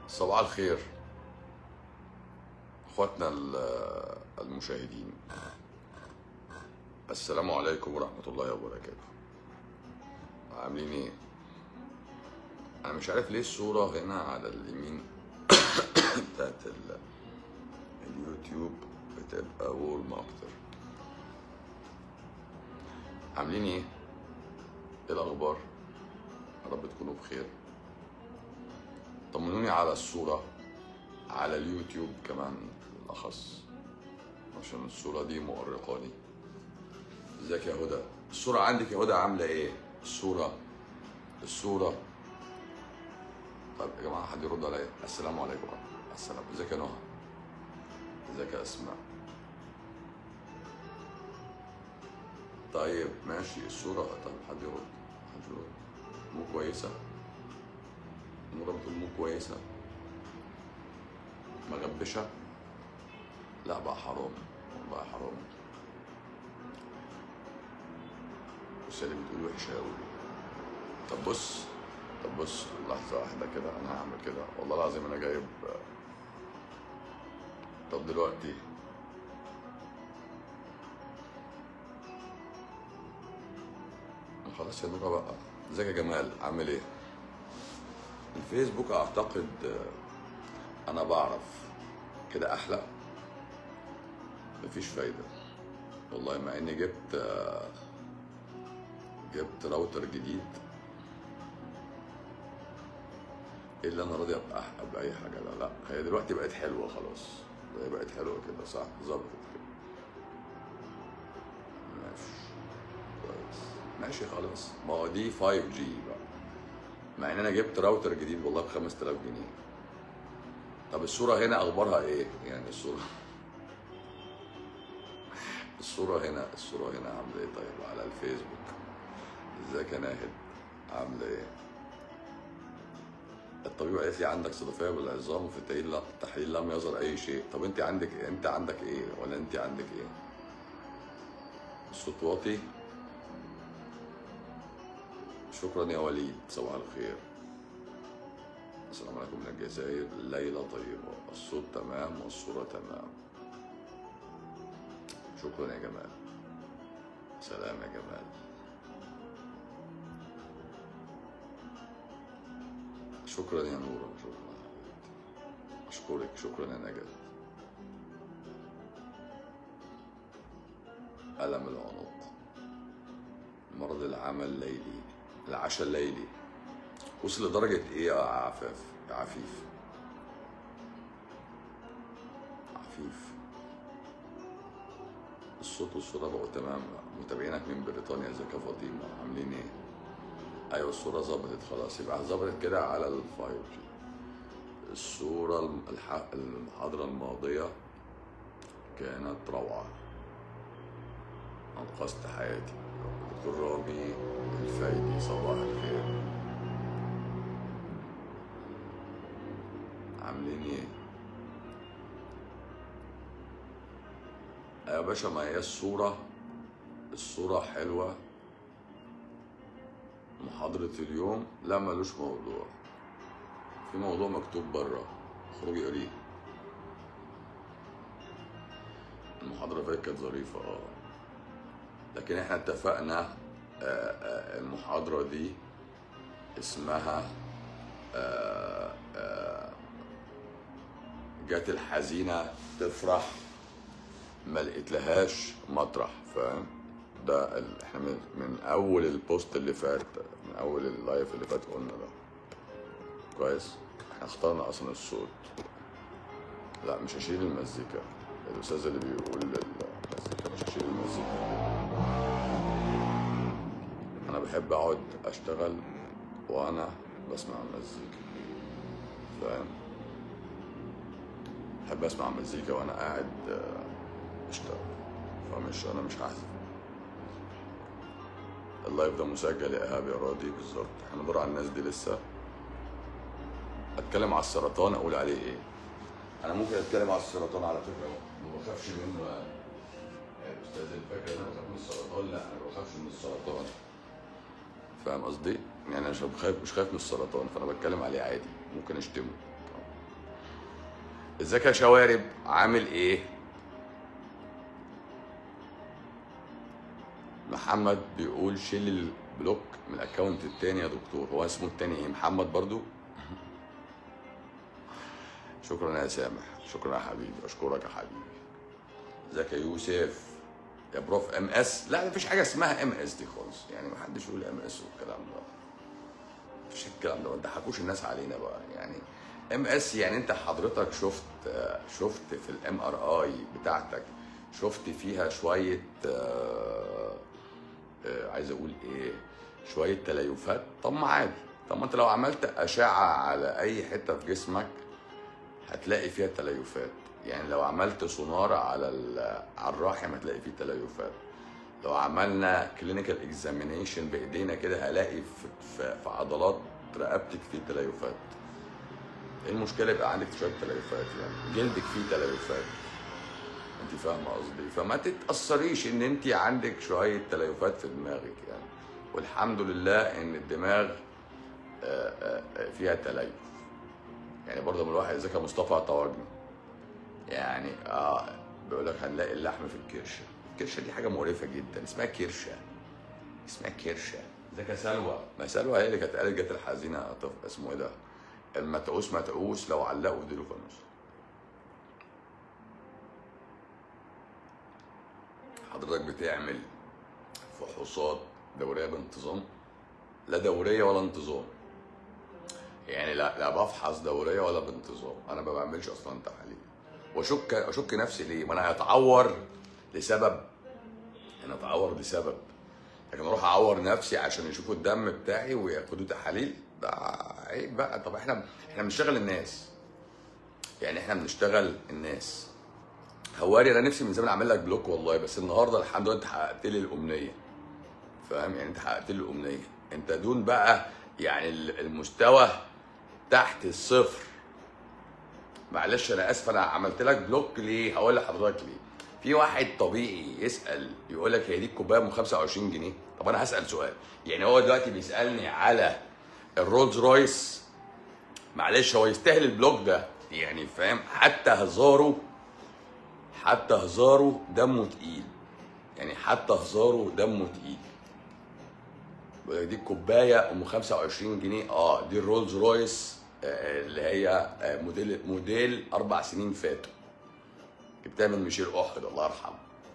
صباح الخير اخواتنا ال- المشاهدين السلام عليكم ورحمة الله وبركاته عاملين ايه؟ انا مش عارف ليه الصورة هنا على اليمين بتاعت ال- اليوتيوب بتبقى وورم اكتر عاملين ايه؟ ايه الاخبار؟ يا رب تكونوا بخير طمنوني على الصورة على اليوتيوب كمان بالأخص عشان الصورة دي مؤرقاني ازيك يا هدى الصورة عندك يا هدى عاملة ايه الصورة الصورة طيب يا جماعة حد يرد عليا السلام عليكم السلام ازيك يا نهى ازيك يا اسماء طيب ماشي الصورة طيب حد يرد حد يرد مو كويسة نورة بتقول مو كويسة مغبشة لا بقى حرام بقى حرام وسالي بتقول وحشة أوي طب بص طب بص لحظة واحدة كده أنا هعمل كده والله العظيم أنا جايب طب دلوقتي خلاص يا نورة بقى ازيك يا جمال عامل ايه؟ الفيسبوك اعتقد آه، انا بعرف كده احلى مفيش فايدة والله مع اني جبت آه، جبت راوتر جديد الا انا راضي ابقى باي حاجة لا لا هي دلوقتي بقت حلوة خلاص هي بقت حلوة كده صح ظبطت كده ماشي كويس ماشي خلاص ما هو دي 5 جي بقى مع ان انا جبت راوتر جديد والله ب 5000 جنيه طب الصورة هنا اخبارها ايه؟ يعني الصورة الصورة هنا الصورة هنا عاملة ايه طيب على الفيسبوك ازيك يا ناهد عاملة ايه؟ الطبيب قالت لي عندك صدفية بالعظام وفي التحليل التحليل لم يظهر اي شيء طب انت عندك انت عندك ايه ولا انت عندك ايه؟ الصوت واطي شكرا يا وليد صباح الخير السلام عليكم من الجزائر ليلة طيبة الصوت تمام والصورة تمام شكرا يا جمال سلام يا جمال شكرا يا نورة شكرا يا حبيبتي. أشكرك شكرا يا نجاة ألم العنق مرض العمى الليلي العشاء الليلي وصل لدرجة إيه يا عفاف يا عفيف عفيف الصوت والصورة بقوا تمام متابعينك من بريطانيا ازيك يا فاطمة عاملين ايه؟ أيوة الصورة ظبطت خلاص يبقى ظبطت كده على الفايف جي الصورة الم- الح- المحاضرة الماضية كانت روعة أنقذت حياتي دكتور رامي الفايدي صباح الخير عاملين ايه؟ يا باشا ما هي الصورة الصورة حلوة محاضرة اليوم لا ملوش موضوع في موضوع مكتوب بره اخرجي قريه المحاضرة اللي فاتت كانت ظريفة اه لكن احنا اتفقنا آه، آه، المحاضرة دي اسمها آه، آه، جات الحزينة تفرح ما لقيتلهاش مطرح فاهم ده ال... احنا من... من اول البوست اللي فات من اول اللايف اللي فات قلنا ده كويس احنا اخترنا اصلا الصوت لا مش هشيل المزيكا الاستاذ اللي بيقول المزيكا مش هشيل المزيكا انا بحب اقعد اشتغل وانا بسمع مزيكا فاهم بحب اسمع مزيكا وانا قاعد آه، بشتغل فمش انا مش هحذف اللايف ده مسجل يا ايهاب يا راضي بالظبط احنا بندور على الناس دي لسه اتكلم على السرطان اقول عليه ايه انا ممكن اتكلم على السرطان على فكره ما بخافش منه يعني يعني الاستاذ الفكره ان انا بخاف من السرطان لا انا ما بخافش من السرطان فاهم قصدي؟ يعني انا مش خايف مش خايف من السرطان فانا بتكلم عليه عادي ممكن اشتمه ازيك يا شوارب عامل ايه محمد بيقول شيل البلوك من الاكونت التاني يا دكتور هو اسمه التاني ايه محمد برضو شكرا يا سامح شكرا يا حبيبي اشكرك يا حبيبي ازيك يا يوسف يا بروف ام اس لا مفيش حاجه اسمها ام اس دي خالص يعني محدش يقول ام اس والكلام ده مفيش الكلام ده ما تضحكوش الناس علينا بقى يعني ام اس يعني انت حضرتك شفت شفت في الام ار اي بتاعتك شفت فيها شويه آه، آه، عايز اقول ايه شويه تليفات طب ما عادي طب ما انت لو عملت اشعه على اي حته في جسمك هتلاقي فيها تليفات يعني لو عملت سونار على ال- على الرحم هتلاقي فيه تليفات لو عملنا كلينيكال اكزامينيشن بايدينا كده هلاقي في, في, في عضلات رقبتك فيه تليفات ايه المشكله يبقى عندك شويه تليفات يعني جلدك فيه تليفات انت فاهمه قصدي فما تتاثريش ان انت عندك شويه تليفات في دماغك يعني والحمد لله ان الدماغ آه، آه، آه، فيها تليف يعني برضه من الواحد ازيك يا مصطفى طواجني يعني اه بيقول لك هنلاقي اللحم في الكرشه الكرشه دي حاجه مقرفه جدا اسمها كرشه اسمها كرشه ازيك يا سلوى ما سلوى هي اللي كانت قالت جت الحزينه طف اسمه ايه ده المتعوس متعوس لو علقوا اديله فانوس حضرتك بتعمل فحوصات دوريه بانتظام لا دوريه ولا انتظام يعني لا لا بفحص دوريه ولا بانتظام انا ما بعملش اصلا تحاليل واشك اشك نفسي ليه ما انا هتعور لسبب انا اتعور لسبب لكن اروح اعور نفسي عشان يشوفوا الدم بتاعي وياخدوا تحاليل ده عيب بقى طب احنا احنا بنشتغل الناس يعني احنا بنشتغل الناس هواري انا نفسي من زمان اعمل لك بلوك والله بس النهارده الحمد لله انت حققت لي الامنيه فاهم يعني انت حققت لي الامنيه انت دون بقى يعني المستوى تحت الصفر معلش انا اسف انا عملت لك بلوك ليه هقول لحضرتك ليه في واحد طبيعي يسال يقول لك هي دي الكوبايه ب 25 جنيه طب انا هسال سؤال يعني هو دلوقتي بيسالني على الرولز رويس معلش هو يستاهل البلوك ده يعني فاهم حتى هزاره حتى هزاره دمه تقيل يعني حتى هزاره دمه تقيل بيقول لك دي الكوبايه ام 25 جنيه اه دي الرولز رويس آه، اللي هي آه، موديل موديل اربع سنين فاتوا جبتها من ميشيل احد الله يرحمه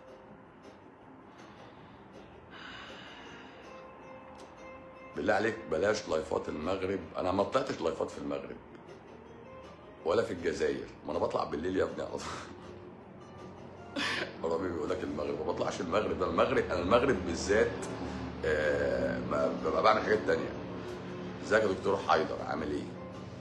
بالله عليك بلاش لايفات المغرب انا ما طلعتش لايفات في المغرب ولا في الجزائر ما انا بطلع بالليل يا ابني على طول رامي بيقول لك المغرب ما بطلعش المغرب ده المغرب انا المغرب بالذات آه، ما ببقى بعمل حاجات تانية ازيك يا دكتور حيدر عامل ايه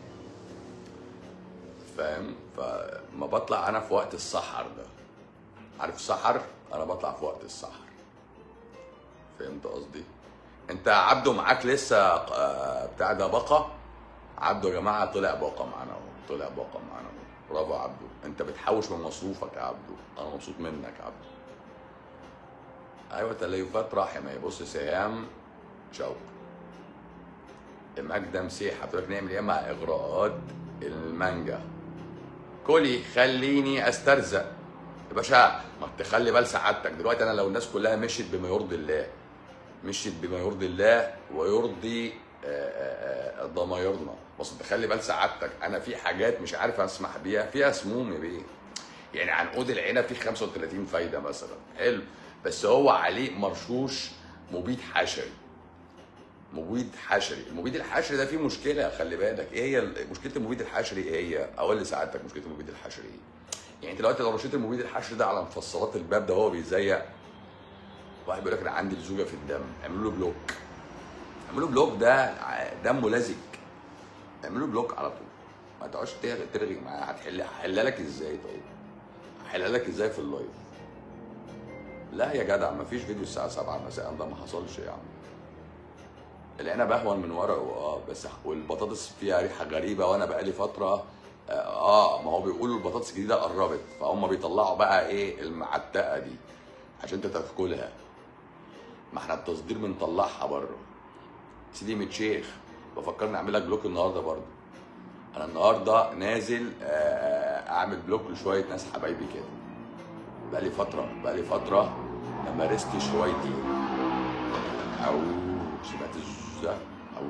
فاهم فما بطلع انا في وقت السحر ده عارف السحر انا بطلع في وقت السحر فهمت قصدي انت عبده معاك لسه آه، بتاع ده باقه عبده يا جماعه طلع باقه معانا اهو طلع باقه معانا اهو برافو يا عبده انت بتحوش من مصروفك يا عبده انا مبسوط منك يا عبده ايوه تليفات رحم اهي بص سهام شوق ماجدة مسيح هتقول لك نعمل ايه مع اغراءات المانجا كلي خليني استرزق يا باشا ما تخلي بال سعادتك دلوقتي انا لو الناس كلها مشيت بما يرضي الله مشيت بما يرضي الله ويرضي آه، آه، آه، ضمايرنا بس تخلي بال سعادتك انا في حاجات مش عارف اسمح بيها فيها سموم يا بيه يعني عنقود العنب فيه 35 فايده مثلا حلو بس هو عليه مرشوش مبيد حشري مبيد حشري المبيد الحشري ده فيه مشكله خلي بالك ايه هي ال- مشكله المبيد الحشري ايه هي اقول لسعادتك مشكله المبيد الحشري ايه يعني انت دلوقتي لو رشيت المبيد الحشري ده على مفصلات الباب ده هو بيزيق واحد بيقول لك انا عندي لزوجه في الدم اعملوا له بلوك اعملوا بلوك ده ع- دمه لزج اعملوا بلوك على طول ما تقعدش ترغي ترغي معاه هتحل هحلها لك ازاي طيب هحلها لك ازاي في اللايف لا يا جدع مفيش فيديو الساعه 7 مساء ده ما حصلش يا عم العنب اهون من ورقه اه بس والبطاطس فيها ريحه غريبه وانا بقالي فتره اه ما هو بيقولوا البطاطس الجديده قربت فهم بيطلعوا بقى ايه المعتقه دي عشان انت تاكلها ما احنا التصدير بنطلعها بره سيدي متشيخ بفكر نعمل لك بلوك النهارده برضه انا النهارده نازل آه، اعمل بلوك لشويه ناس حبايبي كده بقالي فتره بقالي فتره ما مارستش هوايتي او سمعت الزق او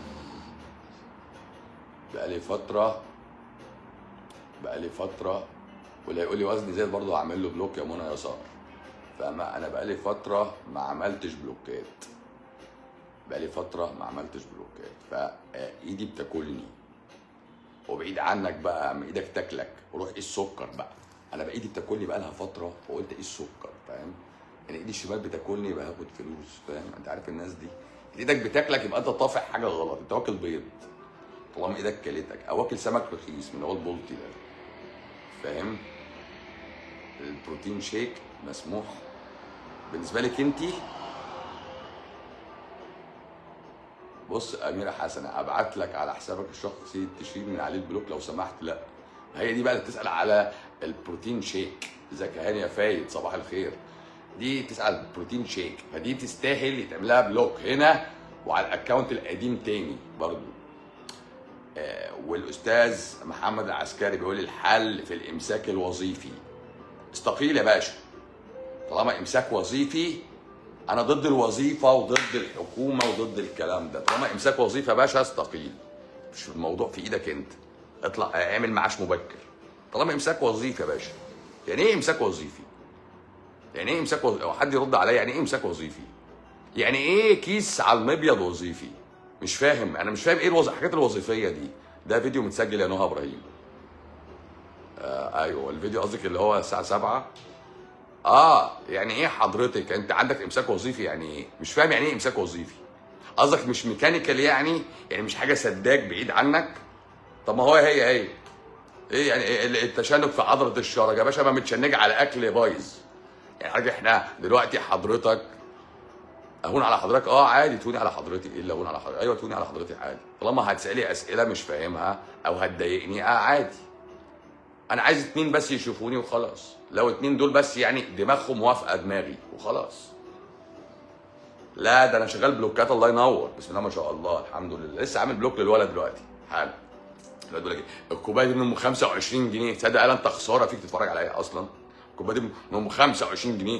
بقالي فتره بقالي فتره واللي هيقول لي وزني زاد برضه هعمل له بلوك يا منى يسار فما انا بقالي فتره ما عملتش بلوكات بقالي فتره ما عملتش بلوكات فايدي بتاكلني وبعيد عنك بقى اما ايدك تاكلك وروح ايه السكر بقى انا بقى ايدي بتاكلني بقى لها فتره وقلت ايه السكر فاهم يعني ايدي الشمال بتاكلني يبقى هاخد فلوس فاهم انت عارف الناس دي ايدك بتاكلك يبقى انت طافح حاجه غلط انت واكل بيض طالما ايدك كلتك او واكل سمك رخيص من اللي هو البلطي ده فاهم البروتين شيك مسموح بالنسبه لك انتي بص اميره حسن ابعت لك على حسابك الشخصي تشيل من عليه البلوك لو سمحت لا هي دي بقى اللي بتسال على البروتين شيك ازيك يا هاني يا فايد صباح الخير دي بتسال بروتين شيك فدي تستاهل يتعمل لها بلوك هنا وعلى الاكونت القديم تاني برضو آه والاستاذ محمد العسكري بيقول الحل في الامساك الوظيفي استقيل يا باشا طالما امساك وظيفي انا ضد الوظيفه وضد الحكومه وضد الكلام ده طالما امساك وظيفه يا باشا استقيل مش الموضوع في ايدك انت اطلع اعمل معاش مبكر طالما امساك وظيفي يا باشا يعني ايه امساك وظيفي يعني ايه امساك وظيفي حد يرد عليا يعني ايه امساك وظيفي يعني ايه كيس على المبيض وظيفي مش فاهم انا مش فاهم ايه الوظ... الحاجات الوظيفيه دي ده فيديو متسجل يا نهى ابراهيم آه ايوه الفيديو قصدك اللي هو الساعه 7 اه يعني ايه حضرتك انت عندك امساك وظيفي يعني ايه مش فاهم يعني ايه امساك وظيفي قصدك مش ميكانيكال يعني يعني مش حاجه سداك بعيد عنك طب ما هو هي هي ايه يعني إيه التشنج في عضله الشرج يا باشا ما متشنجه على اكل بايظ يعني حاجه احنا دلوقتي حضرتك اهون على حضرتك اه عادي تهوني على حضرتك ايه اللي اهون على حضرتك ايوه تهوني على حضرتك عادي طالما هتسالي اسئله مش فاهمها او هتضايقني اه عادي انا عايز اتنين بس يشوفوني وخلاص لو اتنين دول بس يعني دماغهم موافقه دماغي وخلاص لا ده انا شغال بلوكات الله ينور بسم الله ما شاء الله الحمد لله لسه عامل بلوك للولد دلوقتي حالا الولد بيقول لك إيه؟ الكوبايه دي من ام 25 جنيه تصدق قال انت خساره فيك تتفرج عليا اصلا الكوبايه دي من ام 25 جنيه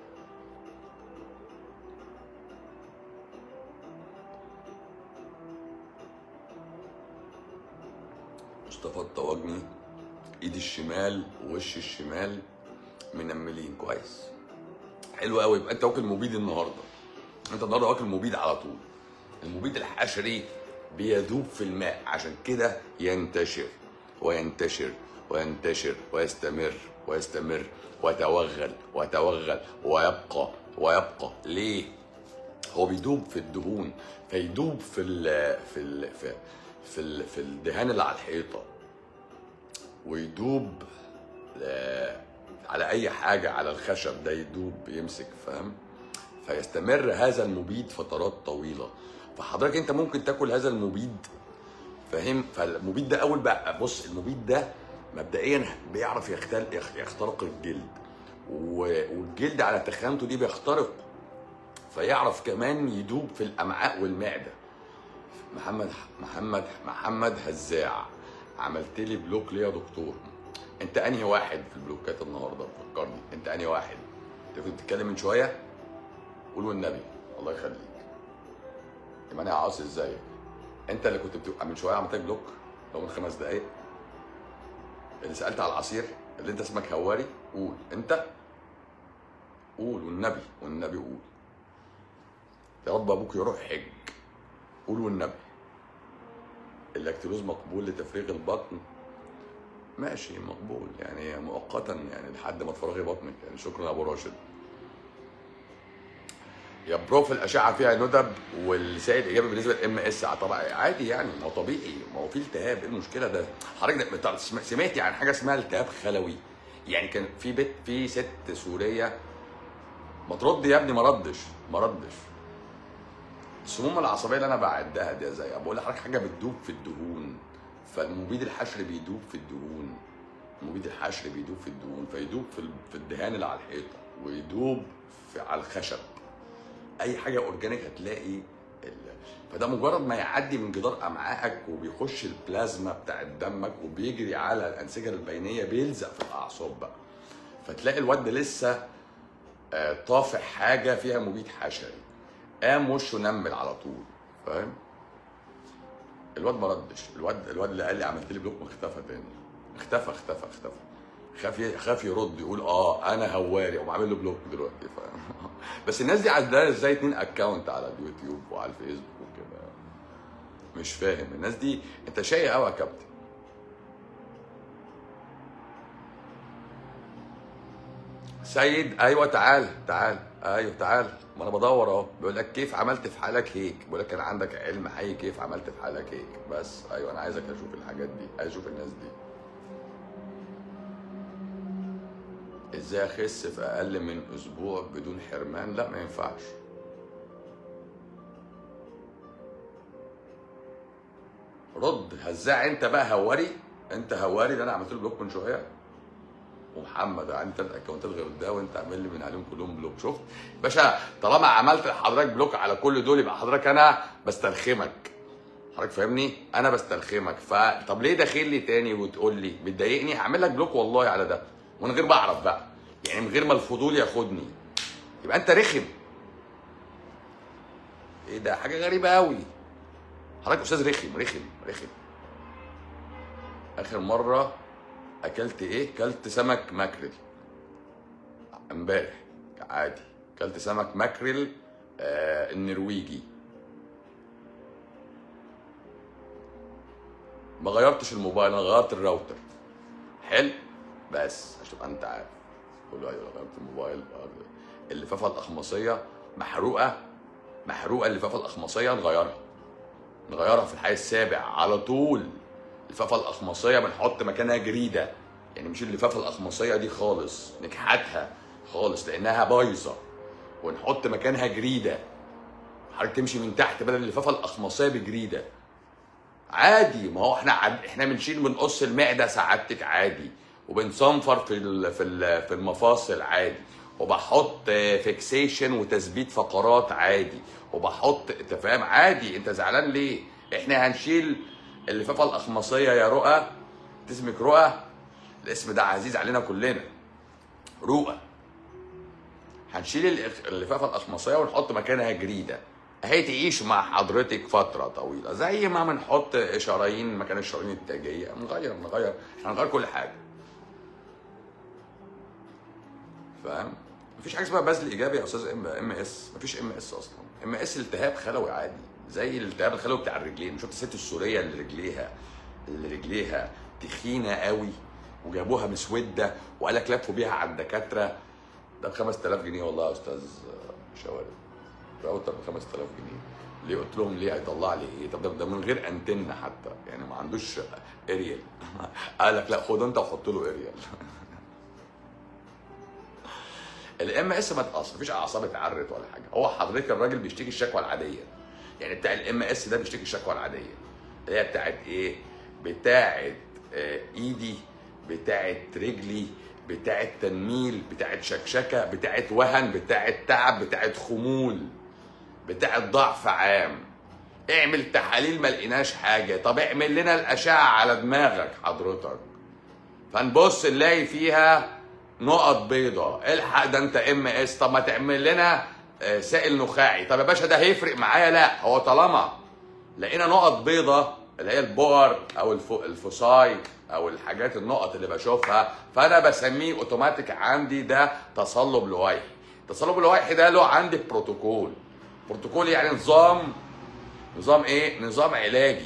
مصطفى الطواجني ايدي الشمال ووش الشمال منملين كويس حلو قوي يبقى انت واكل مبيد النهارده انت النهارده واكل مبيد على طول المبيد الحشري بيذوب في الماء عشان كده ينتشر وينتشر وينتشر ويستمر ويستمر ويتوغل ويتوغل ويبقى ويبقى ليه؟ هو بيدوب في الدهون فيدوب في ال في ال في في, ال في الدهان اللي على الحيطه ويدوب آه، على اي حاجه على الخشب ده يدوب يمسك فاهم فيستمر هذا المبيد فترات طويله فحضرتك انت ممكن تاكل هذا المبيد فاهم فالمبيد ده اول بقى بص المبيد ده مبدئيا بيعرف يختل يخ- يخترق الجلد و- والجلد على تخانته دي بيخترق فيعرف كمان يدوب في الامعاء والمعده محمد محمد محمد هزاع عملت لي بلوك ليه يا دكتور انت انهي واحد في البلوكات النهارده فكرني انت انهي واحد انت كنت بتتكلم من شويه قول والنبي الله يخليك ايمان يا عاصي ازيك انت اللي كنت بتبقى من شويه عملت لك بلوك لو من خمس دقايق اللي سالت على العصير اللي انت اسمك هواري قول انت قول والنبي والنبي قول يا رب ابوك يروح حج قول والنبي اللاكتوز مقبول لتفريغ البطن ماشي مقبول يعني مؤقتا يعني لحد ما تفرغي بطنك يعني شكرا يا ابو راشد يا بروف الاشعه فيها ندب والسائل ايجابي بالنسبه للام اس طبعا عادي يعني ما هو طبيعي ما هو في التهاب ايه المشكله ده حضرتك ده- سمعتي عن حاجه اسمها التهاب خلوي يعني كان في بيت في ست سوريه ما ترد يا ابني ما ردش ما ردش السموم العصبيه اللي انا بعدها دي زي بقول لحضرتك حاجه بتدوب في الدهون فالمبيد الحشري بيدوب في الدهون مبيد الحشري بيدوب في الدهون فيدوب في ال- في الدهان اللي على الحيطه ويدوب في على الخشب اي حاجه اورجانيك هتلاقي ال... فده مجرد ما يعدي من جدار امعائك وبيخش البلازما بتاعت دمك وبيجري على الانسجه البينيه بيلزق في الاعصاب بقى فتلاقي الواد ده لسه آه، طافح حاجه فيها مبيد حشري قام وشه نمل على طول فاهم الواد ما ردش الواد الواد اللي قال لي عملت لي بلوك اختفى تاني اختفى اختفى اختفى خاف ي- خاف يرد يقول اه انا هواري اقوم عامل له بلوك دلوقتي فاهم بس الناس دي عندها ازاي اتنين اكونت على اليوتيوب وعلى الفيسبوك وكده مش فاهم الناس دي انت شقي قوي يا كابتن سيد ايوه تعال تعال ايوه تعال ما انا بدور اهو بيقول لك كيف عملت في حالك هيك بيقول لك كان عندك علم حي كيف عملت في حالك هيك بس ايوه انا عايزك اشوف الحاجات دي عايز اشوف الناس دي ازاي اخس في اقل من اسبوع بدون حرمان لا ما ينفعش رد هزاع انت بقى هواري انت هواري ده انا عملت له بلوك من شويه ومحمد عندي ثلاث اكونتات غير ده وانت عامل لي من عليهم كلهم بلوك شفت باشا طالما عملت لحضرتك بلوك على كل دول يبقى حضرتك انا بستلخمك حضرتك فاهمني انا بستلخمك فطب ليه داخل لي تاني وتقول لي بتضايقني هعمل لك بلوك والله على ده ومن غير ما اعرف بقى يعني من غير ما الفضول ياخدني يبقى انت رخم ايه ده حاجه غريبه قوي حضرتك استاذ رخم رخم رخم اخر مره اكلت ايه كلت سمك ماكريل امبارح عادي كلت سمك ماكريل آه النرويجي ما غيرتش الموبايل انا غيرت الراوتر حلو بس عشان تبقى انت عارف قول له ايوه غيرت الموبايل اللفافه الاخمصيه محروقه محروقه اللفافه الاخمصيه نغيرها نغيرها في الحي السابع على طول اللفافه الاخمصيه بنحط مكانها جريده يعني مش اللفافه الاخمصيه دي خالص نكحتها خالص لانها بايظه ونحط مكانها جريده حضرتك تمشي من تحت بدل اللفافه الاخمصيه بجريده عادي ما هو احنا عاد احنا بنشيل بنقص المعده سعادتك عادي وبنصنفر في ال- في ال- في المفاصل عادي وبحط فيكسيشن وتثبيت فقرات عادي وبحط انت فاهم عادي انت زعلان ليه؟ احنا هنشيل اللفافه الاخمصيه يا رؤى انت اسمك رؤى الاسم ده عزيز علينا كلنا رؤى هنشيل ال- اللفافه الاخمصيه ونحط مكانها جريده هي تعيش مع حضرتك فتره طويله زي ما بنحط شرايين مكان الشرايين التاجيه نغير نغير احنا هنغير كل حاجه فاهم مفيش حاجه اسمها بذل ايجابي يا استاذ ام ام اس مفيش ام اس اصلا ام اس التهاب خلوي عادي زي الالتهاب الخلوي بتاع الرجلين شفت الست السوريه اللي رجليها اللي رجليها تخينه قوي وجابوها مسوده وقال لك لفوا بيها على الدكاتره ده ب 5000 جنيه والله يا استاذ شوارب راوتر ب 5000 جنيه ليه قلت لهم ليه هيطلع لي ايه طب ده, ده من غير انتن حتى يعني ما عندوش اريال قال لك لا خد انت وحط له اريال الام اس ما تقص مفيش اعصاب اتعرت ولا حاجه هو حضرتك الراجل بيشتكي الشكوى العاديه يعني بتاع الام اس ده بيشتكي الشكوى العاديه اللي هي بتاعت ايه بتاعت آه، ايدي بتاعت رجلي بتاعت تنميل بتاعت شكشكه بتاعت وهن بتاعت تعب بتاعت خمول بتاعت ضعف عام اعمل تحاليل ما لقيناش حاجه طب اعمل لنا الاشعه على دماغك حضرتك فنبص نلاقي فيها نقط بيضة الحق ده انت ام اس طب ما تعمل لنا آه، سائل نخاعي طب يا باشا ده هيفرق معايا لا هو طالما لقينا نقط بيضة اللي هي البؤر او الف- الفصاي او الحاجات النقط اللي بشوفها فانا بسميه اوتوماتيك عندي ده تصلب لويحي التصلب اللويحي ده له عندي بروتوكول بروتوكول يعني نظام نظام ايه نظام علاجي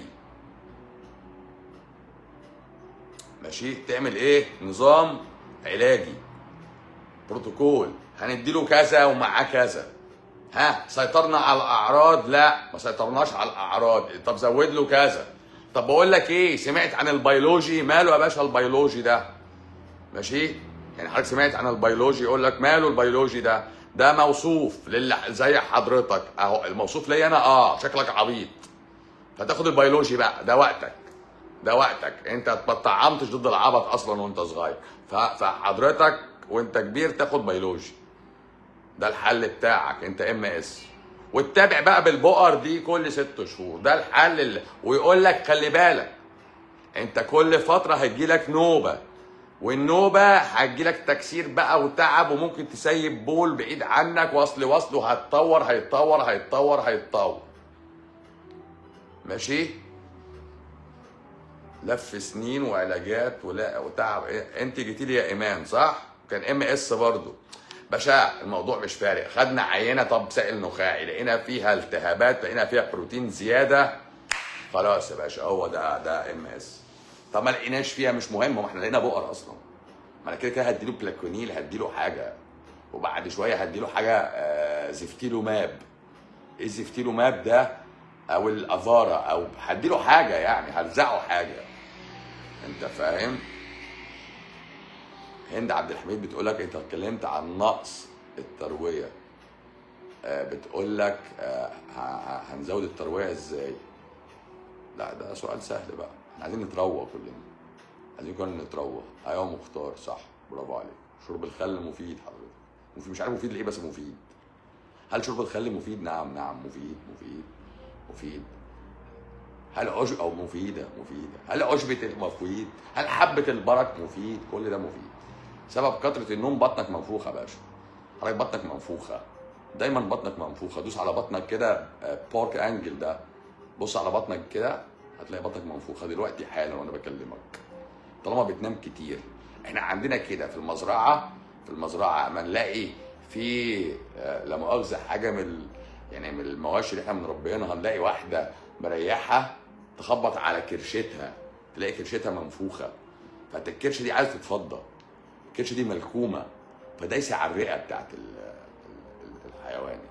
ماشي تعمل ايه نظام علاجي بروتوكول هنديله كذا ومعاه كذا ها سيطرنا على الاعراض لا ما سيطرناش على الاعراض طب زود له كذا طب بقول لك ايه سمعت عن البيولوجي ماله يا باشا البيولوجي ده ماشي يعني حضرتك سمعت عن البيولوجي يقول لك ماله البيولوجي ده ده موصوف للي زي حضرتك اهو الموصوف ليا انا اه شكلك عبيط فتاخد البيولوجي بقى ده وقتك ده وقتك انت ما اتطعمتش ضد العبط اصلا وانت صغير ف- فحضرتك وانت كبير تاخد بيولوجي ده الحل بتاعك انت ام اس وتتابع بقى بالبقر دي كل ست شهور ده الحل اللي ويقول لك خلي بالك انت كل فتره هتجيلك نوبه والنوبه هتجيلك تكسير بقى وتعب وممكن تسيب بول بعيد عنك وصل وصله هتطور هيتطور هيتطور هيتطور ماشي لف سنين وعلاجات ولا وتعب إيه؟ انت جيتي لي يا ايمان صح كان ام اس برضه باشا الموضوع مش فارق خدنا عينه طب سائل نخاعي لقينا فيها التهابات لقينا فيها بروتين زياده خلاص يا باشا هو ده ده ام اس طب ما لقيناش فيها مش مهم ما احنا لقينا بقر اصلا ما انا كده كده هديله بلاكونيل هديله حاجه وبعد شويه هديله حاجه آه، زفتيلو ماب ايه زفتيلو ماب ده او الافاره او هديله حاجه يعني هلزقه حاجه انت فاهم هند عبد الحميد بتقول لك انت اتكلمت عن نقص الترويه آه، بتقول لك آه، ه- ه- هنزود الترويه ازاي لا ده سؤال سهل بقى احنا عايزين نتروى كلنا عايزين كلنا نتروى ايوه مختار صح برافو عليك شرب الخل مفيد حضرتك مفيد مش عارف مفيد لايه بس مفيد هل شرب الخل مفيد نعم نعم مفيد مفيد مفيد هل عشب او مفيده مفيده هل عشبه المفيد هل حبه البرك مفيد كل ده مفيد سبب كثره النوم بطنك منفوخه يا باشا حضرتك بطنك منفوخه دايما بطنك منفوخه دوس على بطنك كده بورك انجل ده بص على بطنك كده هتلاقي بطنك منفوخه دلوقتي حالا وانا بكلمك طالما بتنام كتير احنا عندنا كده في المزرعه في المزرعه اما نلاقي في آه، لا مؤاخذه حاجه من ال- يعني من المواشي اللي احنا مربيينها هنلاقي واحده مريحه تخبط على كرشتها تلاقي كرشتها منفوخه فانت الكرشه دي عايزه تتفضى الكرشه دي ملكومه فدايسه على الرئه بتاعت ال- ال- ال- الحيوان يعني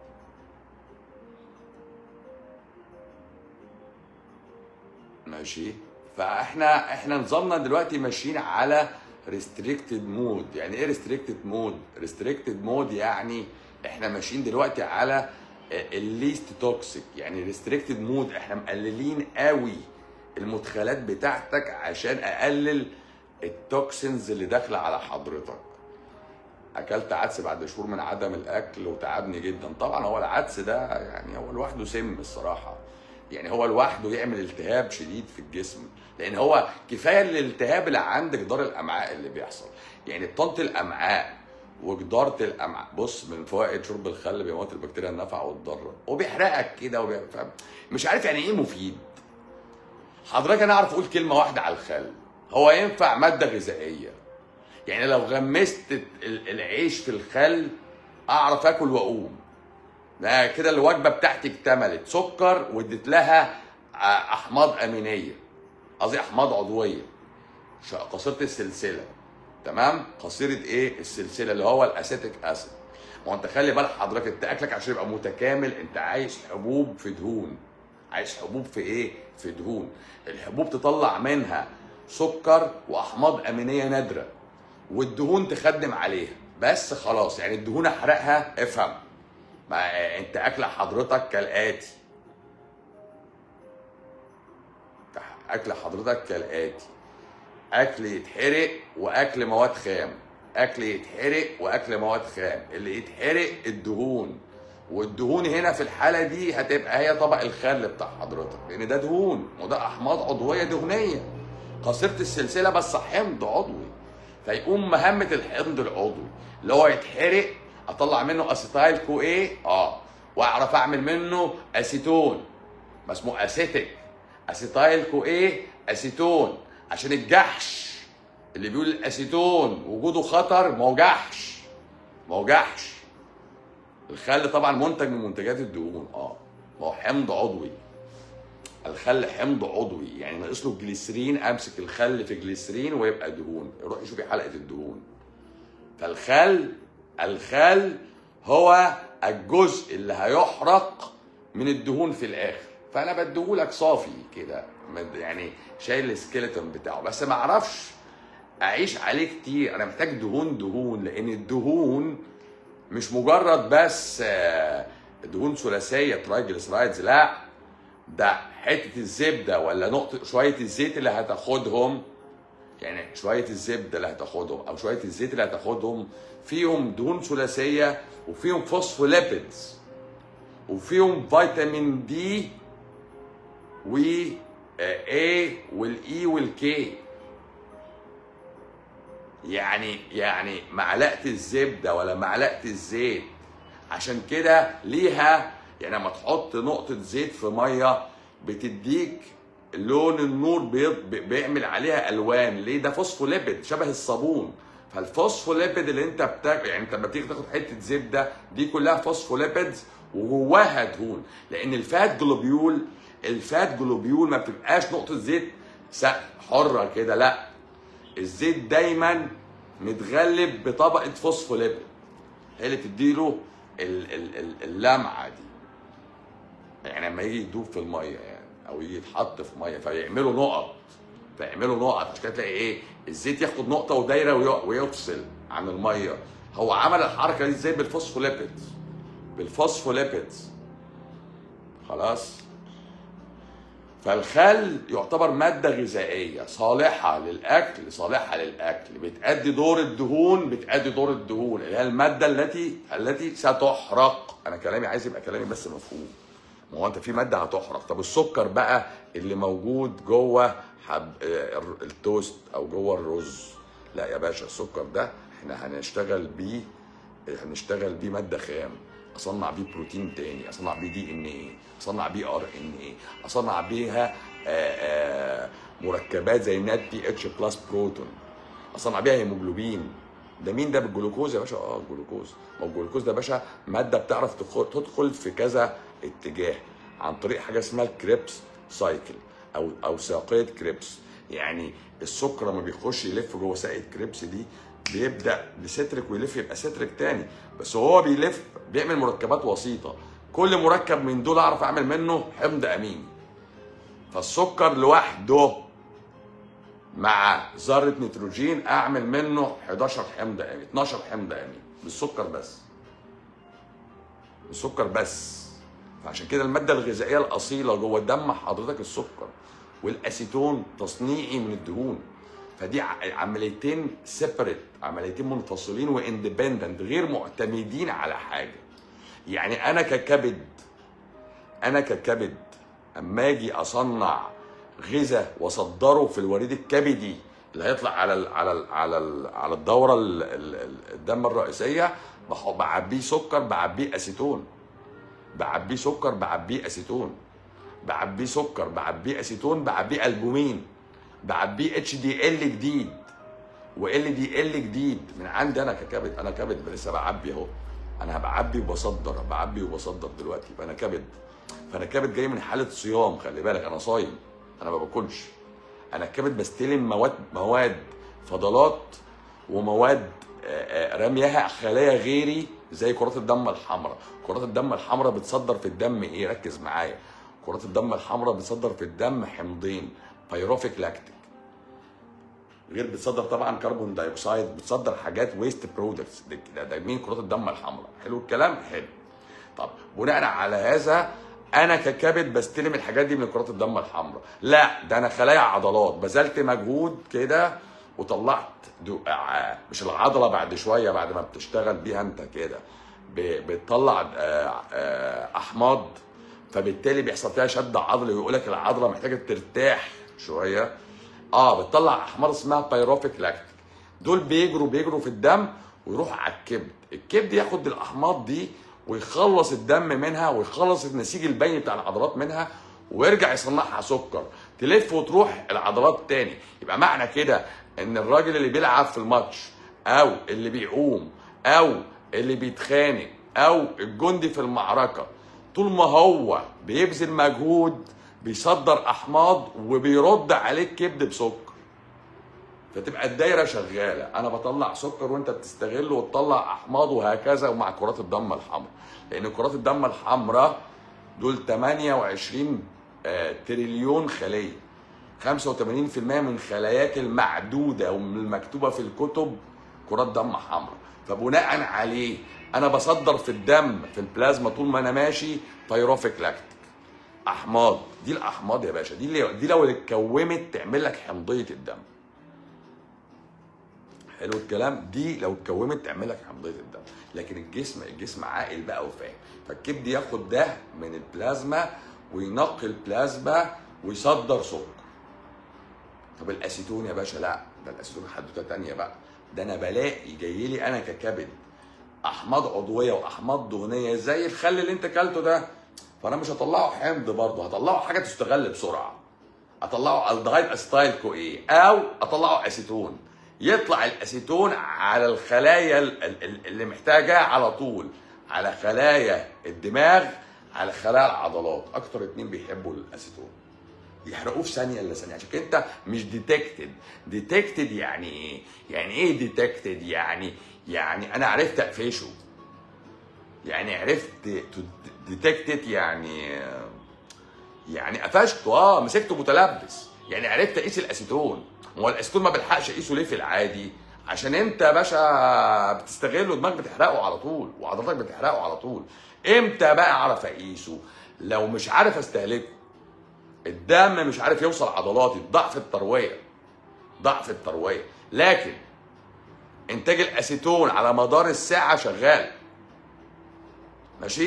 ماشي فاحنا احنا نظامنا دلوقتي ماشيين على ريستريكتد مود يعني ايه ريستريكتد مود ريستريكتد مود يعني احنا ماشيين دلوقتي على الليست توكسيك يعني ريستريكتد مود احنا مقللين قوي المدخلات بتاعتك عشان اقلل التوكسينز اللي داخله على حضرتك اكلت عدس بعد شهور من عدم الاكل وتعبني جدا طبعا هو العدس ده يعني هو لوحده سم الصراحه يعني هو لوحده يعمل التهاب شديد في الجسم لان هو كفايه الالتهاب اللي عند جدار الامعاء اللي بيحصل يعني بطانه الامعاء وجدارة الامعاء بص من فوائد شرب الخل بيموت البكتيريا النافعه والضاره وبيحرقك كده وبي... فاهم؟ مش عارف يعني ايه مفيد حضرتك انا اعرف اقول كلمه واحده على الخل هو ينفع ماده غذائيه يعني لو غمست ال- العيش في الخل اعرف اكل واقوم ده كده الوجبه بتاعتي اكتملت سكر واديت لها ع- احماض امينيه قصدي احماض عضويه ش- قصيره السلسله تمام قصيره ايه السلسله اللي هو الاسيتيك اسيد ما هو انت خلي بالك حضرتك انت اكلك عشان يبقى متكامل انت عايز حبوب في دهون عايز حبوب في ايه في دهون الحبوب تطلع منها سكر واحماض امينيه نادره والدهون تخدم عليها بس خلاص يعني الدهون احرقها افهم ما انت اكل حضرتك كالاتي اكل حضرتك كالاتي اكل يتحرق واكل مواد خام اكل يتحرق واكل مواد خام اللي يتحرق الدهون والدهون هنا في الحاله دي هتبقى هي طبق الخل بتاع حضرتك لان ده دهون وده احماض عضويه دهنيه قصيره السلسله بس حمض عضوي فيقوم مهمه الحمض العضوي اللي هو يتحرق اطلع منه اسيتايل كو ايه اه واعرف اعمل منه اسيتون ما اسمه اسيتيك اسيتايل كو ايه اسيتون عشان الجحش اللي بيقول الاسيتون وجوده خطر ما هو جحش ما هو جحش الخل طبعا منتج من منتجات الدهون اه ما هو حمض عضوي الخل حمض عضوي يعني ناقص له الجليسرين امسك الخل في جليسرين ويبقى دهون روح شوفي حلقه الدهون فالخل الخل هو الجزء اللي هيحرق من الدهون في الاخر فانا بديهولك صافي كده مد- يعني شايل السكيلتون بتاعه بس ما اعرفش اعيش عليه كتير انا محتاج دهون دهون لان الدهون مش مجرد بس آه، دهون ثلاثيه ترايجلسرايدز لا ده حته الزبده ولا نقطه شويه الزيت اللي هتاخدهم يعني شويه الزبده اللي هتاخدهم او شويه الزيت اللي هتاخدهم فيهم دهون ثلاثيه وفيهم فوسفوليبيدز وفيهم فيتامين دي و A والاي والكي يعني يعني معلقه الزبده ولا معلقه الزيت عشان كده ليها يعني لما تحط نقطه زيت في ميه بتديك لون النور بي- بي- بيعمل عليها الوان ليه ده فوسفوليبيد شبه الصابون فالفوسفوليبيد اللي انت بتاكل يعني انت لما بتيجي تاخد حته زبده دي كلها فوسفوليبيدز وجواها دهون لان الفات جلوبيول الفات جلوبيول ما بتبقاش نقطه زيت س- حره كده لا الزيت دايما متغلب بطبقه فوسفوليبيد هي اللي بتديله ال- ال- ال- اللمعه دي يعني لما يجي يدوب في الميه يعني او يجي يتحط في ميه فيعملوا نقط فيعملوا نقط عشان كده تلاقي ايه الزيت ياخد نقطه ودايره وي- ويفصل عن الميه هو عمل الحركه دي ازاي بالفوسفوليبيدز بالفوسفوليبيدز خلاص فالخل يعتبر ماده غذائيه صالحه للاكل صالحه للاكل بتأدي دور الدهون بتأدي دور الدهون اللي هي الماده التي التي ستحرق انا كلامي عايز يبقى كلامي بس مفهوم ما هو انت في ماده هتحرق طب السكر بقى اللي موجود جوه حب آه، التوست او جوه الرز لا يا باشا السكر ده احنا هنشتغل بيه هنشتغل بيه ماده خام اصنع بيه بروتين تاني اصنع بيه دي ان ايه اصنع بيه ار ان ايه اصنع بيها آه، آه، مركبات زي نات بي اتش بلس بروتون اصنع بيها هيموجلوبين ده مين ده بالجلوكوز يا باشا اه الجلوكوز ما هو الجلوكوز ده يا باشا ماده بتعرف تدخل, تدخل في كذا اتجاه عن طريق حاجه اسمها الكريبس سايكل او او ساقيه كريبس يعني السكر لما بيخش يلف جوه ساقيه كريبس دي بيبدا بسترك ويلف يبقى سترك تاني بس هو بيلف بيعمل مركبات وسيطه كل مركب من دول اعرف اعمل منه حمض اميني فالسكر لوحده مع ذره نيتروجين اعمل منه 11 حمض امين 12 حمض امين بالسكر بس بالسكر بس فعشان كده الماده الغذائيه الاصيله جوه دم حضرتك السكر والاسيتون تصنيعي من الدهون فدي ع- عمليتين سيبريت عمليتين منفصلين واندبندنت غير معتمدين على حاجه يعني انا ككبد انا ككبد اما اجي اصنع غذاء واصدره في الوريد الكبدي اللي هيطلع على ال على ال على ال على الدوره ال- ال- ال- الدم الرئيسيه بح- بعبيه سكر بعبيه اسيتون بعبيه سكر بعبيه اسيتون بعبيه سكر بعبيه اسيتون بعبيه البومين بعبيه اتش دي ال جديد وال دي ال جديد من عندي انا ككبد انا كبد لسه بعبي اهو انا بعبي وبصدر بعبي وبصدر دلوقتي فانا كبد فانا كبد جاي من حاله صيام خلي بالك انا صايم انا ما باكلش انا الكبد بستلم مواد مواد فضلات ومواد آه، آه، رميها خلايا غيري زي كرات الدم الحمراء كرات الدم الحمراء بتصدر في الدم ايه ركز معايا كرات الدم الحمراء بتصدر في الدم حمضين بيروفيك لاكتيك غير بتصدر طبعا كربون دايوكسيد بتصدر حاجات ويست برودكتس ده, ده مين كرات الدم الحمراء حلو الكلام حلو طب بناء على هذا انا ككبد بستلم الحاجات دي من كرات الدم الحمراء لا ده انا خلايا عضلات بذلت مجهود كده وطلعت دو... آه، مش العضله بعد شويه بعد ما بتشتغل بيها انت كده ب- بتطلع آه، آه، احماض فبالتالي بيحصل فيها شد عضلي ويقول لك العضله محتاجه ترتاح شويه اه بتطلع احماض اسمها بايروفيك لاكتيك دول بيجروا بيجروا في الدم ويروحوا على الكبد الكبد ياخد الاحماض دي ويخلص الدم منها ويخلص النسيج البيني بتاع العضلات منها ويرجع يصنعها سكر تلف وتروح العضلات تاني يبقى معنى كده ان الراجل اللي بيلعب في الماتش او اللي بيقوم او اللي بيتخانق او الجندي في المعركه طول ما هو بيبذل مجهود بيصدر احماض وبيرد عليك كبد بسكر فتبقى الدايره شغاله انا بطلع سكر وانت بتستغله وتطلع احماض وهكذا ومع كرات الدم الحمراء لان كرات الدم الحمراء دول 28 آه، تريليون خليه 85% من خلاياك المعدوده والمكتوبه في الكتب كرات دم حمراء فبناء عليه انا بصدر في الدم في البلازما طول ما انا ماشي بايروفيك لاكتيك احماض دي الاحماض يا باشا دي اللي دي لو اتكومت تعمل لك حمضيه الدم حلو الكلام دي لو اتكومت تعمل لك حمضيه الدم لكن الجسم الجسم عاقل بقى وفاهم فالكبد ياخد ده من البلازما وينقي البلازما ويصدر سكر طب الاسيتون يا باشا لا ده الاسيتون حدوته تانية بقى ده انا بلاقي جاي لي انا ككبد احماض عضويه واحماض دهنيه زي الخل اللي انت اكلته ده فانا مش هطلعه حمض برضه هطلعه حاجه تستغل بسرعه اطلعه الدهايد اسيتايل كو ايه او اطلعه اسيتون يطلع الاسيتون على الخلايا ال- ال- اللي محتاجها على طول على خلايا الدماغ على خلايا العضلات اكتر اتنين بيحبوا الاسيتون يحرقوه في ثانيه الا ثانيه عشان كده انت مش ديتكتد ديتكتد يعني ايه يعني ايه ديتكتد يعني يعني انا عرفت اقفشه يعني عرفت ديتكتد يعني يعني قفشته اه مسكته متلبس يعني عرفت اقيس الاسيتون هو الاسيتون ما بلحقش اقيسه ليه في العادي عشان انت يا باشا بتستغله دماغك بتحرقه على طول وعضلاتك بتحرقه على طول امتى بقى اعرف اقيسه لو مش عارف استهلكه الدم مش عارف يوصل عضلاتي ضعف الترويه ضعف الترويه لكن انتاج الاسيتون على مدار الساعه شغال ماشي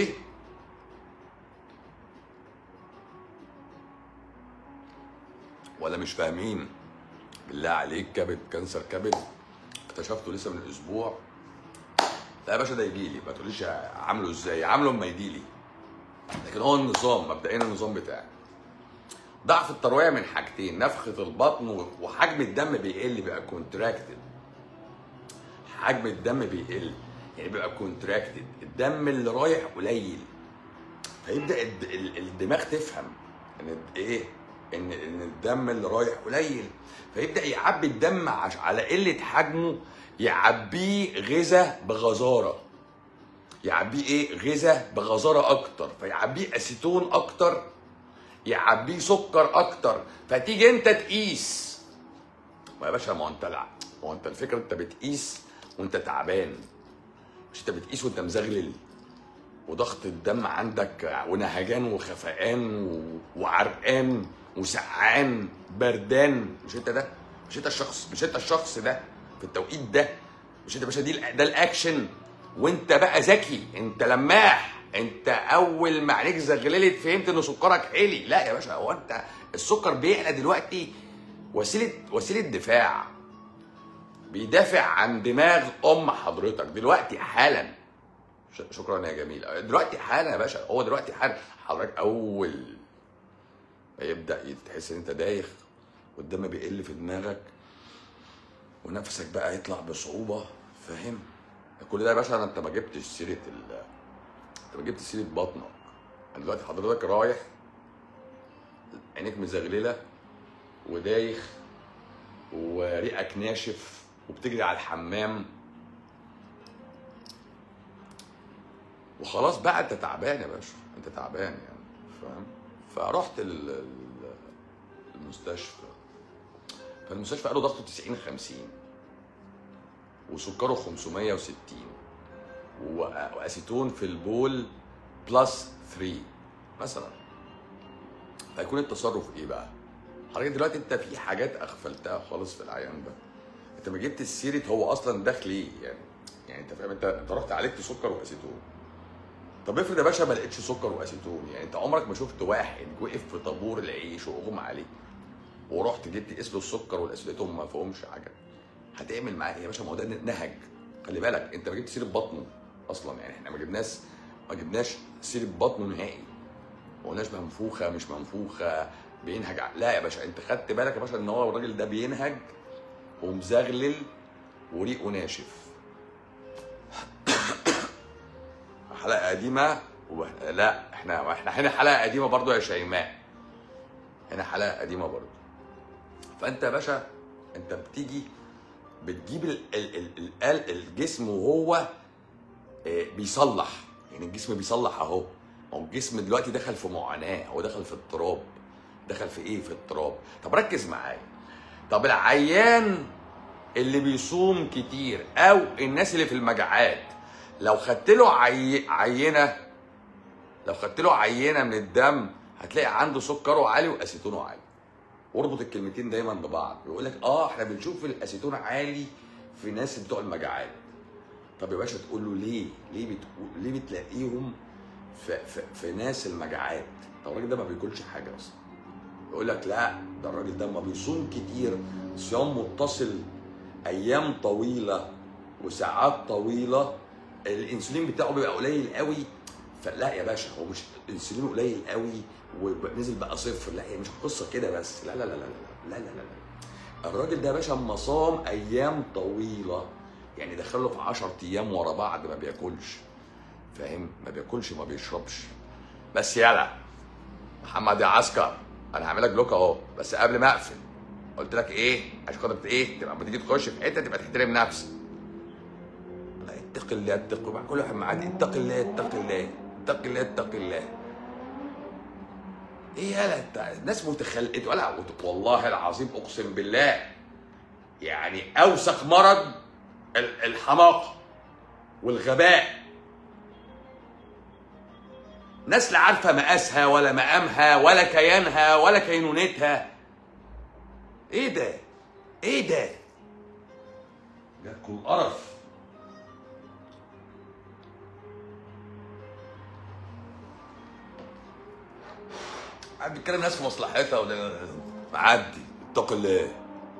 ولا مش فاهمين بالله عليك كبد كانسر كبد اكتشفته لسه من اسبوع لا يا باشا ده يجي لي ما تقوليش عامله ازاي عامله اما يجي لي لكن هو النظام مبدئيا النظام بتاعي ضعف الترويه من حاجتين نفخه البطن وحجم الدم بيقل بيبقى كونتراكتد حجم الدم بيقل يعني بيبقى كونتراكتد الدم اللي رايح قليل فيبدا الد- ال- الدماغ تفهم ان الد- ايه ان ان الدم اللي رايح قليل فيبدا يعبي الدم عش على قله حجمه يعبيه غذاء بغزاره يعبيه ايه غذاء بغزاره اكتر فيعبيه اسيتون اكتر يعبيه سكر اكتر فتيجي انت تقيس ما يا باشا ما هو انت لا ما هو انت الفكره انت بتقيس وانت تعبان مش انت بتقيس وانت مزغلل وضغط الدم عندك ونهجان وخفقان و- وعرقان وسقعان بردان مش انت ده مش انت الشخص مش انت الشخص ده في التوقيت ده مش انت يا باشا دي ال- ده الاكشن وانت بقى ذكي انت لماح انت اول ما عينيك زغللت فهمت ان سكرك عالي لا يا باشا هو انت السكر بيعلى دلوقتي وسيله وسيله دفاع بيدافع عن دماغ ام حضرتك دلوقتي حالا ش- شكرا يا جميل دلوقتي حالا يا باشا هو دلوقتي حالا حضرتك اول ما يبدا تحس ان انت دايخ والدم بيقل في دماغك ونفسك بقى يطلع بصعوبه فاهم كل ده يا باشا انت ما جبتش سيره ال انت ما جبتش سيره بطنك يعني دلوقتي حضرتك رايح عينيك مزغلله ودايخ وريقك ناشف وبتجري على الحمام وخلاص بقى انت تعبان يا باشا انت تعبان يعني فاهم فرحت ال- ال- المستشفى فالمستشفى قالوا ضغطه 90 50 وسكره 560 و- واسيتون في البول بلس 3 مثلا هيكون التصرف ايه بقى؟ حضرتك دلوقتي انت في حاجات اغفلتها خالص في العيان ده انت ما جبت السيره هو اصلا داخل ايه يعني يعني انت فاهم انت انت رحت عالجت سكر واسيتون طب افرض يا باشا ما لقيتش سكر واسيتون يعني انت عمرك ما شفت واحد وقف في طابور العيش واغمى عليه ورحت جبت قيس له السكر والاسيتون ما فيهمش حاجه هتعمل معاه ايه يا باشا ما هو ده نهج خلي بالك انت ما جبت سيره بطنه اصلا يعني احنا ما جبناش ما جبناش سيره بطنه نهائي ما قلناش منفوخه مش منفوخه بينهج ع- لا يا باشا انت خدت بالك يا باشا ان هو الراجل ده بينهج ومزغلل وريقه ناشف حلقه قديمه و... لا احنا احنا هنا حلقه قديمه برضو يا شيماء هنا حلقه قديمه برضو فانت يا باشا انت بتيجي بتجيب ال... ال... ال... ال... الجسم وهو آه، بيصلح يعني الجسم بيصلح اهو ما هو الجسم دلوقتي دخل في معاناه هو دخل في اضطراب دخل في ايه في اضطراب طب ركز معايا طب العيان اللي بيصوم كتير او الناس اللي في المجاعات لو خدت له عي... عينه لو خدت له عينه من الدم هتلاقي عنده سكره عالي واسيتونه عالي واربط الكلمتين دايما ببعض بيقول لك اه احنا بنشوف الاسيتون عالي في ناس بتوع المجاعات طب يا باشا تقول له ليه ليه بتقول ليه بتلاقيهم في, في, في ناس المجاعات طب الراجل ده ما بياكلش حاجه اصلا يقول لك لا ده الراجل ده ما بيصوم كتير صيام متصل ايام طويله وساعات طويله الانسولين بتاعه بيبقى قليل قوي فلا يا باشا هو مش الانسولين قليل قوي ونزل بقى صفر لا هي مش قصه كده بس لا لا لا لا لا لا لا, لا, لا. الراجل ده يا باشا اما صام ايام طويله يعني دخله في 10 ايام ورا بعض ما بياكلش فاهم ما بياكلش ما بيشربش بس يلا محمد يا عسكر انا هعمل لك بلوك اهو بس قبل ما اقفل قلت لك ايه عشان خاطر ايه تبقى لما تيجي تخش في حته تبقى تحترم نفسك لا اتق الله اتق الله كل واحد معاه اتق الله اتق الله اتق الله اتق الله ايه يالا انت ناس متخلقت ولا والله العظيم اقسم بالله يعني اوسخ مرض ال- الحماقه والغباء ناس لا عارفه مقاسها ولا مقامها ولا كيانها ولا كينونتها ايه ده ايه ده جاتكم قرف قاعد بيتكلم ناس في مصلحتها ولا معدي اتق الله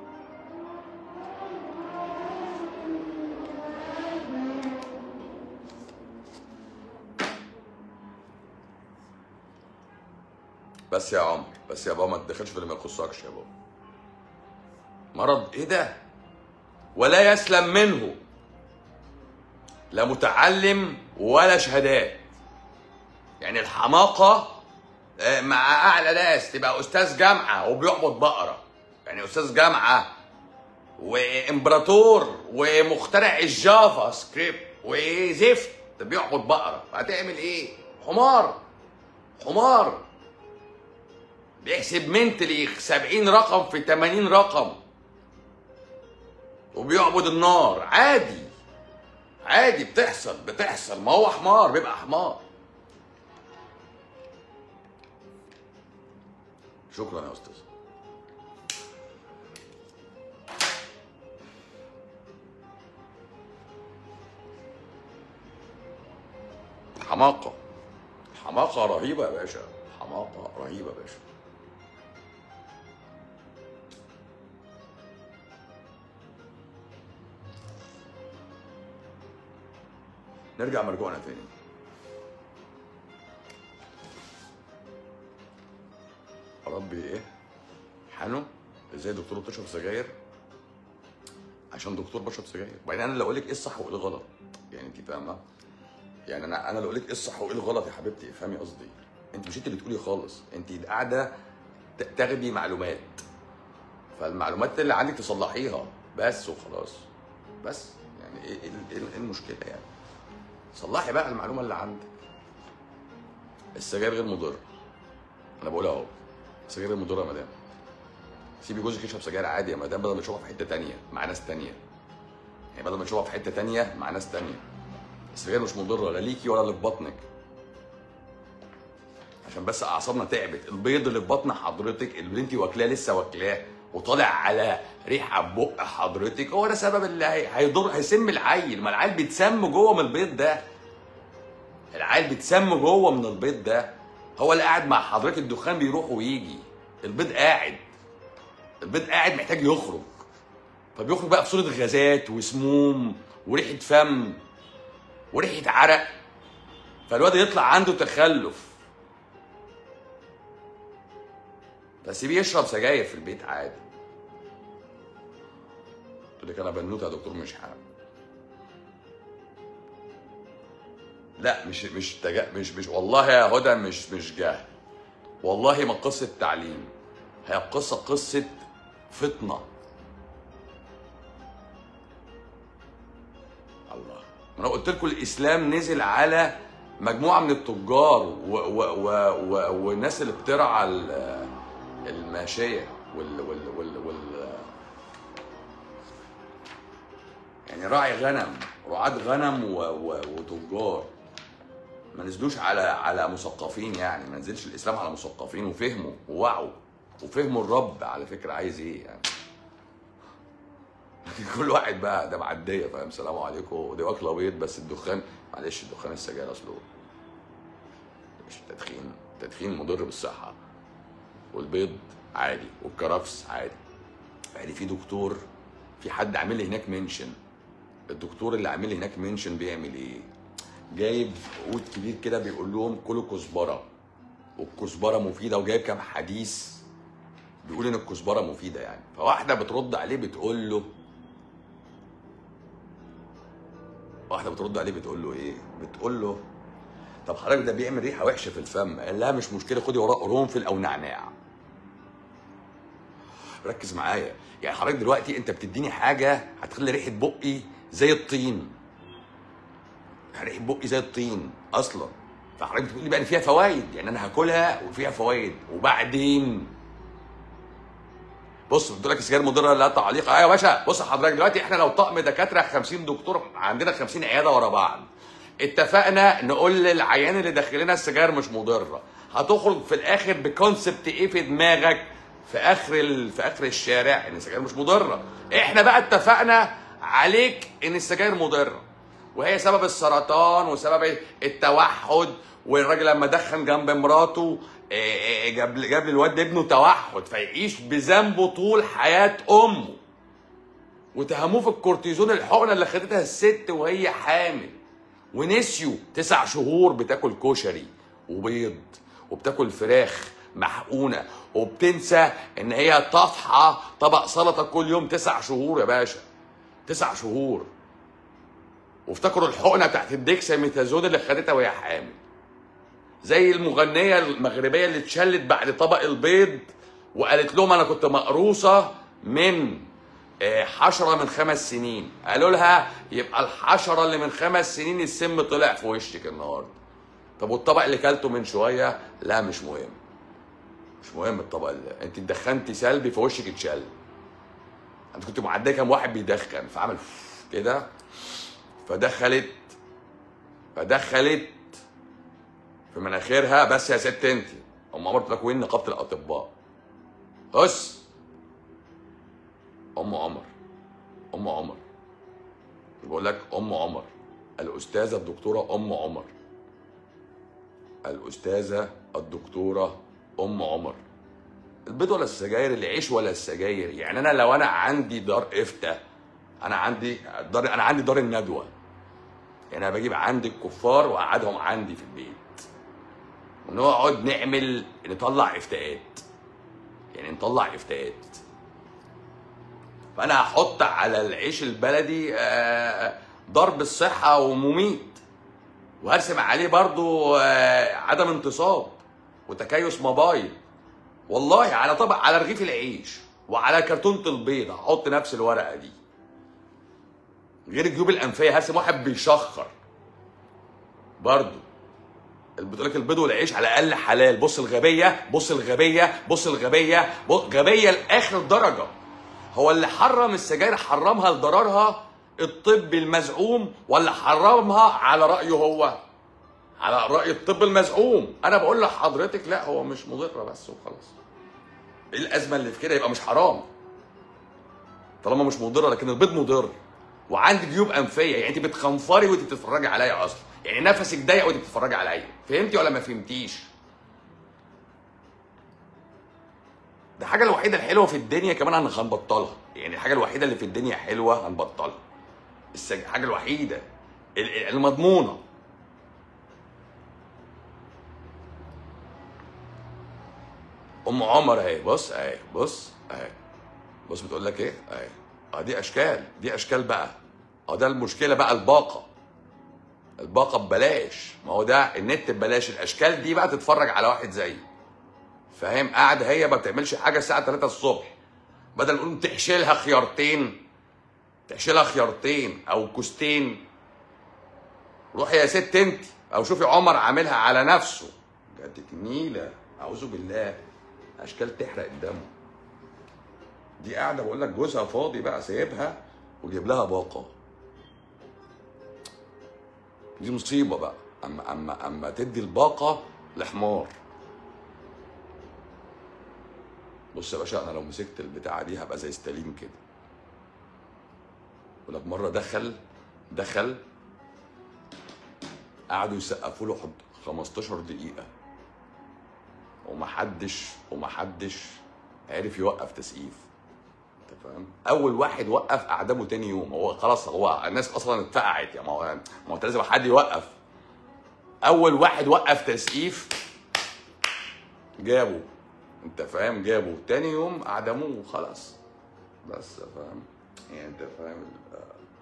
بس يا عمر بس يا بابا ما تدخلش في اللي ما يخصكش يا بابا مرض ايه ده ولا يسلم منه لا متعلم ولا شهادات يعني الحماقه آه، مع اعلى ناس تبقى استاذ جامعه وبيعبد بقره يعني استاذ جامعه وامبراطور ومخترع الجافا سكريبت وزفت بيعبد بقره هتعمل ايه حمار حمار بيحسب منتلي 70 رقم في 80 رقم وبيعبد النار عادي عادي بتحصل بتحصل ما هو حمار بيبقى حمار شكرا يا استاذ حماقة حماقة رهيبة يا باشا حماقة رهيبة يا باشا نرجع مرجوعنا تاني ربي ايه حنو ازاي دكتور بتشرب سجاير عشان دكتور بشرب سجاير وبعدين انا اللي اقول لك ايه الصح وايه الغلط يعني انت فاهمه يعني انا انا اللي اقول لك ايه الصح وايه الغلط يا حبيبتي افهمي قصدي انت مش انت اللي بتقولي خالص انت قاعده ت- تاخدي معلومات فالمعلومات اللي عندك تصلحيها بس وخلاص بس يعني ايه ايه إيه المشكله يعني صلحي بقى المعلومه اللي عندك السجاير غير مضر انا بقولها اهو السجاير غير مضره يا مدام سيبي جوزك يشرب سجاير عادي يا مدام بدل ما تشربها في حته تانية مع ناس تانية يعني بدل ما تشربها في حته تانية مع ناس تانية السجاير مش مضره لا ليكي ولا اللي في بطنك عشان بس اعصابنا تعبت البيض اللي في بطن حضرتك اللي انت واكلاه لسه واكلاه وطالع على ريحه بق حضرتك هو ده سبب اللي هي- هيضر هيسم العيل ما العيل بيتسم جوه من البيض ده العيل بيتسم جوه من البيض ده هو اللي قاعد مع حضرتك الدخان بيروح ويجي البيض قاعد البيض قاعد محتاج يخرج فبيخرج بقى بصوره غازات وسموم وريحه فم وريحه عرق فالواد يطلع عنده تخلف فسيبيه يشرب سجاير في البيت عادي قلت لك انا بنوته يا دكتور مش حابب لا مش مش تجا... مش مش والله يا هدى مش مش جهل والله ما قصه تعليم هي قصه قصه فطنه الله ما انا قلت لكم الاسلام نزل على مجموعه من التجار و... و... و... و... والناس اللي بترعى ال- الماشيه وال... وال... وال... وال... يعني راعي غنم رعاة غنم و... و... وتجار ما نزلوش على على مثقفين يعني ما نزلش الاسلام على مثقفين وفهموا ووعوا وفهموا الرب على فكره عايز ايه يعني كل واحد بقى ده معديه فاهم سلام عليكم ودي واكله بيض بس الدخان معلش الدخان السجاير اصله مش تدخين تدخين مضر بالصحه والبيض عادي والكرفس عادي يعني في دكتور في حد عامل لي هناك منشن الدكتور اللي عامل لي هناك منشن بيعمل ايه جايب عود كبير كده بيقول لهم كلوا كزبره والكزبره مفيده وجايب كام حديث بيقول ان الكزبره مفيده يعني فواحده بترد عليه بتقول له واحده بترد عليه بتقول له ايه بتقول له طب حضرتك ده بيعمل ريحه وحشه في الفم قال لها مش مشكله خدي وراه قرنفل او نعناع ركز معايا يعني حضرتك دلوقتي انت بتديني حاجه هتخلي ريحه بقي زي الطين ريحه بقي زي الطين اصلا فحضرتك بتقول لي بقى ان فيها فوائد يعني انا هاكلها وفيها فوائد وبعدين بص قلت لك السجاير مضره لا تعليق ايوه يا باشا بص حضرتك دلوقتي احنا لو طقم دكاتره 50 دكتور عندنا 50 عياده ورا بعض اتفقنا نقول للعيان اللي داخل لنا السجاير مش مضره هتخرج في الاخر بكونسبت ايه في دماغك في اخر ال... في اخر الشارع ان السجاير مش مضره احنا بقى اتفقنا عليك ان السجاير مضره وهي سبب السرطان وسبب التوحد والراجل لما دخن جنب مراته إيه إيه جاب جاب للواد ابنه توحد فيعيش بذنبه طول حياه امه وتهموه في الكورتيزون الحقنه اللي خدتها الست وهي حامل ونسيوا تسع شهور بتاكل كشري وبيض وبتاكل فراخ محقونه وبتنسى ان هي طافحه طبق سلطه كل يوم تسع شهور يا باشا تسع شهور وافتكروا الحقنه بتاعت الديكساميثازون اللي خدتها وهي حامل زي المغنيه المغربيه اللي اتشلت بعد طبق البيض وقالت لهم انا كنت مقروصه من آه، حشره من خمس سنين قالوا لها يبقى الحشره اللي من خمس سنين السم طلع في وشك النهارده طب والطبق اللي كلته من شويه لا مش مهم مش مهم الطبق اللي انت اتدخنتي سلبي في وشك اتشل انت كنت معديه كام واحد بيدخن فعمل كده فدخلت فدخلت في مناخيرها بس يا ست انت ام عمر بتقول لك وين نقابه الاطباء بص ام عمر ام عمر بقول لك ام عمر الاستاذه الدكتوره ام عمر الاستاذه الدكتوره ام عمر البيض ولا السجاير العيش ولا السجاير يعني انا لو انا عندي دار افتاء انا عندي دار انا عندي دار الندوه يعني انا بجيب عندي الكفار واقعدهم عندي في البيت ونقعد نعمل نطلع افتاءات يعني نطلع افتاءات فانا هحط على العيش البلدي آه، ضرب الصحه ومميت وهرسم عليه برضو آه، عدم انتصاب وتكيس مبايض والله على طبق على رغيف العيش وعلى كرتونه البيض هحط نفس الورقه دي غير الجيوب الانفيه هرسم واحد بيشخر برضو بتقول لك البيض والعيش على الاقل حلال بص الغبيه بص الغبيه بص الغبيه بص غبيه لاخر درجه هو اللي حرم السجاير حرمها لضررها الطبي المزعوم ولا حرمها على رايه هو على راي الطب المزعوم انا بقول لحضرتك لا هو مش مضره بس وخلاص ايه الازمه اللي في كده يبقى مش حرام طالما مش مضره لكن البيض مضر وعندي جيوب انفيه يعني انت بتخنفري وانت بتتفرجي عليا اصلا يعني نفسك ضيق وانت بتتفرجي عليا فهمتي ولا ما فهمتيش ده الحاجه الوحيده الحلوه في الدنيا كمان هن- هنبطلها يعني الحاجه الوحيده اللي في الدنيا حلوه هنبطلها السج... الحاجه الوحيده ال- ال- المضمونه ام عمر اهي بص اهي بص اهي بص بتقول لك ايه اهي اه دي اشكال دي اشكال بقى اه ده المشكله بقى الباقه الباقه ببلاش ما هو ده النت ببلاش الاشكال دي بقى تتفرج على واحد زيي فاهم قاعده هي ما بتعملش حاجه الساعه 3 الصبح بدل ما نقول تحشيلها خيارتين تحشيلها خيارتين او كوستين روحي يا ست انت او شوفي عمر عاملها على نفسه جدك نيله اعوذ بالله اشكال تحرق دمه دي قاعده بقول لك جوزها فاضي بقى سايبها وجيب لها باقه دي مصيبه بقى اما اما اما تدي الباقه لحمار بص يا باشا انا لو مسكت البتاعه دي هبقى زي ستالين كده يقول لك مره دخل دخل قعدوا يسقفوا له حد- 15 دقيقه ومحدش ومحدش عرف يوقف تسقيف انت فاهم اول واحد وقف اعدامه تاني يوم هو خلاص هو الناس اصلا اتفقعت يا ما هو ما هو انت لازم حد يوقف اول واحد وقف تسقيف جابه انت فاهم جابه تاني يوم اعدموه وخلاص بس فاهم يعني انت فاهم ال-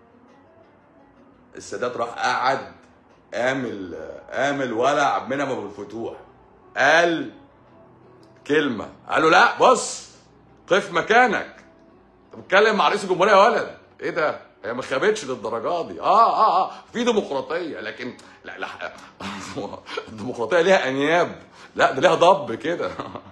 السادات راح قعد قام قام الولع منعم ابو الفتوح قال كلمه قال له لا بص قف مكانك انت بتتكلم مع رئيس الجمهوريه يا ولد ايه ده هي ما خابتش للدرجه دي اه اه اه في ديمقراطيه لكن لا لا الديمقراطيه ليها انياب لا ده ليها ضب كده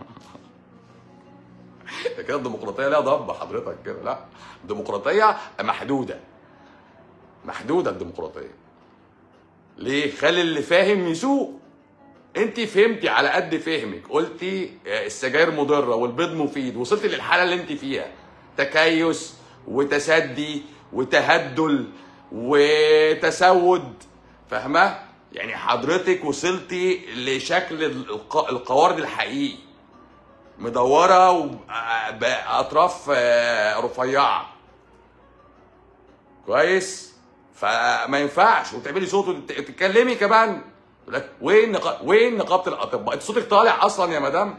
ده كده الديمقراطيه ليها ضب حضرتك كده لا الديمقراطيه محدوده محدوده الديمقراطيه ليه خلي اللي فاهم يسوق انت فهمتي على قد فهمك قلتي آه، السجاير مضره والبيض مفيد وصلتي للحاله اللي انت فيها تكيس وتسدي وتهدل وتسود فاهمه يعني حضرتك وصلتي لشكل الق- القوارض الحقيقي مدوره وباطراف رفيعه كويس فما ينفعش وتعملي صوت وتتكلمي كمان يقول لك وين نقا... وين نقابه الاطباء انت صوتك طالع اصلا يا مدام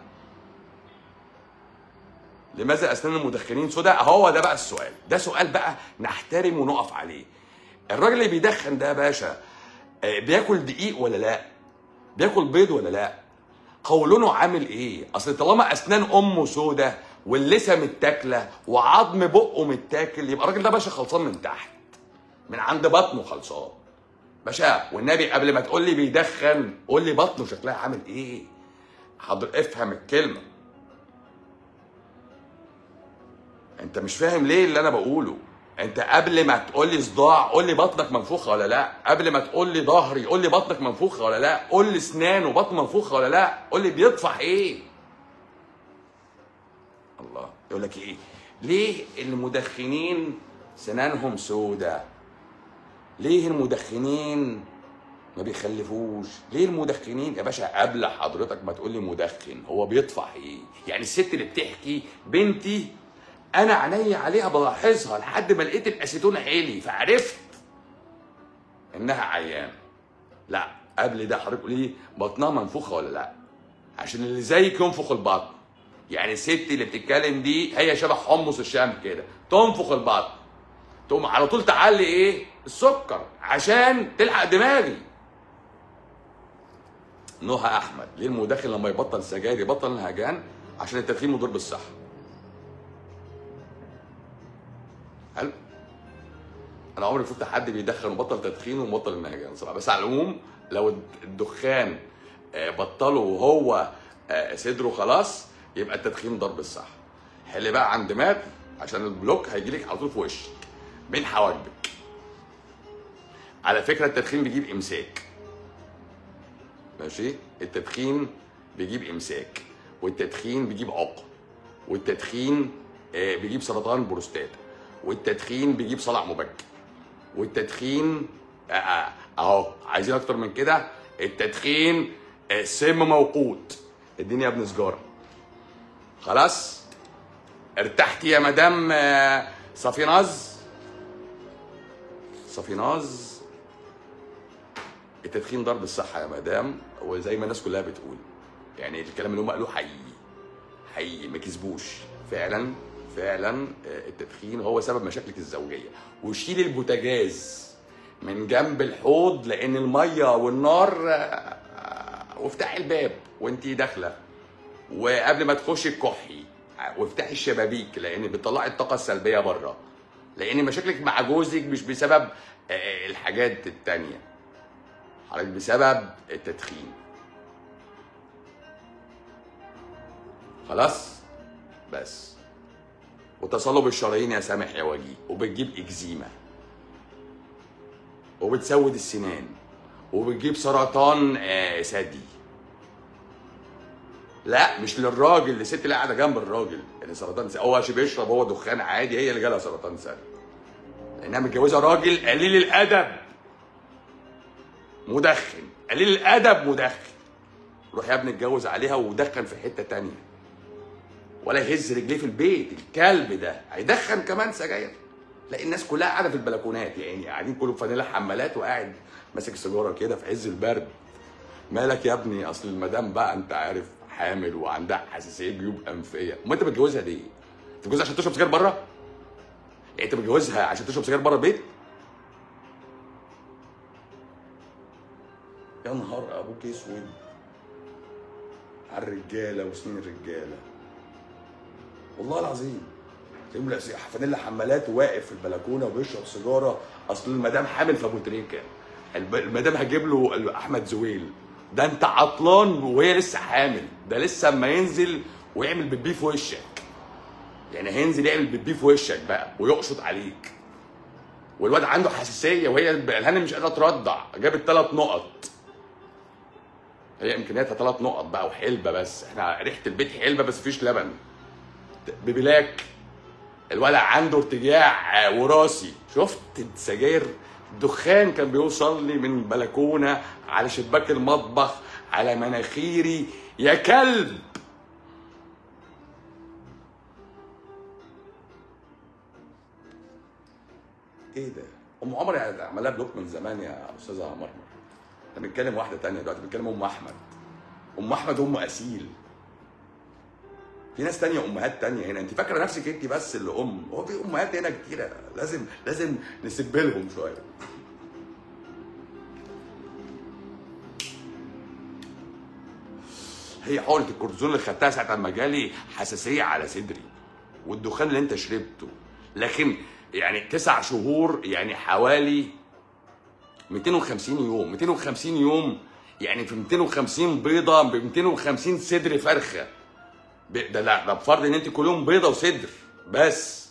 لماذا اسنان المدخنين سوداء هو ده بقى السؤال ده سؤال بقى نحترم ونقف عليه الراجل اللي بيدخن ده يا باشا آه، بياكل دقيق ولا لا بياكل بيض ولا لا قولونه عامل ايه اصل طالما اسنان امه سودة واللثه متاكله وعظم بقه متاكل يبقى الراجل ده باشا خلصان من تحت من عند بطنه خلصان باشا والنبي قبل ما تقول لي بيدخن قول لي بطنه شكلها عامل ايه حاضر افهم الكلمه انت مش فاهم ليه اللي انا بقوله انت قبل ما تقول لي صداع قول لي بطنك منفوخه ولا لا قبل ما تقول لي ظهري قول لي بطنك منفوخه ولا لا قول لي اسنان وبطن منفوخه ولا لا قول لي بيطفح ايه الله يقول لك ايه ليه المدخنين سنانهم سودة ليه المدخنين ما بيخلفوش ليه المدخنين يا باشا قبل حضرتك ما تقول لي مدخن هو بيطفح ايه يعني الست اللي بتحكي بنتي انا عيني عليها بلاحظها لحد ما لقيت الاسيتون عالي فعرفت انها عيان لا قبل ده حضرتك قولي لي بطنها منفوخه ولا لا عشان اللي زيك ينفخ البطن يعني الست اللي بتتكلم دي هي شبه حمص الشام كده تنفخ البطن تقوم على طول تعلي ايه السكر عشان تلحق دماغي نهى احمد ليه المدخن لما يبطل سجاير يبطل الهجان عشان التدخين مضر بالصحه حلو انا عمري ما شفت حد بيدخن وبطل تدخين ومبطل النهجان صراحه بس على العموم لو الدخان آه، بطله وهو آه، صدره خلاص يبقى التدخين ضرب الصح حل بقى عند مات عشان البلوك هيجي لك على طول في وشك بين حواجبك على فكره التدخين بيجيب امساك ماشي التدخين بيجيب امساك والتدخين بيجيب عقم والتدخين آه، بيجيب سرطان بروستات والتدخين بيجيب صلع مبكر والتدخين آه، آه، اهو عايزين اكتر من كده التدخين آه، سم موقوت اديني يا ابن سجاره خلاص ارتحتي يا مدام آه، صفيناز صفيناز التدخين ضرب الصحة يا مدام وزي ما الناس كلها بتقول يعني الكلام اللي هم قالوه حقيقي حقيقي ما كذبوش فعلا فعلا آه، التدخين هو سبب مشاكلك الزوجية وشيل البوتاجاز من جنب الحوض لأن المية والنار آه، آه، وافتحي الباب وانتي داخلة وقبل ما تخشي الكحي وافتحي الشبابيك لان بتطلعي الطاقه السلبيه بره لان مشاكلك مع جوزك مش بسبب آه، الحاجات التانية حضرتك بسبب التدخين خلاص بس وتصلب الشرايين يا سامح يا وجيه وبتجيب اكزيما وبتسود السنان وبتجيب سرطان آه، ثدي لا مش للراجل للست اللي قاعده جنب الراجل اللي سرطان ثدي هو عشان بيشرب هو دخان عادي هي اللي جالها سرطان ثدي لانها متجوزه راجل قليل الادب مدخن قليل الادب مدخن روح يا ابني اتجوز عليها ودخن في حته تانية ولا يهز رجليه في البيت الكلب ده هيدخن كمان سجاير تلاقي الناس كلها قاعده في البلكونات يعني قاعدين كلهم فانيلا حمالات وقاعد ماسك سيجاره كده في عز البرد مالك يا ابني اصل المدام بقى انت عارف حامل وعندها حساسيه جيوب انفيه ما انت متجوزها ليه؟ تتجوزها عشان تشرب سجاير بره؟ يعني انت متجوزها عشان تشرب سجاير بره البيت؟ يا نهار ابوك اسود على الرجاله وسنين الرجاله والله العظيم تلاقيهم لابسين فانيلا حمالات واقف في البلكونه وبيشرب سيجاره اصل المدام حامل في ابو تريكه الب- المدام هجيب له احمد زويل ده انت عطلان وهي لسه حامل ده لسه اما ينزل ويعمل بيبي في وشك يعني هينزل يعمل بيبي في وشك بقى ويقشط عليك والواد عنده حساسيه وهي الهانم مش قادره ترضع جابت ثلاث نقط هي امكانياتها ثلاث نقط بقى وحلبه بس احنا ريحه البيت حلبه بس مفيش لبن ببلاك الولع عنده ارتجاع وراثي شفت السجاير الدخان كان بيوصل لي من البلكونه على شباك المطبخ على مناخيري يا كلب ايه ده؟ ام عمر يعني عملها بلوك من زمان يا استاذه مرمر احنا بنتكلم واحده تانية دلوقتي بنتكلم ام احمد ام احمد ام اسيل في ناس تانية امهات تانية هنا انت فاكره نفسك انت بس اللي ام هو في امهات هنا كتيره لازم لازم نسب لهم شويه هي حقنه الكورتيزون اللي خدتها ساعه ما جالي حساسيه على صدري والدخان اللي انت شربته لكن يعني تسع شهور يعني حوالي 250 يوم 250 يوم يعني في 250 بيضه ب 250 صدر فرخه ب- ده لا ده بفرض ان انت كل يوم بيضه وصدر بس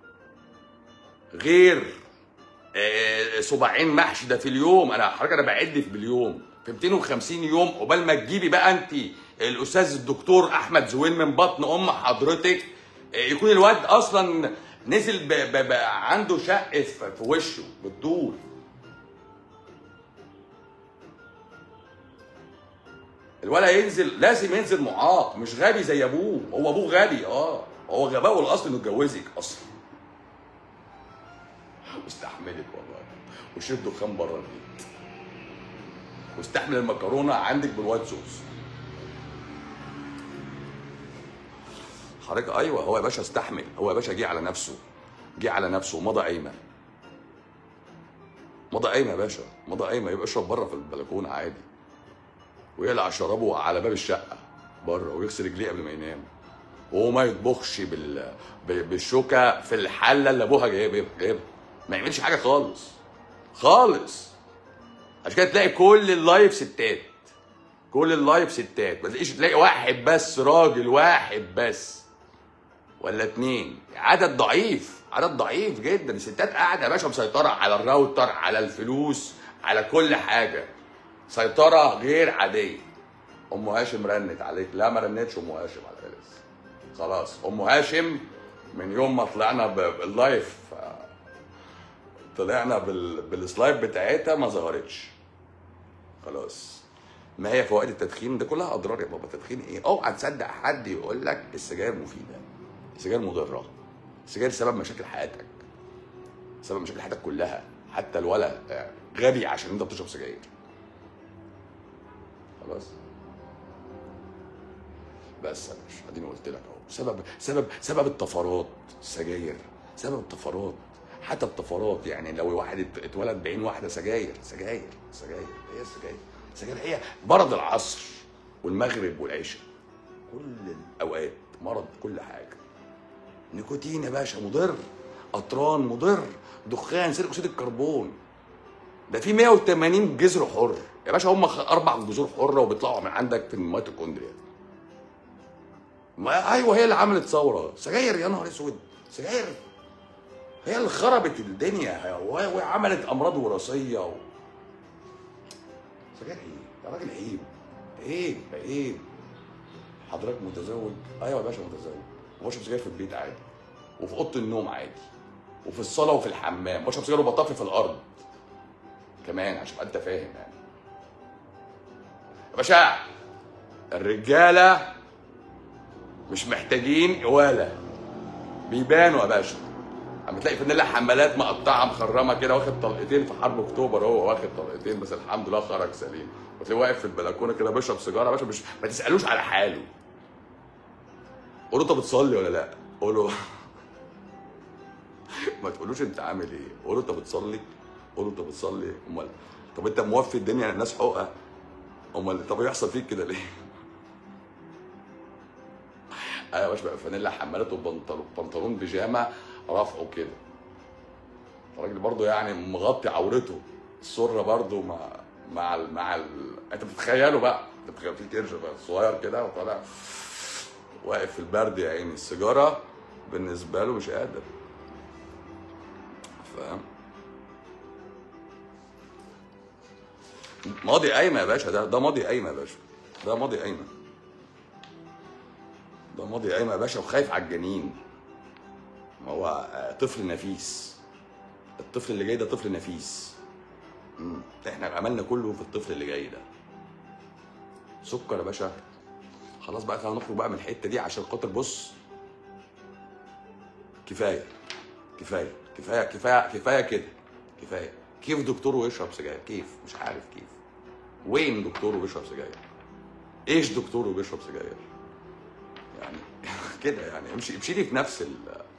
غير آه، صباعين محشي ده في اليوم انا حضرتك انا بعد في باليوم في 250 يوم قبل ما تجيبي بقى انت الاستاذ الدكتور احمد زويل من بطن ام حضرتك آه، يكون الواد اصلا نزل ب... ب... ب... عنده شق في في وشه بالطول الولد ينزل لازم ينزل معاق مش غبي زي ابوه هو ابوه غبي اه هو غباؤه الاصل انه اتجوزك اصلا واستحملك والله وشرب دخان بره البيت واستحمل المكرونه عندك بالوايت صوص حضرتك ايوه هو يا باشا استحمل هو يا باشا جه على نفسه جه على نفسه ومضى قايمه مضى قايمه يا باشا مضى قايمه يبقى اشرب بره في البلكونه عادي ويقلع شرابه على باب الشقه بره ويغسل رجليه قبل ما ينام وهو ما يطبخش بال... ب- بالشوكه في الحله اللي ابوها جايبها جايبها ما يعملش حاجه خالص خالص عشان كده تلاقي كل اللايف ستات كل اللايف ستات ما تلاقيش تلاقي واحد بس راجل واحد بس ولا اتنين عدد ضعيف عدد ضعيف جدا الستات قاعده يا باشا مسيطره على الراوتر على الفلوس على كل حاجه سيطره غير عاديه ام هاشم رنت عليك لا ما رنتش ام هاشم على فكره خلاص ام هاشم من يوم ما طلعنا ب- باللايف آه، طلعنا بال... بالسلايف بتاعتها ما ظهرتش خلاص ما هي فوائد التدخين ده كلها اضرار يا بابا تدخين ايه اوعى تصدق حد يقول لك السجاير مفيده السجاير مضره السجاير سبب مشاكل حياتك سبب مشاكل حياتك كلها حتى الولد آه، غبي عشان انت بتشرب سجاير خلاص بس يا باشا اديني قلت لك اهو سبب سبب سبب الطفرات السجاير سبب الطفرات حتى الطفرات يعني لو واحد ات- اتولد بعين واحده سجاير سجاير سجاير هي السجاير السجاير هي مرض العصر والمغرب والعشاء كل الاوقات مرض كل حاجه نيكوتين يا باشا مضر قطران مضر دخان ثاني اكسيد الكربون ده في 180 جذر حر يا باشا هم خ- اربع جذور حره وبيطلعوا من عندك في الميتوكوندريا ما ايوه هي اللي عملت ثوره سجاير يا نهار اسود سجاير هي اللي خربت الدنيا و- وعملت امراض وراثيه و... سجاير ايه؟ يا راجل عيب عيب عيب حضرتك متزوج؟ ايوه يا باشا متزوج وبشرب سجاير في البيت عادي وفي اوضه النوم عادي وفي الصاله وفي الحمام بشرب سيجاره وبطفي في الارض كمان عشان تبقى انت فاهم يعني يا باشا الرجاله مش محتاجين ولا بيبانوا يا باشا اما تلاقي فانيلا حمالات مقطعه مخرمه كده واخد طلقتين في حرب اكتوبر هو واخد طلقتين بس الحمد لله خرج سليم وتلاقيه واقف في البلكونه كده بيشرب سيجاره يا باشا مش ما تسالوش على حاله قول له انت بتصلي ولا لا قول له ما تقولوش انت عامل ايه قول له انت بتصلي قول له انت بتصلي امال طب انت موفي الدنيا للناس حقوقها امال طب يحصل فيك كده ليه ايوه يا باشا بقى فانيلا حمالات وبنطلون بنطلون بيجامه رافعه كده الراجل برضه يعني مغطي عورته السره برضه مع مع ال... مع ال... انت بتتخيله بقى انت بتتخيل في كرش بقى صغير كده وطالع واقف في البرد يا عيني السيجاره بالنسبه له مش قادر فاهم ماضي قايمه يا باشا ده ده ماضي قايمه يا باشا ده ماضي قايمه ده ماضي قايمه يا باشا وخايف على الجنين ما هو آه، طفل نفيس الطفل اللي جاي ده طفل نفيس مم. احنا عملنا كله في الطفل اللي جاي ده سكر يا باشا خلاص بقى خلينا نخرج بقى من الحته دي عشان خاطر بص كفايه كفايه كفايه كفايه كفايه كده كفايه كيف دكتور ويشرب سجاير كيف مش عارف كيف وين دكتور وبيشرب سجاير ايش دكتور وبيشرب سجاير يعني كده يعني امشي امشي لي في نفس ال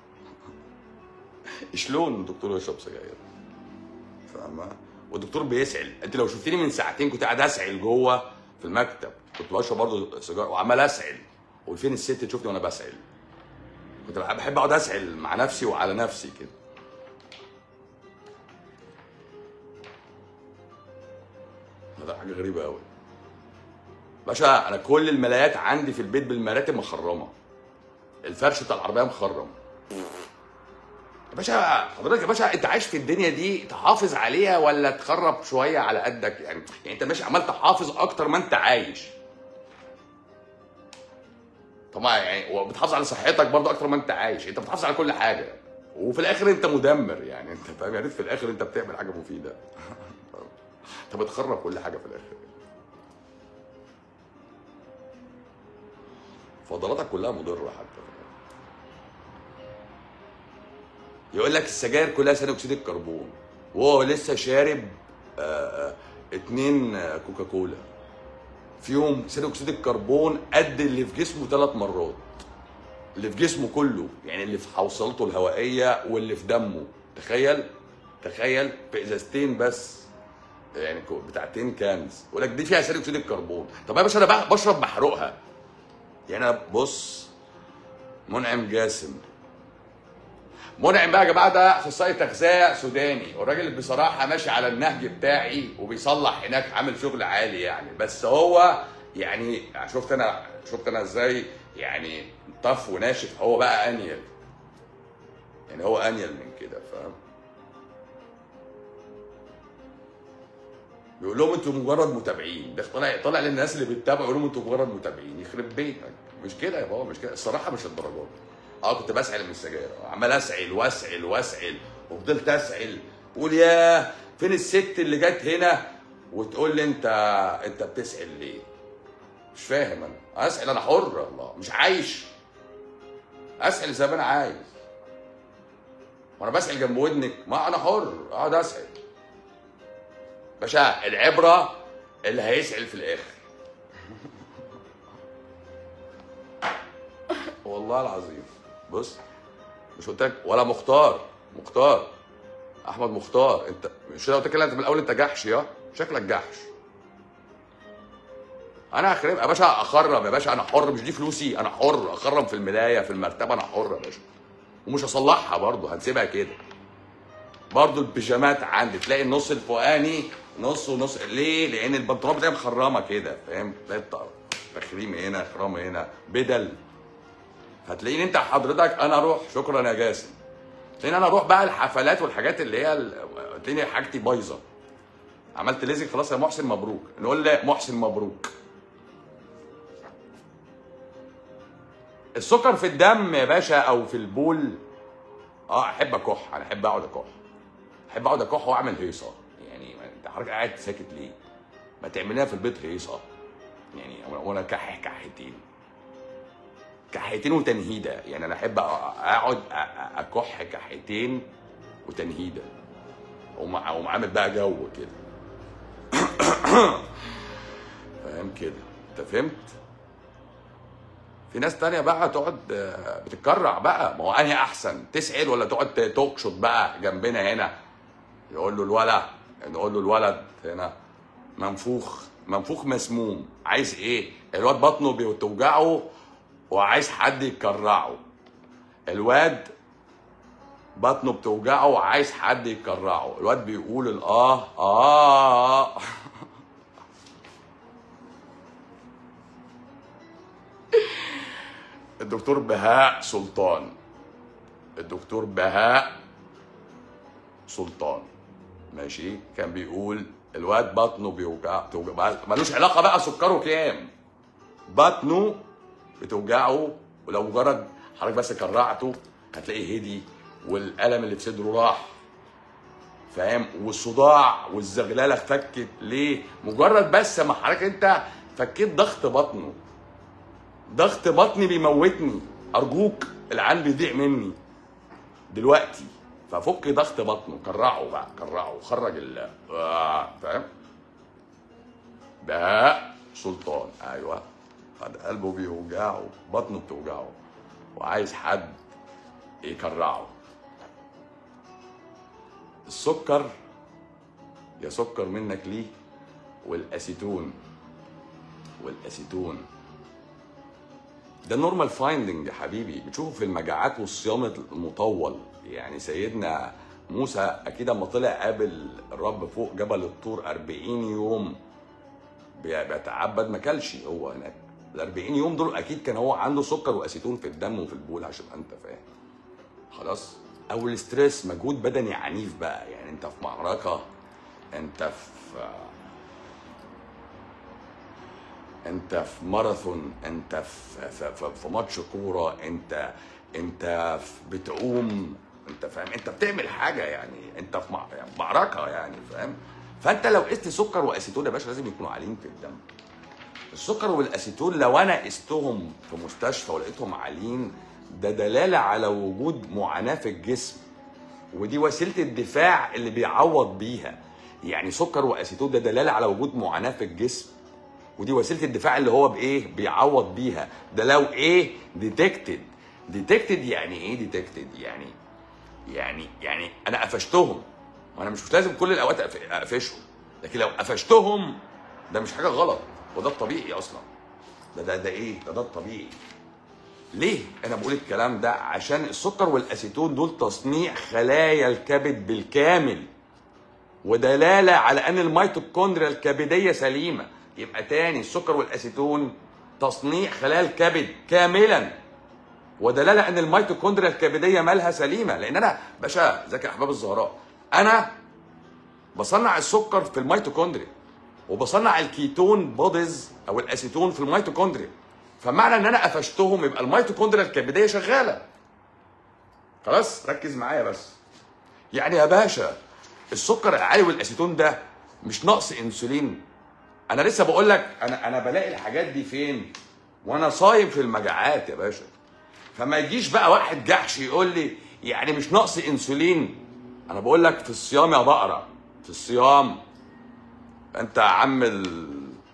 شلون دكتور يشرب سجاير فاهمة والدكتور بيسعل انت لو شفتني من ساعتين كنت قاعد اسعل جوه في المكتب كنت بشرب برضه سيجاره وعمال اسعل وفين الست تشوفني وانا بسعل كنت بحب اقعد اسعل مع نفسي وعلى نفسي كده ده حاجه غريبه قوي باشا انا كل الملايات عندي في البيت بالمراتب مخرمه الفرش بتاع العربيه مخرم يا باشا حضرتك يا باشا انت عايش في الدنيا دي تحافظ عليها ولا تخرب شويه على قدك يعني يعني انت ماشي عمال تحافظ اكتر ما انت عايش طبعا يعني وبتحافظ على صحتك برضه اكتر ما انت عايش انت بتحافظ على كل حاجه وفي الاخر انت مدمر يعني انت فاهم يعني في الاخر انت بتعمل حاجه مفيده انت بتخرب كل حاجه في الاخر فضلاتك كلها مضره حتى يقول لك السجاير كلها ثاني اكسيد الكربون وهو لسه شارب آه، آه، اتنين آه، كوكاكولا فيهم ثاني اكسيد الكربون قد اللي في جسمه ثلاث مرات اللي في جسمه كله يعني اللي في حوصلته الهوائيه واللي في دمه تخيل تخيل في ازازتين بس يعني كو- بتاعتين كانز يقول لك دي فيها ثاني اكسيد الكربون طب يا باشا انا بح- بشرب محروقها يعني انا بص منعم جاسم منعم بقى يا جماعه ده اخصائي تغذيه سوداني والراجل بصراحه ماشي على النهج بتاعي وبيصلح هناك عامل شغل عالي يعني بس هو يعني شفت انا شفت انا ازاي يعني طف وناشف هو بقى انيل يعني هو انيل من كده فاهم بيقول لهم انتوا مجرد متابعين ده طالع طالع للناس اللي بتتابعوا يقول لهم انتوا مجرد متابعين يخرب بيتك مش كده يا بابا مش كده الصراحه مش الدرجات دي. اه كنت بسعل من السجاير عمال اسعل واسعل واسعل وفضلت اسعل قول ياه فين الست اللي جت هنا وتقول لي انت انت بتسعل ليه؟ مش فاهم انا اسعل انا حر الله مش عايش اسعل زي ما انا عايز وانا بسعل جنب ودنك ما انا حر اقعد اسعل باشا العبره اللي هيسعل في الاخر والله العظيم بص مش قلت لك ولا مختار مختار احمد مختار انت مش لو قلت لك انت من الاول انت جحش يا شكلك جحش انا هخرب يا باشا اخرم يا باشا انا حر مش دي فلوسي انا حر اخرم في الملايه في المرتبه انا حر يا باشا ومش هصلحها برضه هنسيبها كده برضه البيجامات عندي تلاقي النص الفوقاني نص ونص ليه؟ لان البنطلونات بتاعي مخرمه كده فاهم؟ تلاقي الط- تخريم هنا خرام هنا بدل هتلاقيني انت حضرتك انا اروح شكرا يا جاسم تلاقيني انا اروح بقى الحفلات والحاجات اللي هي ال- تلاقيني حاجتي بايظه عملت ليزك خلاص يا محسن مبروك نقول له محسن مبروك السكر في الدم يا باشا او في البول اه احب اكح انا احب اقعد اكح احب اقعد اكح واعمل هيصه يعني ما- انت حضرتك قاعد ساكت ليه؟ ما تعملها في البيت هيصه يعني وأنا- وانا كح كحتين كحيتين وتنهيده يعني انا احب اقعد أ- أ- اكح كحيتين وتنهيده ومع ومعامل بقى جو كده فاهم كده انت فهمت في ناس تانية بقى تقعد آه، بتتكرع بقى ما هو انهي احسن تسعد ولا تقعد تقشط بقى جنبنا هنا يقول له الولد نقول له الولد هنا منفوخ منفوخ مسموم عايز ايه الواد بطنه بتوجعه وعايز حد يكرعه الواد بطنه بتوجعه وعايز حد يكرعه الواد بيقول الاه اه الدكتور بهاء سلطان الدكتور بهاء سلطان ماشي كان بيقول الواد بطنه بيوجع بتوجع ملوش علاقه بقى سكره كام بطنه بتوجعه ولو مجرد حضرتك بس كرعته هتلاقيه هدي والالم اللي في صدره راح فاهم والصداع والزغلله فكت ليه مجرد بس ما حضرتك انت فكيت ضغط بطنه ضغط بطني بيموتني ارجوك العين بيضيع مني دلوقتي ففك ضغط بطنه كرعه بقى كرعه خرج ال آه، فاهم بهاء سلطان ايوه قد قلبه بيوجعه بطنه بتوجعه وعايز حد يكرعه السكر يا سكر منك ليه والاسيتون والاسيتون ده نورمال فايندنج يا حبيبي بتشوفه في المجاعات والصيام المطول يعني سيدنا موسى اكيد اما طلع قابل الرب فوق جبل الطور 40 يوم بي- بيتعبد ما كلش هو هناك ال 40 يوم دول اكيد كان هو عنده سكر واسيتون في الدم وفي البول عشان انت فاهم خلاص او الاستريس مجهود بدني عنيف بقى يعني انت في معركه انت في انت في ماراثون انت في في, في, في ماتش كوره انت انت في بتعوم انت فاهم انت بتعمل حاجه يعني انت في مع- يعني معركه يعني فاهم فانت لو قست سكر واسيتون يا باشا لازم يكونوا عاليين في الدم السكر والاسيتون لو انا قستهم في مستشفى ولقيتهم عاليين ده دلاله على وجود معاناه في الجسم ودي وسيله الدفاع اللي بيعوض بيها يعني سكر واسيتون ده دلاله على وجود معاناه في الجسم ودي وسيله الدفاع اللي هو بايه بيعوض بيها ده لو ايه ديتكتد ديتكتد يعني ايه ديتكتد يعني يعني يعني انا قفشتهم وانا مش مش لازم كل الاوقات أقف- اقفشهم لكن لو قفشتهم ده مش حاجه غلط وده الطبيعي اصلا ده ده ده ايه ده ده الطبيعي ليه انا بقول الكلام ده عشان السكر والاسيتون دول تصنيع خلايا الكبد بالكامل ودلاله على ان الميتوكوندريا الكبديه سليمه يبقى تاني السكر والاسيتون تصنيع خلايا الكبد كاملا ودلاله ان الميتوكوندريا الكبديه مالها سليمه لان انا باشا ذكي احباب الزهراء انا بصنع السكر في الميتوكوندريا وبصنع الكيتون بوديز او الاسيتون في الميتوكوندريا فمعنى ان انا قفشتهم يبقى الميتوكوندريا الكبديه شغاله خلاص ركز معايا بس يعني يا باشا السكر العالي والاسيتون ده مش نقص انسولين انا لسه بقول لك انا انا بلاقي الحاجات دي فين وانا صايم في المجاعات يا باشا فما يجيش بقى واحد جحش يقول لي يعني مش نقص انسولين انا بقول لك في الصيام يا بقره في الصيام انت يا عم ال...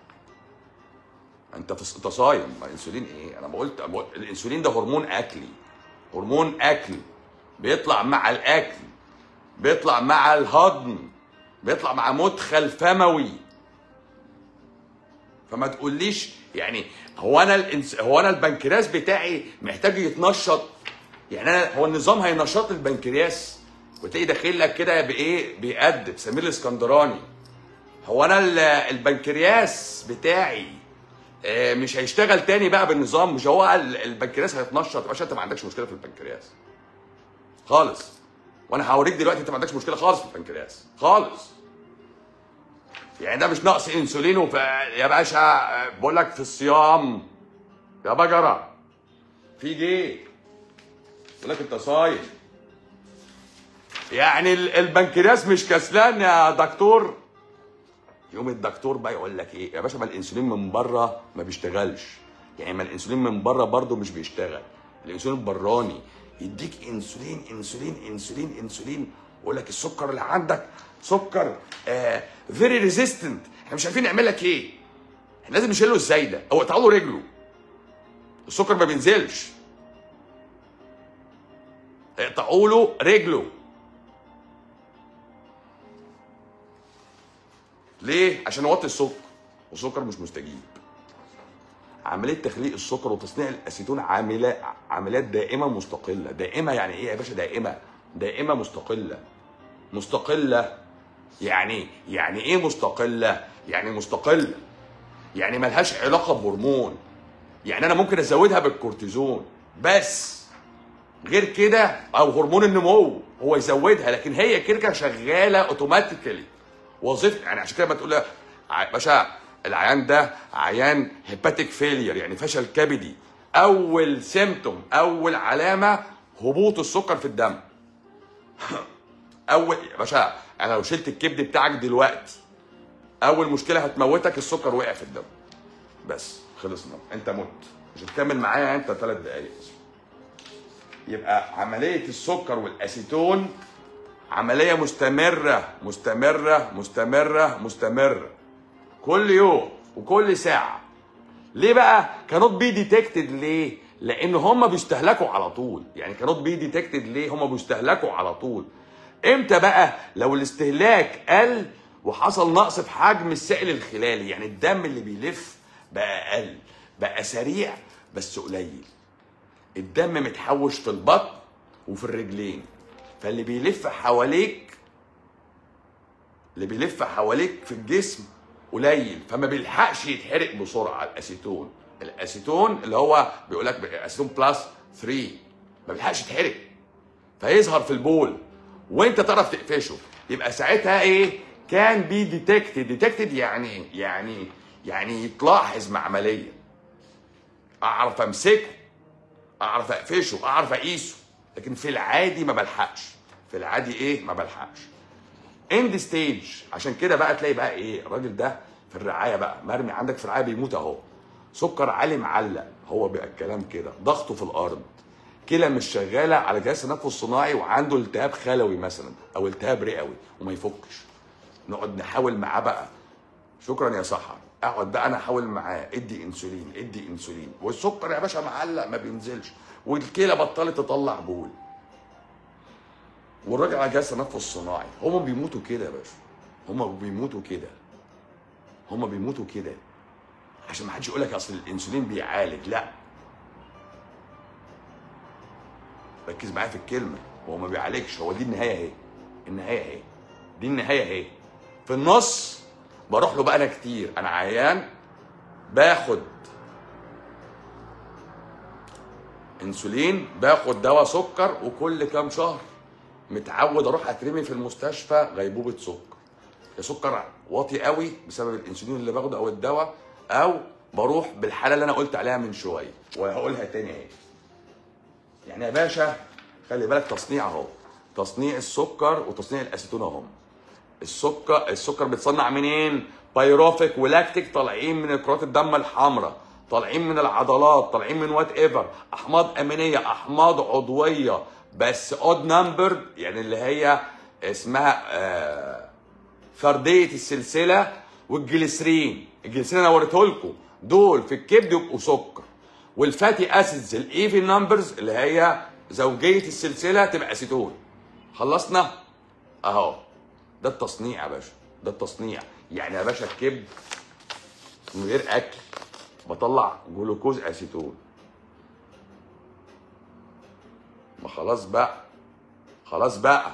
انت في... انت صايم ما انسولين ايه انا بقول بقول- الانسولين ده هرمون اكلي هرمون اكل بيطلع مع الاكل بيطلع مع الهضم بيطلع مع مدخل فموي فما تقوليش يعني هو انا الانس... هو انا البنكرياس بتاعي محتاج يتنشط يعني انا هو النظام هينشط البنكرياس وتلاقي داخل لك كده بايه بيقدم سمير الاسكندراني هو انا ال- البنكرياس بتاعي آه، مش هيشتغل تاني بقى بالنظام مش هو ال- البنكرياس هيتنشط يا باشا انت ما عندكش مشكله في البنكرياس خالص وانا هوريك دلوقتي انت ما عندكش مشكله خالص في البنكرياس خالص يعني ده مش نقص انسولين وف... يا باشا آه، بقول لك في الصيام يا بجره في جه بقول لك انت صايم يعني ال- البنكرياس مش كسلان يا دكتور يوم الدكتور بقى يقول لك ايه يا باشا ما الانسولين من بره ما بيشتغلش يعني ما الانسولين من بره برضه مش بيشتغل الانسولين البراني يديك انسولين انسولين انسولين انسولين ويقول لك السكر اللي عندك سكر فيري ريزيستنت احنا مش عارفين نعمل لك ايه احنا لازم نشيل له الزايده او اقطعوا له رجله السكر ما بينزلش اقطعوا له رجله ليه؟ عشان نوطي السكر والسكر مش مستجيب عمليه تخليق السكر وتصنيع الاسيتون عامله عمليات دائمه مستقله دائمه يعني ايه يا باشا دائمه دائمه مستقله مستقله يعني يعني ايه مستقله يعني مستقله يعني ملهاش علاقه بهرمون يعني انا ممكن ازودها بالكورتيزون بس غير كده او هرمون النمو هو يزودها لكن هي كده كده شغاله اوتوماتيكالي وظيفه يعني عشان كده ما تقول ع- باشا العيان ده عيان هيباتيك فيلير يعني فشل كبدي اول سيمتوم اول علامه هبوط السكر في الدم اول يا باشا انا لو شلت الكبد بتاعك دلوقتي اول مشكله هتموتك السكر وقع في الدم بس خلصنا انت مت مش هتكمل معايا انت ثلاث دقايق يبقى عمليه السكر والاسيتون عمليه مستمره مستمره مستمره مستمره كل يوم وكل ساعه ليه بقى كانوت بي ديتكتد ليه لان هم بيستهلكوا على طول يعني كانوت بي ديتكتد ليه هم بيستهلكوا على طول امتى بقى لو الاستهلاك قل وحصل نقص في حجم السائل الخلالي يعني الدم اللي بيلف بقى اقل بقى سريع بس قليل الدم متحوش في البطن وفي الرجلين فاللي بيلف حواليك اللي بيلف حواليك في الجسم قليل فما بيلحقش يتحرق بسرعه الاسيتون الاسيتون اللي هو بيقول لك اسيتون بلس 3 ما بيلحقش يتحرق فيظهر في البول وانت تعرف تقفشه يبقى ساعتها ايه كان بي ديتكتد ديتكتد يعني يعني يعني يتلاحظ معمليا اعرف امسكه اعرف اقفشه اعرف اقيسه لكن في العادي ما بلحقش في العادي ايه ما بلحقش اند ستيج عشان كده بقى تلاقي بقى ايه الراجل ده في الرعايه بقى مرمي عندك في الرعايه بيموت اهو سكر عالي معلق هو بقى الكلام كده ضغطه في الارض كلى مش شغاله على جهاز التنفس الصناعي وعنده التهاب خلوي مثلا او التهاب رئوي وما يفكش نقعد نحاول معاه بقى شكرا يا سحر اقعد بقى انا احاول معاه ادي انسولين ادي انسولين والسكر يا باشا معلق ما بينزلش والكلى بطلت تطلع بول والراجل على جهاز التنفس الصناعي هما بيموتوا كده يا باشا هما بيموتوا كده هما بيموتوا كده عشان ما حدش يقول لك اصل الانسولين بيعالج لا ركز معايا في الكلمه هو ما بيعالجش هو دي النهايه اهي النهايه اهي دي النهايه اهي في النص بروح له بقى انا كتير انا عيان باخد انسولين باخد دواء سكر وكل كام شهر متعود اروح اترمي في المستشفى غيبوبه سكر يا سكر واطي قوي بسبب الانسولين اللي باخده او الدواء او بروح بالحاله اللي انا قلت عليها من شويه وهقولها تاني اهي يعني يا باشا خلي بالك تصنيع اهو تصنيع السكر وتصنيع الاسيتون اهو السكر السكر بيتصنع منين؟ بايروفيك ولاكتيك طالعين من كرات الدم الحمراء طالعين من العضلات طالعين من وات ايفر احماض امينيه احماض عضويه بس اود نمبر يعني اللي هي اسمها آه فرديه السلسله والجليسرين الجليسرين انا وريته لكم دول في الكبد يبقوا سكر والفاتي اسيدز الايفن نمبرز اللي هي زوجيه السلسله تبقى اسيتون خلصنا اهو ده التصنيع يا باشا ده التصنيع يعني يا باشا الكبد من غير اكل بطلع جلوكوز اسيتون ما خلاص بقى خلاص بقى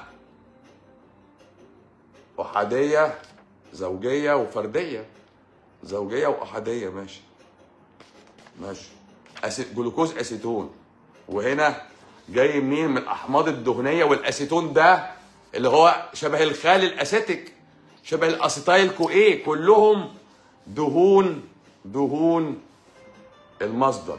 احاديه زوجيه وفرديه زوجيه واحاديه ماشي ماشي أسي... جلوكوز اسيتون وهنا جاي منين من الاحماض الدهنيه والاسيتون ده اللي هو شبه الخال الاسيتيك شبه الاسيتايل كو ايه كلهم دهون دهون المصدر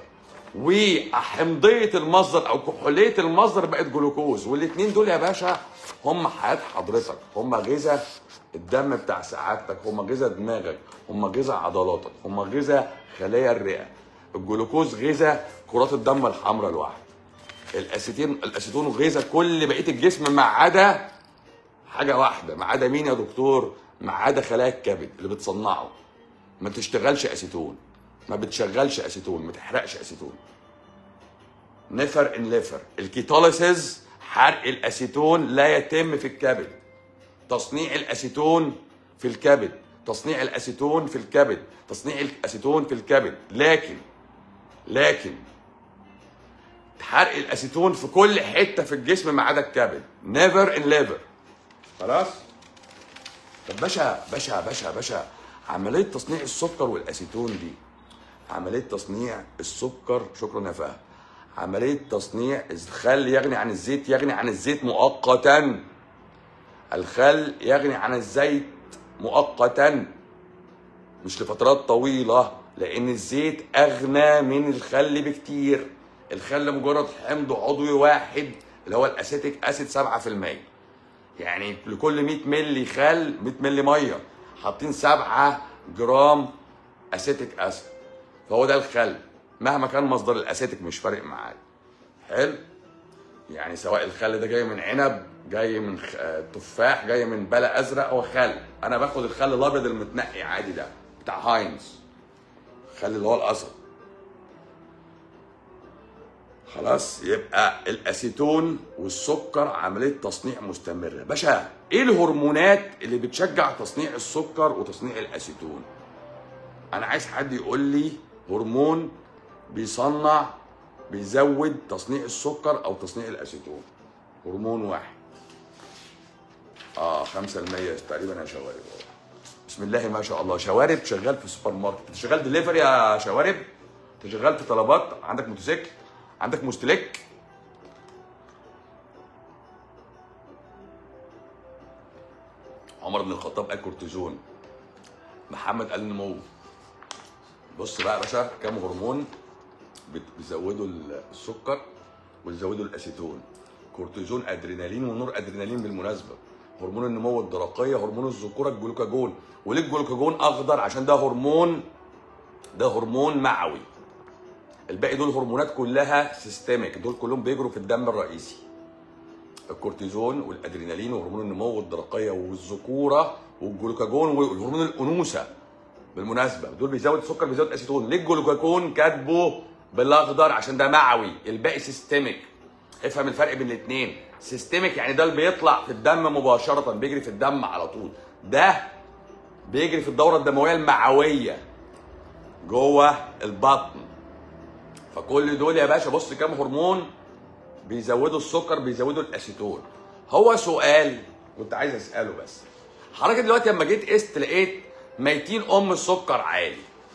وحمضيه المصدر او كحوليه المصدر بقت جلوكوز والاثنين دول يا باشا هم حياه حضرتك هم غذاء الدم بتاع سعادتك هم غذاء دماغك هم غذاء عضلاتك هم غذاء خلايا الرئه الجلوكوز غذاء كرات الدم الحمراء لوحده الاسيتين الاسيتون غذاء كل بقيه الجسم ما عدا حاجه واحده ما عدا مين يا دكتور ما عدا خلايا الكبد اللي بتصنعه ما تشتغلش اسيتون ما بتشغلش اسيتون ما تحرقش اسيتون نفر ان ليفر الكيتوليسيز حرق الاسيتون لا يتم في الكبد تصنيع الاسيتون في الكبد تصنيع الاسيتون في الكبد تصنيع الاسيتون في الكبد لكن لكن حرق الاسيتون في كل حته في الجسم ما عدا الكبد نيفر ان ليفر خلاص طب باشا باشا باشا باشا عمليه تصنيع السكر والاسيتون دي عمليه تصنيع السكر شكرا يا فهد عمليه تصنيع الخل يغني عن الزيت يغني عن الزيت مؤقتا الخل يغني عن الزيت مؤقتا مش لفترات طويله لان الزيت اغنى من الخل بكتير الخل مجرد حمض عضوي واحد اللي هو الاسيتيك اسيد 7% يعني لكل 100 مللي خل 100 مللي ميه حاطين 7 جرام اسيتيك اسيد فهو ده الخل مهما كان مصدر الاسيتيك مش فارق معايا حلو يعني سواء الخل ده جاي من عنب جاي من خ- آه، تفاح جاي من بلا ازرق هو خل انا باخد الخل الابيض المتنقي عادي ده بتاع هاينز الخل اللي هو الاسد خلاص يبقى الاسيتون والسكر عمليه تصنيع مستمره باشا ايه الهرمونات اللي بتشجع تصنيع السكر وتصنيع الاسيتون انا عايز حد يقول لي هرمون بيصنع بيزود تصنيع السكر او تصنيع الاسيتون هرمون واحد اه 5% تقريبا يا شوارب بسم الله ما شاء الله شوارب شغال في السوبر ماركت انت شغال دليفري يا شوارب انت شغال في طلبات عندك موتوسيكل عندك مستلك عمر بن الخطاب قال كورتيزون محمد قال نمو بص بقى يا باشا كام هرمون بت- بيزودوا ال- السكر ويزودوا الاسيتون كورتيزون ادرينالين ونور ادرينالين بالمناسبه هرمون النمو الدرقيه هرمون الذكوره الجلوكاجون وليه الجلوكاجون اخضر عشان ده هرمون ده هرمون معوي الباقي دول هرمونات كلها سيستميك دول كلهم بيجروا في الدم الرئيسي الكورتيزون والادرينالين وهرمون النمو والدرقيه والذكوره والجلوكاجون وهرمون الانوثه بالمناسبه دول بيزود السكر بيزود اسيتون ليه الجلوكاجون كاتبه بالاخضر عشان ده معوي الباقي سيستميك افهم الفرق بين الاثنين سيستميك يعني ده اللي بيطلع في الدم مباشره بيجري في الدم على طول ده بيجري في الدوره الدمويه المعويه جوه البطن فكل دول يا باشا بص كام هرمون بيزودوا السكر بيزودوا الاسيتون هو سؤال كنت عايز اساله بس حضرتك دلوقتي لما جيت قست لقيت ميتين ام السكر عالي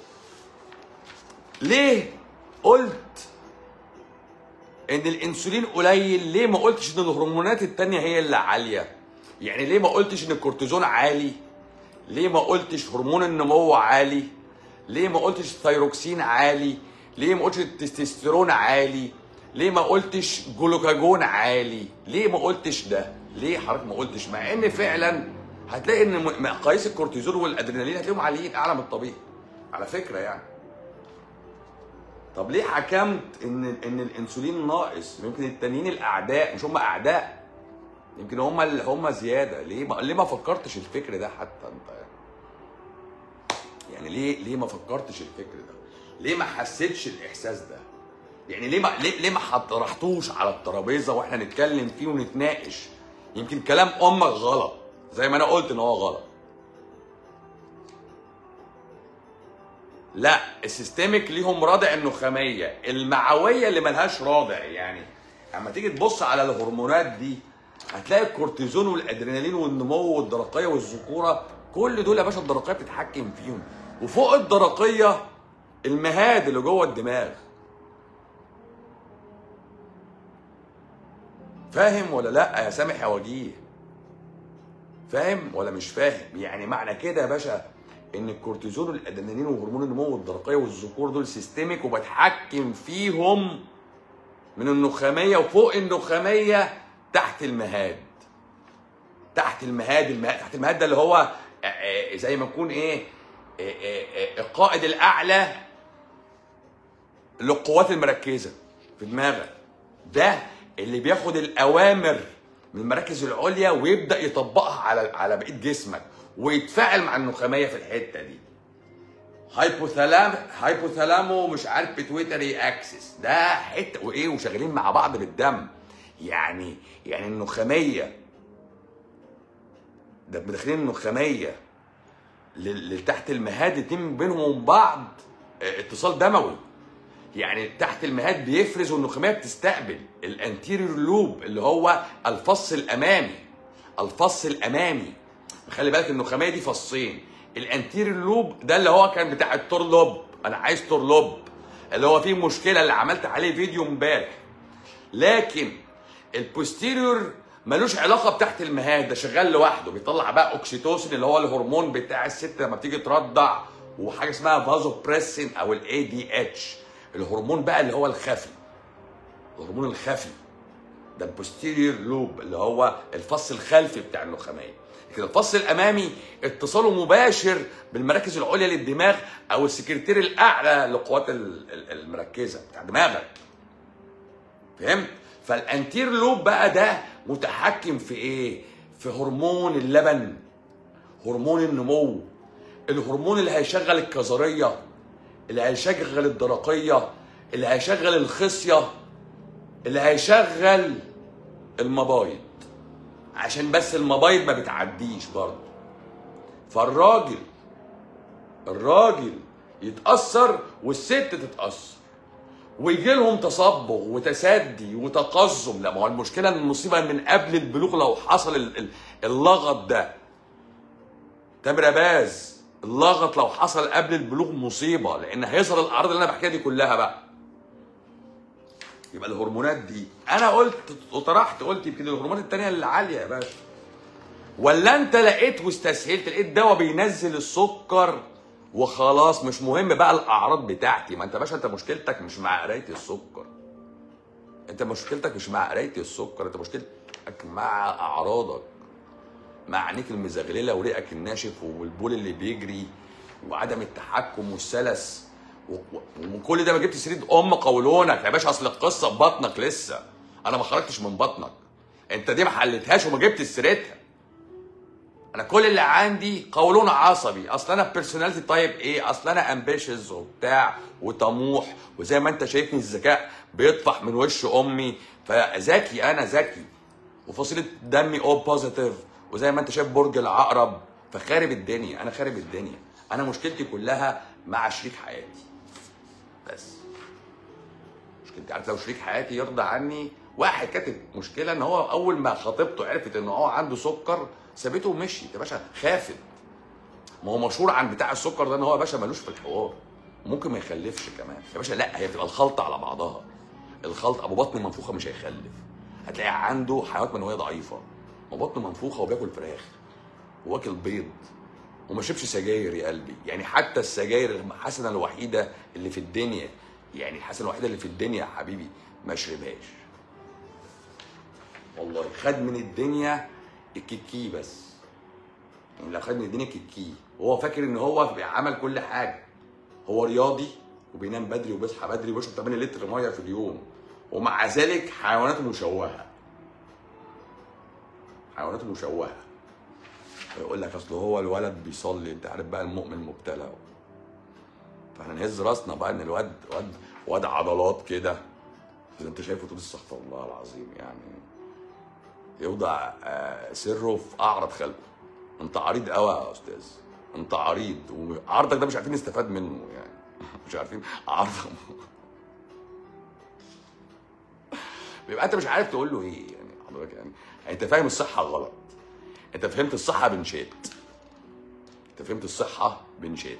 ليه قلت ان الانسولين قليل ليه ما قلتش ان الهرمونات التانية هي اللي عاليه يعني ليه ما قلتش ان الكورتيزون عالي ليه ما قلتش هرمون النمو عالي ليه ما قلتش الثيروكسين عالي ليه ما قلتش التستوستيرون عالي ليه ما قلتش جلوكاجون عالي ليه ما قلتش ده ليه حضرتك ما قلتش مع ان فعلا هتلاقي ان م- مقاييس الكورتيزون والادرينالين هتلاقيهم عاليين اعلى من الطبيعي على فكره يعني طب ليه حكمت ان ان الانسولين ناقص يمكن التانيين الاعداء مش هم اعداء يمكن هم اللي هم زياده ليه ما ليه ما فكرتش الفكر ده حتى انت يعني ليه ليه ما فكرتش الفكر ده ليه ما حسيتش الاحساس ده يعني ليه ما ليه, ليه ما طرحتوش على الترابيزه واحنا نتكلم فيه ونتناقش يمكن كلام امك غلط زي ما انا قلت ان هو غلط لا السيستميك ليهم رادع النخاميه المعويه اللي ملهاش رادع يعني اما تيجي تبص على الهرمونات دي هتلاقي الكورتيزون والادرينالين والنمو والدرقيه والذكوره كل دول يا باشا الدرقيه بتتحكم فيهم وفوق الدرقيه المهاد اللي جوه الدماغ فاهم ولا لا يا سامح يا وجيه فاهم ولا مش فاهم يعني معنى كده يا باشا ان الكورتيزون والادرينالين وهرمون النمو والدرقيه والذكور دول سيستميك وبتحكم فيهم من النخاميه وفوق النخاميه تحت المهاد تحت المهاد المهاد تحت المهاد ده اللي هو آه، آه، زي ما يكون ايه آه، آه، آه، القائد الاعلى للقوات المركزه في دماغك ده اللي بياخد الاوامر من المراكز العليا ويبدا يطبقها على على بقيه جسمك ويتفاعل مع النخاميه في الحته دي هايبوثالام هايبوثالامو مش عارف بيتويتري اكسس ده حته وايه وشغالين مع بعض بالدم يعني يعني النخاميه ده مدخلين النخاميه لل- لتحت المهاد يتم بينهم وبين بعض اه، اتصال دموي يعني تحت المهاد بيفرز والنخاميه بتستقبل الانتيريور لوب اللي هو الفص الامامي الفص الامامي خلي بالك النخاميه دي فصين الانتيريور لوب ده اللي هو كان بتاع التورلوب انا عايز تورلوب اللي هو فيه مشكله اللي عملت عليه فيديو امبارح لكن البوستيريور ملوش علاقه بتحت المهاد ده شغال لوحده بيطلع بقى اوكسيتوسين اللي هو الهرمون بتاع الست لما بتيجي ترضع وحاجه اسمها فازو بريسين او الاي دي اتش الهرمون بقى اللي هو الخفي الهرمون الخفي ده البوستيريور لوب اللي هو الفص الخلفي بتاع النخاميه لكن الفص الامامي اتصاله مباشر بالمراكز العليا للدماغ او السكرتير الاعلى للقوات ال- ال- المركزه بتاع دماغك فهمت فالانتير لوب بقى ده متحكم في ايه في هرمون اللبن هرمون النمو الهرمون اللي هيشغل الكظريه اللي هيشغل الدرقيه اللي هيشغل الخصيه اللي هيشغل المبايض عشان بس المبايض ما بتعديش برضه فالراجل الراجل يتأثر والست تتأثر ويجي لهم تصبغ وتسدي وتقزم لا ما هو المشكله ان المصيبه من قبل البلوغ لو حصل ال- ال- اللغط ده تامر باز اللغط لو حصل قبل البلوغ مصيبه لان هيظهر الاعراض اللي انا بحكيها دي كلها بقى يبقى الهرمونات دي انا قلت وطرحت قلت يمكن الهرمونات التانية اللي عاليه يا باشا ولا انت لقيت واستسهلت لقيت دواء بينزل السكر وخلاص مش مهم بقى الاعراض بتاعتي ما انت باشا انت مشكلتك مش مع قرايه السكر انت مشكلتك مش مع قرايه السكر انت مشكلتك مع اعراضك مع عينيك المزغلله وريقك الناشف والبول اللي بيجري وعدم التحكم والسلس و- و- وكل ده ما جبت سيره ام قولونك يا باشا اصل القصه في بطنك لسه انا ما خرجتش من بطنك انت دي ما حلتهاش وما جبتش سيرتها انا كل اللي عندي قولون عصبي اصل انا بيرسوناليتي تايب ايه اصل انا امبيشز وبتاع وطموح وزي ما انت شايفني الذكاء بيطفح من وش امي فذكي انا ذكي وفصيله دمي او بوزيتيف وزي ما انت شايف برج العقرب فخارب الدنيا انا خارب الدنيا انا مشكلتي كلها مع شريك حياتي بس مشكلتي عارف لو شريك حياتي يرضى عني واحد كاتب مشكله ان هو اول ما خطيبته عرفت ان هو عنده سكر سابته ومشي يا باشا خافت ما هو مشهور عن بتاع السكر ده ان هو يا باشا ملوش في الحوار ممكن ما يخلفش كمان يا باشا لا هي بتبقى الخلطه على بعضها الخلط ابو بطن منفوخه مش هيخلف هتلاقي عنده حيوانات منويه ضعيفه ما بطن منفوخه وبياكل فراخ واكل بيض وما شربش سجاير يا قلبي يعني حتى السجاير الحسنه الوحيده اللي في الدنيا يعني الحسنه الوحيده اللي في الدنيا يا حبيبي ما شربهاش والله خد من الدنيا الكيكي بس يعني لو خد من الدنيا الكيكي وهو فاكر ان هو عمل كل حاجه هو رياضي وبينام بدري وبيصحى بدري وبيشرب 8 لتر ميه في اليوم ومع ذلك حيواناته مشوهه حيواناته مشوهه يقول لك اصل هو الولد بيصلي انت عارف بقى المؤمن مبتلى فاحنا نهز راسنا بقى ان الواد واد واد عضلات كده زي انت شايفه تقول استغفر الله العظيم يعني يوضع آه، سره في اعرض خلقه انت عريض قوي يا استاذ انت عريض وعرضك ده مش عارفين نستفاد منه يعني مش عارفين عرض بيبقى انت مش عارف تقول له ايه يعني حضرتك يعني انت فاهم الصحه غلط انت فهمت الصحه بنشات انت فهمت الصحه بنشات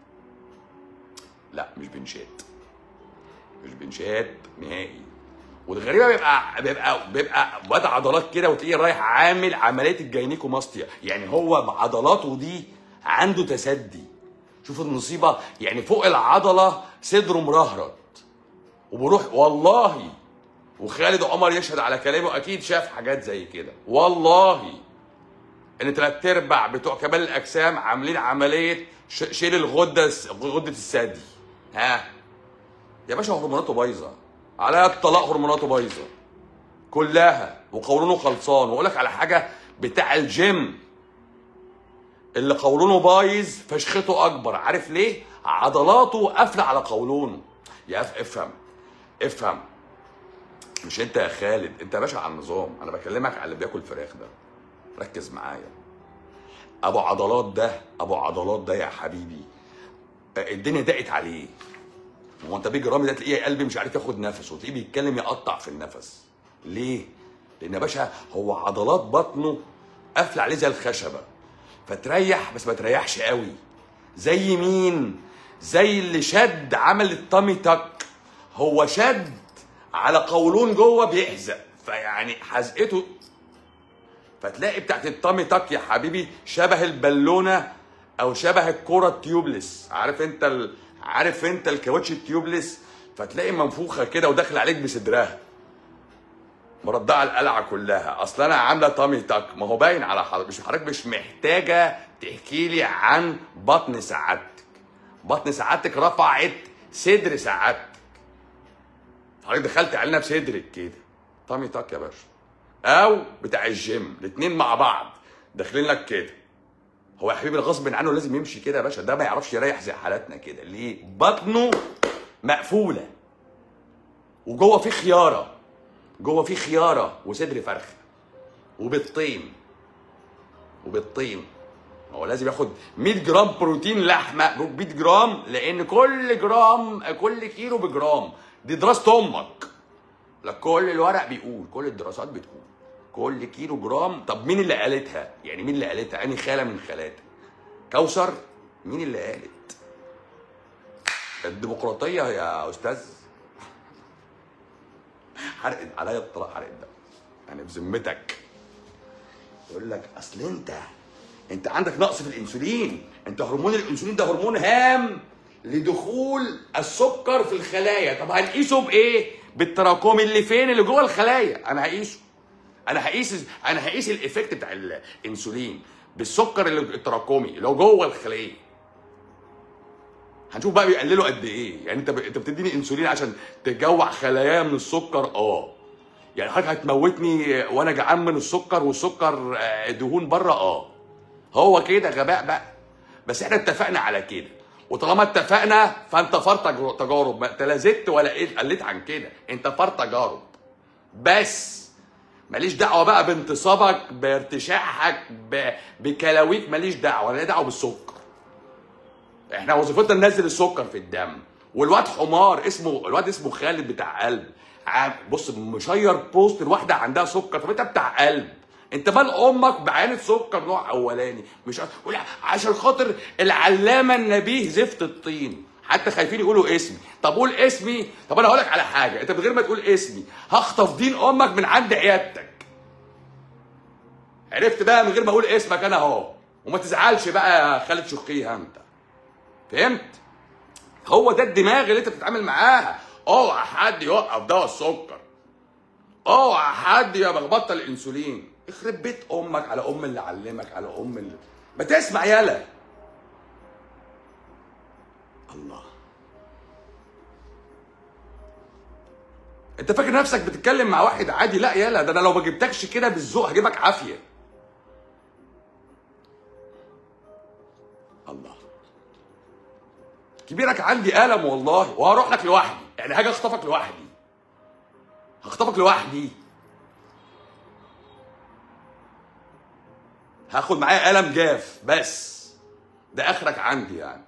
لا مش بنشات مش بنشات نهائي والغريبه بيبقى بيبقى بيبقى واد عضلات كده وتلاقيه رايح عامل عمليه الجاينيكوماستيا يعني هو بعضلاته دي عنده تسدي شوف المصيبه يعني فوق العضله صدره مرهرط وبروح والله وخالد عمر يشهد على كلامه اكيد شاف حاجات زي كده والله ان ثلاث ارباع بتوع كمال الاجسام عاملين عمليه ش- شيل الغده غده الثدي ها يا باشا هرموناته بايظه على الطلاق هرموناته بايظه كلها وقولونه خلصان واقول لك على حاجه بتاع الجيم اللي قولونه بايظ فشخته اكبر عارف ليه عضلاته قافله على قولونه يا أف- افهم افهم مش انت يا خالد انت يا باشا على النظام انا بكلمك على اللي بياكل فراخ ده ركز معايا ابو عضلات ده ابو عضلات ده يا حبيبي آه، الدنيا ضاقت عليه هو انت بيجي رامي ده تلاقيه قلبي مش عارف ياخد نفسه وتلاقيه بيتكلم يقطع في النفس ليه لان يا باشا هو عضلات بطنه قافله عليه زي الخشبه فتريح بس ما تريحش قوي زي مين زي اللي شد عمل التامي تك هو شد على قولون جوه بيحزق فيعني حزقته فتلاقي بتاعت التامي تاك يا حبيبي شبه البالونه او شبه الكوره التيوبلس عارف انت ال... عارف انت الكاوتش التيوبلس فتلاقي منفوخه كده وداخل عليك بصدرها مرضعه القلعه كلها اصل انا عامله تامي تاك ما هو باين على حضرتك مش حضرتك مش محتاجه تحكي لي عن بطن سعادتك بطن سعادتك رفعت صدر سعادتك حضرتك دخلت علينا بصدرك كده تامي تاك يا باشا او بتاع الجيم الاتنين مع بعض داخلين لك كده هو يا حبيبي غصب عنه لازم يمشي كده يا باشا ده ما يعرفش يريح زي حالاتنا كده ليه بطنه مقفوله وجوه في خياره جوه في خياره وصدر فرخه وبالطين وبالطين هو لازم ياخد 100 جرام بروتين لحمه 100 جرام لان كل جرام كل كيلو بجرام دي دراسه امك لا كل الورق بيقول كل الدراسات بتقول كل كيلو جرام طب مين اللي قالتها يعني مين اللي قالتها انهي خاله من خالاتك كوثر مين اللي قالت الديمقراطيه يا استاذ حرقت عليا الطلاق حرقت ده يعني بذمتك يقول لك اصل انت انت عندك نقص في الانسولين انت هرمون الانسولين ده هرمون هام لدخول السكر في الخلايا طب هنقيسه بايه بالتراكمي اللي فين اللي جوه الخلايا انا هقيسه انا هقيس انا هقيس الايفكت بتاع الانسولين بالسكر اللي التراكمي اللي هو جوه الخليه هنشوف بقى بيقللوا قد ايه يعني انت ب... انت بتديني انسولين عشان تجوع خلايا من السكر اه يعني حضرتك هتموتني وانا جعان من السكر والسكر آه، دهون بره اه هو كده غباء بقى بس احنا اتفقنا على كده وطالما اتفقنا فانت فار تجر- تجارب ما انت لا زدت ولا ايه قلت عن كده انت فار تجارب بس ماليش دعوه بقى بانتصابك بارتشاحك ب... بكلاويك ماليش دعوه انا ليا دعوه بالسكر احنا وظيفتنا ننزل السكر في الدم والواد حمار اسمه الواد اسمه خالد بتاع قلب عام- بص مشير بوست الواحده عندها سكر طب انت بتاع قلب انت مال امك بعينة سكر نوع اولاني مش ولا عشان خاطر العلامه النبيه زفت الطين حتى خايفين يقولوا اسمي طب قول اسمي طب انا هقول لك على حاجه انت من غير ما تقول اسمي هخطف دين امك من عند عيادتك عرفت بقى من غير ما اقول اسمك انا اهو وما تزعلش بقى يا خالد شقيه انت فهمت هو ده الدماغ اللي انت بتتعامل معاها اوعى حد يوقف دواء السكر اوعى حد يا بطل الانسولين يخرب بيت امك على ام اللي علمك على ام اللي ما تسمع يالا الله انت فاكر نفسك بتتكلم مع واحد عادي لا يالا ده انا لو ما جبتكش كده بالذوق هجيبك عافيه الله كبيرك عندي ألم والله وهروح لك لوحدي يعني هاجي اخطفك لوحدي هخطفك لوحدي هاخد معايا قلم جاف بس ده اخرك عندي يعني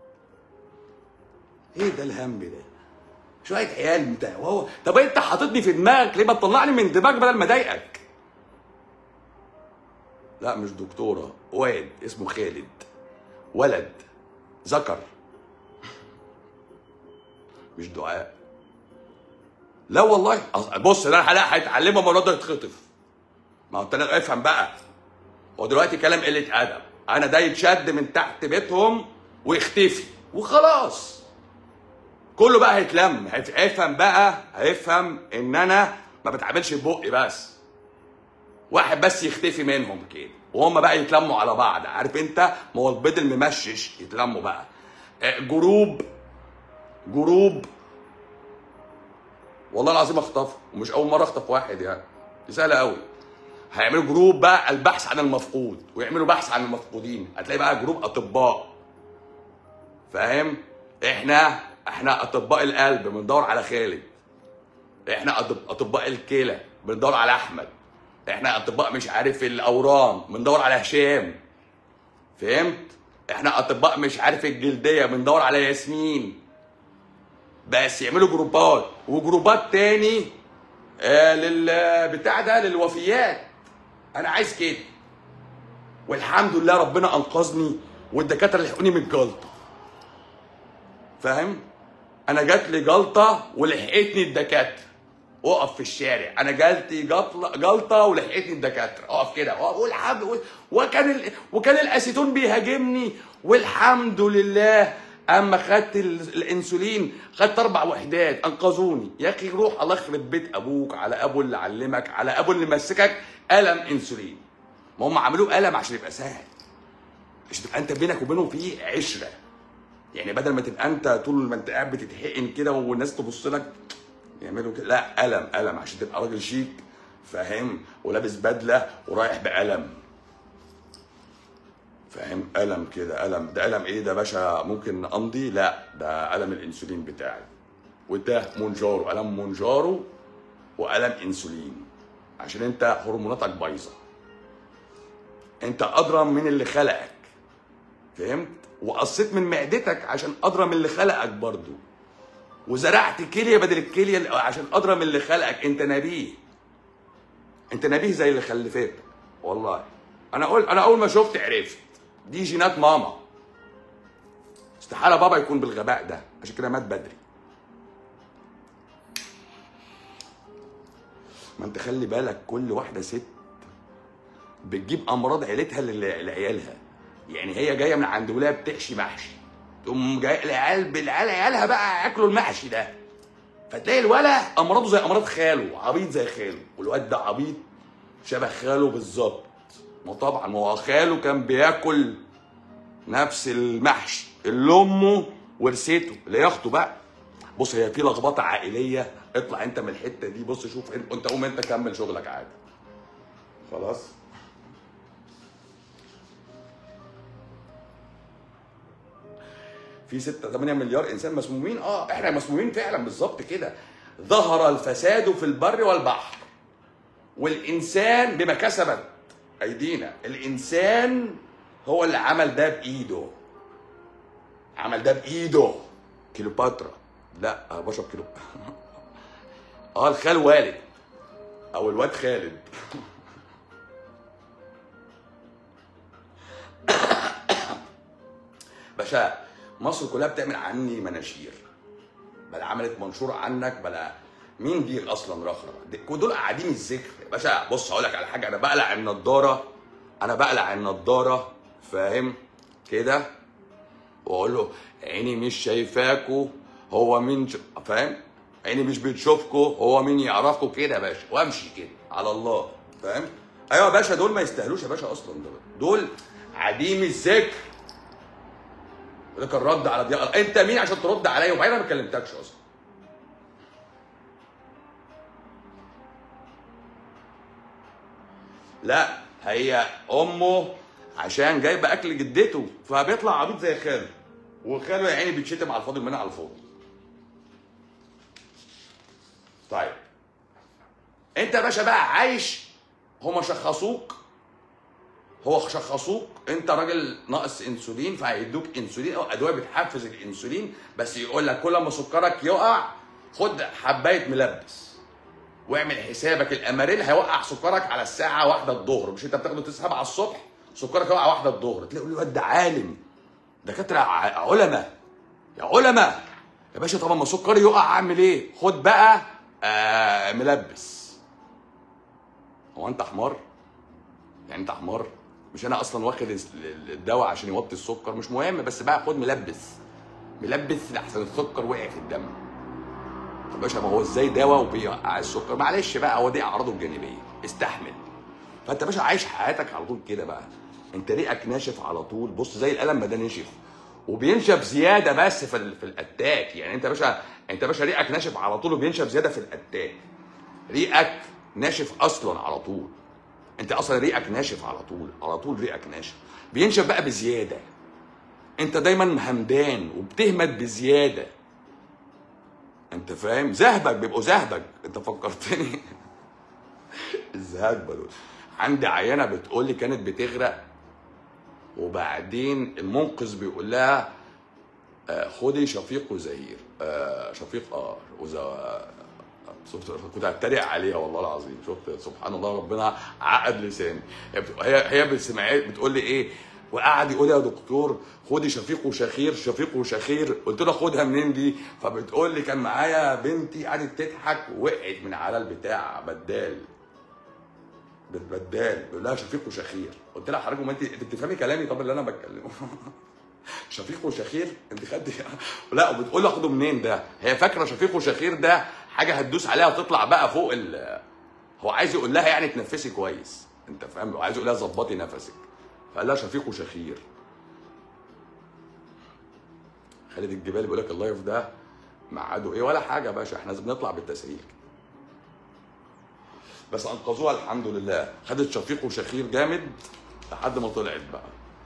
ايه ده الهم ده شويه عيال انت وهو طب انت حاططني في دماغك ليه ما تطلعني من دماغك بدل ما اضايقك لا مش دكتوره واد اسمه خالد ولد ذكر مش دعاء لا والله أص- بص ده لا هيتعلمها الموضوع ده يتخطف ما هو انت لا- افهم بقى هو دلوقتي كلام قله ادب انا ده يتشد من تحت بيتهم ويختفي وخلاص كله بقى هيتلم هيف- هيفهم بقى هيفهم ان انا ما بتعاملش ببقي بس واحد بس يختفي منهم كده وهم بقى يتلموا على بعض عارف انت ما هو البيض الممشش يتلموا بقى آه، جروب جروب والله العظيم اخطفه ومش اول مره اخطف واحد يعني دي سهله قوي هيعملوا جروب بقى البحث عن المفقود ويعملوا بحث عن المفقودين هتلاقي بقى جروب اطباء فاهم احنا احنا اطباء القلب بندور على خالد احنا أطب- اطباء الكلى بندور على احمد احنا اطباء مش عارف الاورام بندور على هشام فهمت احنا اطباء مش عارف الجلديه بندور على ياسمين بس يعملوا جروبات وجروبات تاني آه لل بتاع ده للوفيات انا عايز كده والحمد لله ربنا انقذني والدكاتره لحقوني من الجلطه فاهم انا جات لي جلطه ولحقتني الدكاتره اقف في الشارع انا جالتي جلطه جلطه ولحقتني الدكاتره اقف كده واقول الحمد وكان ال... وكان الاسيتون بيهاجمني والحمد لله اما خدت ال... الانسولين خدت اربع وحدات انقذوني يا اخي روح الله يخرب بيت ابوك على ابو اللي علمك على ابو اللي مسكك قلم انسولين ما هم عملوه قلم عشان يبقى سهل عشان تبقى انت بينك وبينه في عشره يعني بدل ما تبقى انت طول ما انت قاعد بتتحقن كده والناس تبص لك يعملوا كده لا قلم قلم عشان تبقى راجل شيك فاهم ولابس بدله ورايح بقلم فاهم قلم كده قلم ده قلم ايه ده يا باشا ممكن امضي لا ده قلم الانسولين بتاعي وده مونجارو قلم مونجارو وقلم انسولين عشان انت هرموناتك بايظه انت ادرى من اللي خلقك فهمت وقصيت من معدتك عشان ادرى من اللي خلقك برضو وزرعت كليه بدل الكليه اللي- عشان ادرى من اللي خلقك انت نبيه انت نبيه زي اللي خلفتك والله انا اقول انا اول ما شفت عرفت دي جينات ماما استحاله بابا يكون بالغباء ده عشان كده مات بدري ما انت خلي بالك كل واحده ست بتجيب امراض عيلتها لل- لعيالها يعني هي جايه من عند ولاد بتحشي محشي تقوم جاي العيال بالعيال عيالها بقى ياكلوا المحشي ده فتلاقي الولا امراضه زي امراض خاله عبيط زي خاله والواد ده عبيط شبه خاله بالظبط ما طبعا ما هو خاله كان بياكل نفس المحشي اللي امه ورثته اللي هي اخته بقى بص هي في لخبطه عائليه اطلع انت من الحته دي بص شوف انت انت قوم انت كمل شغلك عادي خلاص في 6 8 مليار انسان مسمومين اه احنا مسمومين فعلا بالظبط كده ظهر الفساد في البر والبحر والانسان بما كسبت ايدينا الانسان هو اللي عمل ده بايده عمل ده بايده كيلوباترا لا انا بشرب كيلو اه الخال والد او الواد خالد باشا مصر كلها بتعمل عني مناشير بلا عملت منشور عنك بلا مين دي اصلا رخرة دي- دول قاعدين الذكر يا باشا بص هقول لك على حاجه انا بقلع النضاره انا بقلع النضاره فاهم كده واقول له عيني مش شايفاكوا هو مين ش... فاهم عيني مش بتشوفكوا هو مين يعرفكوا كده يا باشا وامشي كده على الله فاهم ايوه يا باشا دول ما يستاهلوش يا باشا اصلا دول دول عديم الذكر ده كان رد على ضياء انت مين عشان ترد عليا وبعدين انا ما كلمتكش اصلا لا هي امه عشان جايبه اكل جدته فبيطلع عبيط زي خاله وخاله يا عيني بيتشتم على الفاضي منها على الفاضي طيب انت يا باشا بقى عايش هما شخصوك هو شخصوك انت راجل ناقص انسولين فهيدوك انسولين او ادويه بتحفز الانسولين بس يقول لك كل ما سكرك يقع خد حبايه ملبس واعمل حسابك الاماريل هيوقع سكرك على الساعه واحدة الظهر مش انت بتاخده 9 7 الصبح سكرك يوقع واحدة الظهر تلاقي الواد ده عالم دكاتره ع- علماء يا علماء يا باشا طب اما سكري يقع اعمل ايه خد بقى آه ملبس هو انت حمار يعني انت حمار مش انا اصلا واخد الس- الدواء عشان يوطي السكر مش مهم بس بقى خد ملبس ملبس لحسن السكر وقع في الدم طب يا باشا ما هو ازاي دواء وبيوقع السكر معلش بقى هو دي اعراضه الجانبيه استحمل فانت يا باشا عايش حياتك على طول كده بقى انت ريقك ناشف على طول بص زي القلم ما ده نشف وبينشف زياده بس في ال- في الاتاك يعني انت يا باشا انت يا باشا ريقك ناشف على طول وبينشف زياده في الاتاك ريقك ناشف اصلا على طول انت اصلا ريقك ناشف على طول على طول ريقك ناشف بينشف بقى بزياده انت دايما همدان وبتهمد بزياده انت فاهم زهبك بيبقوا زهبك انت فكرتني الزهبه دول عندي عيانه بتقول لي كانت بتغرق وبعدين المنقذ بيقول لها آه، خدي شفيق وزهير آه، شفيق اه وز... آه، شفت كنت هتريق عليها والله العظيم شفت سبحان الله ربنا عقد لساني هي بت- هي هي بتسمعي بتقول لي ايه وقعد يقول يا دكتور خدي شفيق وشخير شفيق وشخير قلت له خدها منين دي فبتقول لي كان معايا بنتي قعدت تضحك وقعت من على البتاع بدال بدال بيقول لها شفيق وشخير قلت لها حضرتك ما انت انت بتفهمي كلامي طب اللي انا بتكلمه شفيق وشخير انت خدتي لا وبتقول له اخده منين ده هي فاكره شفيق وشخير ده حاجه هتدوس عليها وتطلع بقى فوق ال هو عايز يقول لها يعني تنفسي كويس انت فاهم هو عايز يقول لها ظبطي نفسك فقال لها شفيق وشخير خالد الجبال بيقول لك اللايف ده ميعاده ايه ولا حاجه يا باشا احنا لازم نطلع بالتسهيل بس انقذوها الحمد لله خدت شفيق وشخير جامد لحد ما طلعت بقى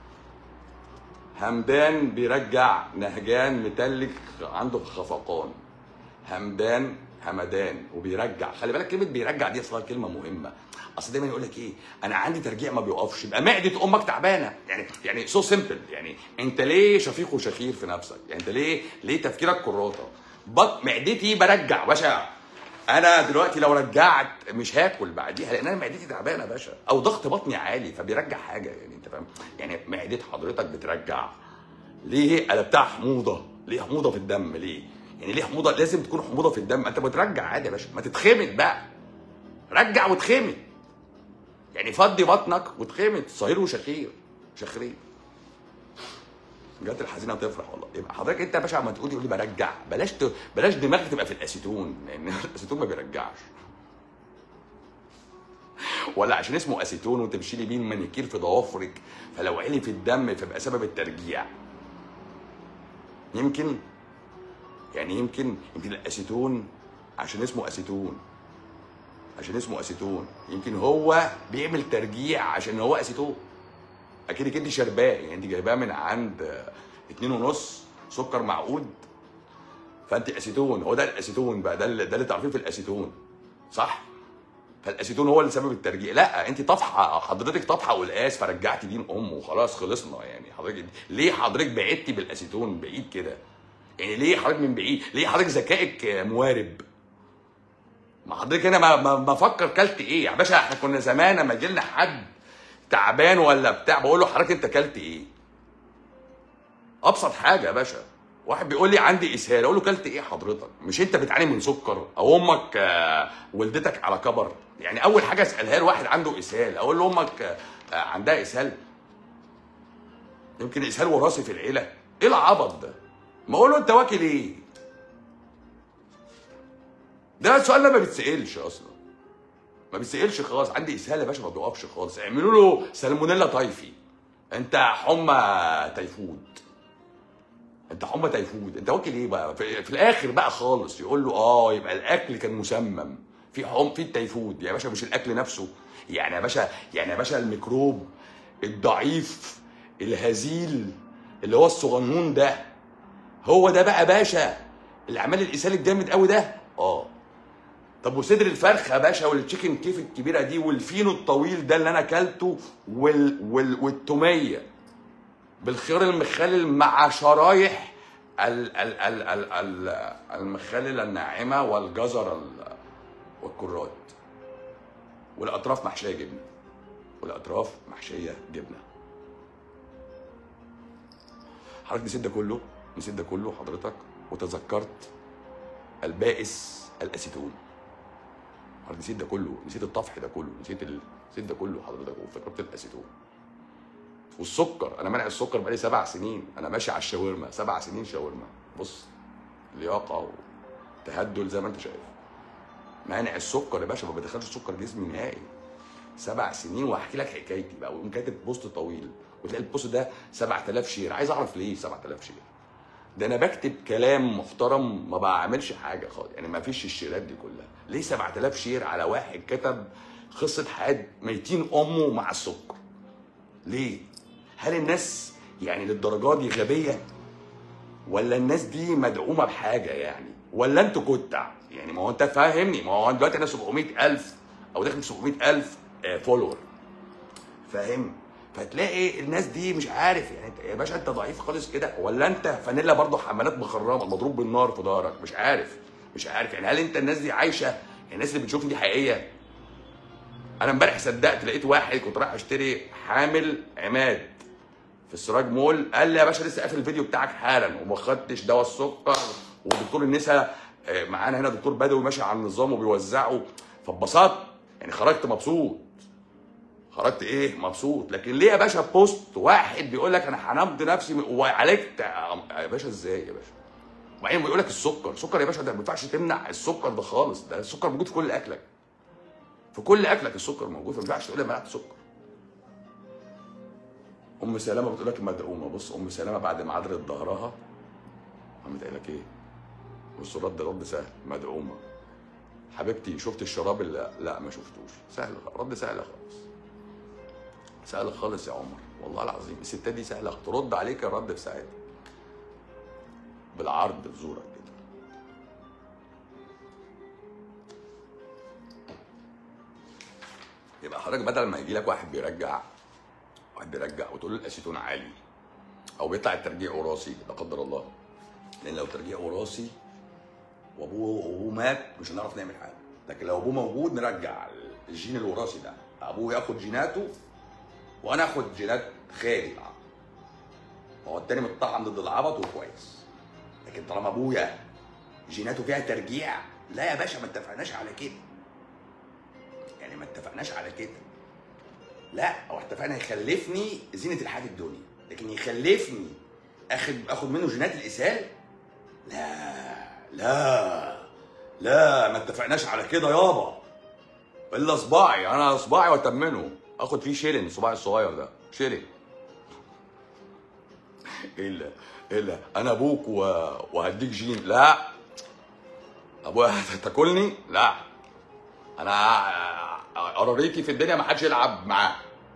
همدان بيرجع نهجان متلج عنده خفقان همدان همدان وبيرجع خلي بالك كلمه بيرجع دي اصلا كلمه مهمه اصل دايما يقول لك ايه انا عندي ترجيع ما بيوقفش يبقى معده امك تعبانه يعني يعني سو سيمبل يعني انت ليه شفيق وشخير في نفسك يعني انت ليه ليه تفكيرك كراته بط معدتي برجع باشا انا دلوقتي لو رجعت مش هاكل بعديها لان انا معدتي تعبانه يا باشا او ضغط بطني عالي فبيرجع حاجه يعني انت فاهم يعني معده حضرتك بترجع ليه قلبتها حموضه ليه حموضه في الدم ليه يعني ليه حموضه لازم تكون حموضه في الدم انت بترجع عادي يا باشا ما تتخمد بقى رجع وتخمد يعني فضي بطنك وتخمد صهير وشخير شخير جت الحزينه تفرح والله يبقى حضرتك انت يا باشا عم تقول لي برجع بلاش ت... بلاش دماغك تبقى في الاسيتون لان الاسيتون ما بيرجعش ولا عشان اسمه اسيتون وانت بتشيل بيه المانيكير في ضوافرك فلو علي في الدم فيبقى سبب الترجيع يمكن يعني يمكن يمكن الاسيتون عشان اسمه اسيتون عشان اسمه اسيتون يمكن هو بيعمل ترجيع عشان هو اسيتون اكيد انت شرباه يعني انت جايباه من عند آه، اتنين ونص سكر معقود فانت اسيتون هو ده الاسيتون بقى ده اللي, ده اللي تعرفيه في الاسيتون صح فالاسيتون هو اللي سبب الترجيع لا انت طفحه حضرتك طفحه والقاس فرجعتي دين ام وخلاص خلصنا يعني حضرتك ليه حضرتك بعدتي بالاسيتون بعيد كده يعني ليه حضرتك من بعيد ليه حضرتك ذكائك آه، موارب ما حضرتك هنا ما ما ما فكر كلت ايه يا باشا احنا كنا زمان لما يجي لنا حد تعبان ولا بتاع بقول له حضرتك انت كلت ايه ابسط حاجه يا باشا واحد بيقول لي عندي اسهال اقول له كلت ايه حضرتك مش انت بتعاني من سكر او امك آه، والدتك على كبر يعني اول حاجه اسالها له واحد عنده اسهال اقول له امك آه، عندها اسهال يمكن اسهال وراثي في العيله ايه العبط ده ما اقول له انت واكل ايه ده السؤال ده ما بيتسالش اصلا ما بيتسالش خالص عندي اسهال يا باشا ما بيقفش خالص اعملوا له سالمونيلا طيفي انت حمى تيفود انت حمى تيفود انت واكل ايه بقى في, في الاخر بقى خالص يقول له اه يبقى الاكل كان مسمم في حم في التيفود يا باشا مش الاكل نفسه يعني يا باشا يعني يا باشا الميكروب الضعيف الهزيل اللي هو الصغنون ده هو ده بقى باشا اللي عمل الاسهال الجامد قوي ده اه طب وصدر الفرخه يا باشا والتشيكن كيف الكبيره دي والفينو الطويل ده اللي انا اكلته وال... وال... والتوميه بالخيار المخلل مع شرايح ال... ال... ال... ال... ال... المخلله الناعمه والجزر ال... والكرات والاطراف محشيه جبنه والاطراف محشيه جبنه حضرتك نسيت ده كله نسيت ده كله حضرتك وتذكرت البائس الاسيتون حضرتك نسيت ده كله نسيت الطفح ده كله نسيت ال... نسيت ده كله حضرتك وافتكرت الاسيتون والسكر انا مانع السكر بقالي سبع سنين انا ماشي على الشاورما سبع سنين شاورما بص لياقه وتهدل زي ما انت شايف مانع السكر يا باشا ما بدخلش السكر جسمي نهائي سبع سنين وهحكي لك حكايتي بقى ويقوم كاتب بوست طويل وتلاقي البوست ده 7000 شير عايز اعرف ليه 7000 شير ده انا بكتب كلام محترم ما بعملش حاجه خالص يعني ما فيش الشيرات دي كلها ليه 7000 شير على واحد كتب قصه حياه ميتين امه مع السكر ليه هل الناس يعني للدرجه دي غبيه ولا الناس دي مدعومه بحاجه يعني ولا انتوا كتع يعني ما هو انت فاهمني ما هو دلوقتي انا 700000 او داخل 700000 فولور فاهم فتلاقي الناس دي مش عارف يعني انت يا باشا انت ضعيف خالص كده ولا انت فانيلا برضه حمالات مخرمه مضروب بالنار في ظهرك مش عارف مش عارف يعني هل انت الناس دي عايشه يعني الناس اللي بتشوفني دي حقيقيه انا امبارح صدقت لقيت واحد كنت رايح اشتري حامل عماد في السراج مول قال لي يا باشا لسه قافل الفيديو بتاعك حالا وما خدتش دواء السكر ودكتور النساء آه، معانا هنا دكتور بدوي ماشي على النظام وبيوزعه فاتبسطت يعني خرجت مبسوط خرجت ايه مبسوط لكن ليه يا باشا بوست واحد بيقول لك انا هنمضي نفسي وعالجت يا باشا ازاي يا باشا وبعدين بيقول لك السكر سكر يا باشا ده ما ينفعش تمنع السكر ده خالص ده السكر موجود في كل اكلك في كل اكلك السكر موجود فما ينفعش تقول لي منعت السكر ام سلامه بتقول لك مدعومه بص ام سلامه بعد ما عدلت ظهرها قامت قايله لك ايه بص الرد رد سهل مدعومه حبيبتي شفت الشراب اللي لا ما شفتوش سهل رد سهل خالص سهل خالص يا عمر والله العظيم الستات دي سهله ترد عليك الرد في ساعتها بالعرض في زورك كده يبقى حضرتك بدل ما يجي لك واحد بيرجع واحد بيرجع وتقول له الاسيتون عالي او بيطلع الترجيع وراثي لا قدر الله لان لو ترجيع وراثي وابوه وابوه مات مش هنعرف نعمل حاجه لكن لو ابوه موجود نرجع الجين الوراثي ده ابوه ياخد جيناته وانا اخد جينات خالي هو التاني متطعم ضد العبط وكويس لكن طالما ابويا جيناته فيها ترجيع لا يا باشا ما اتفقناش على كده يعني ما اتفقناش على كده لا هو اتفقنا يخلفني زينه الحياه الدنيا لكن يخلفني اخد اخد منه جينات الاسهال لا لا لا ما اتفقناش على كده يابا الا صباعي انا صباعي واتمنه اخد فيه شيلن صباعي الصغير ده شيلن الا الا انا ابوك و... وهديك جين لا ابويا تاكلني لا انا قراريتي في الدنيا ما حدش يلعب معاه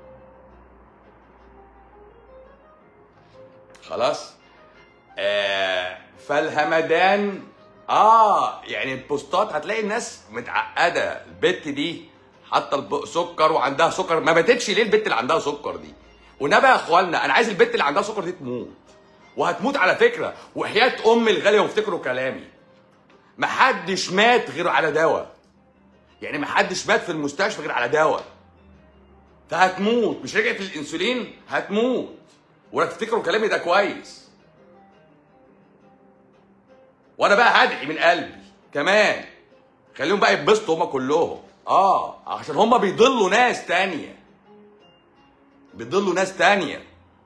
خلاص آه فالهمدان اه يعني البوستات هتلاقي الناس متعقده البت دي حاطه سكر وعندها سكر ما ماتتش ليه البت اللي عندها سكر دي ونبى يا اخوانا انا عايز البت اللي عندها سكر دي تموت وهتموت على فكره وحياه امي الغاليه وافتكروا كلامي محدش مات غير على دواء يعني محدش مات في المستشفى غير على دواء فهتموت مش رجعت الانسولين هتموت ولا تفتكروا كلامي ده كويس وانا بقى هدعي من قلبي كمان خليهم بقى يتبسطوا هما كلهم اه عشان هما بيضلوا ناس تانية بيضلوا ناس تانية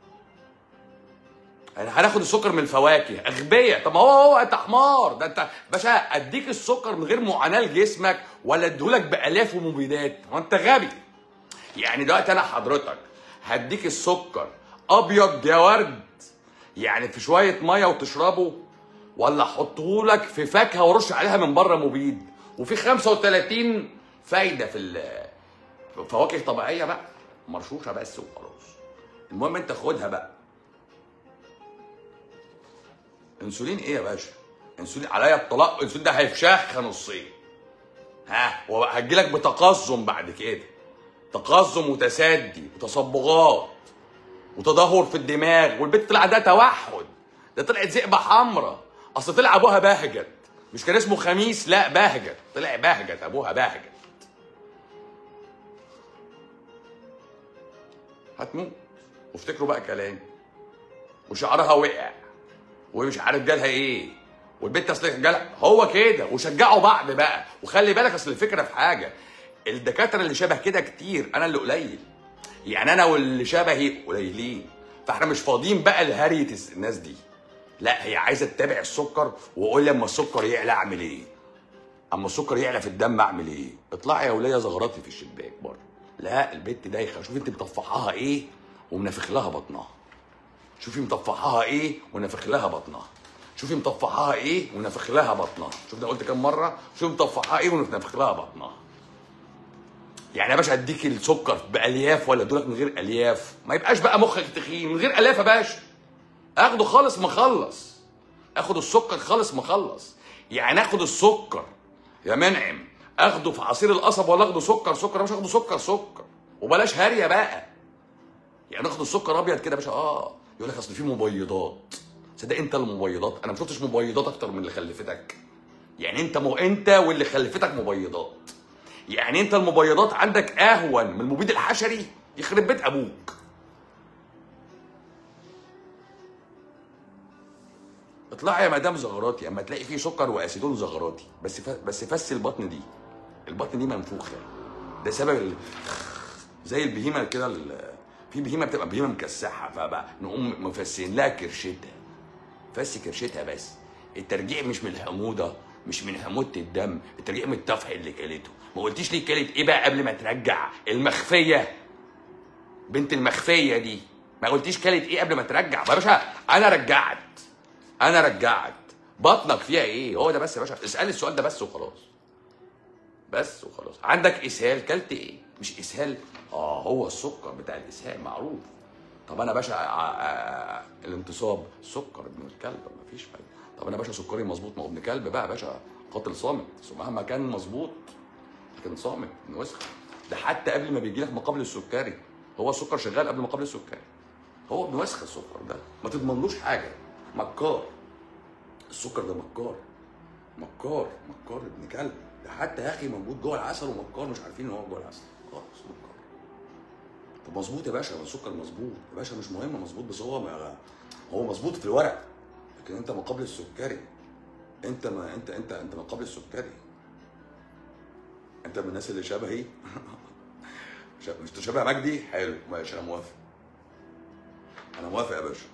يعني هناخد السكر من الفواكه اغبياء طب ما هو هو انت حمار ده انت باشا اديك السكر من غير معاناه لجسمك ولا اديهولك بالاف ومبيدات هو انت غبي يعني دلوقتي انا حضرتك هديك السكر ابيض يا ورد يعني في شويه ميه وتشربه ولا احطهولك في فاكهه وارش عليها من بره مبيد وفي 35 فايده في ال- فواكه طبيعيه بقى مرشوشه بس وخلاص المهم انت خدها بقى انسولين ايه يا باشا انسولين عليا الطلاق الانسولين ده هيفشخ نصين ها وهجيلك بتقزم بعد كده تقزم وتسدي وتصبغات وتدهور في الدماغ والبنت طلع ده توحد ده طلعت ذئبه حمراء اصل طلع ابوها بهجت مش كان اسمه خميس لا بهجت طلع بهجت ابوها بهجت هتموت وافتكروا بقى كلامي وشعرها وقع ومش عارف جالها ايه والبنت اصل جالها هو كده وشجعوا بعض بقى وخلي بالك اصل الفكره في حاجه الدكاتره اللي شبه كده كتير انا اللي قليل يعني انا واللي شبهي قليلين فاحنا مش فاضيين بقى لهريه الناس دي لا هي عايزه تتابع السكر وقول لي اما السكر يعلى اعمل ايه اما السكر يعلى في الدم اعمل ايه اطلعي يا وليه زغراتي في الشباك بره لا البت دايخه شوفي انت مطفحاها ايه ومنافخ لها بطنها شوفي مطفحاها ايه ونافخ لها بطنها شوفي مطفحاها ايه ونافخ لها بطنها شوف ده قلت كام مره شوفي مطفحاها ايه ونافخ لها بطنها يعني يا باشا اديك السكر بالياف ولا ادولك من غير الياف ما يبقاش بقى مخك تخين من غير الياف يا باشا اخده خالص مخلص اخد السكر خالص مخلص يعني اخد السكر يا منعم اخده في عصير القصب ولا اخده سكر سكر مش اخده سكر سكر وبلاش هاريه بقى يعني اخد السكر ابيض كده يا باشا اه يقول لك اصل في مبيضات صدق انت المبيضات انا ما شفتش مبيضات اكتر من اللي خلفتك يعني انت مو انت واللي خلفتك مبيضات يعني انت المبيضات عندك اهون من المبيد الحشري يخرب بيت ابوك اطلعي يا مدام زغراتي اما تلاقي فيه سكر واسيدون زغراتي بس ف... بس فسي البطن دي البطن دي منفوخه ده سبب ال... زي البهيمه كده ال... في بهيمه بتبقى بهيمه مكسحه فبقى نقوم مفسين لها كرشتها فسي كرشتها بس الترجيع مش من الحموضه مش من حموضه الدم الترجيع من الطفح اللي كلته ما قلتيش ليه كلت ايه بقى قبل ما ترجع المخفيه بنت المخفيه دي ما قلتيش كلت ايه قبل ما ترجع يا باشا انا رجعت انا رجعت بطنك فيها ايه هو ده بس يا باشا اسالي السؤال ده بس وخلاص بس وخلاص عندك اسهال كلت ايه مش اسهال اه هو السكر بتاع الاسهال معروف طب انا باشا ع- ع- الانتصاب سكر ابن الكلب مفيش فايده طب انا باشا سكري مظبوط ما هو ابن كلب بقى يا باشا قاتل صامت بس مهما كان مظبوط لكن صامت من وسخ ده حتى قبل ما بيجي لك ما قبل السكري هو السكر شغال قبل ما قبل السكري هو ابن وسخ السكر ده ما تضمنلوش حاجه مكار السكر ده مكار مكار مكار ابن كلب ده حتى يا اخي موجود جوه العسل ومكار مش عارفين ان هو جوه العسل خالص مكار طب مظبوط يا باشا السكر مظبوط يا باشا مش مهم مظبوط بس هو ما هو مظبوط في الورق لكن انت ما قبل السكري انت ما انت انت انت ما قبل السكري انت من الناس اللي شبهي ش- مش شبه مجدي حلو ماشي انا موافق انا موافق يا باشا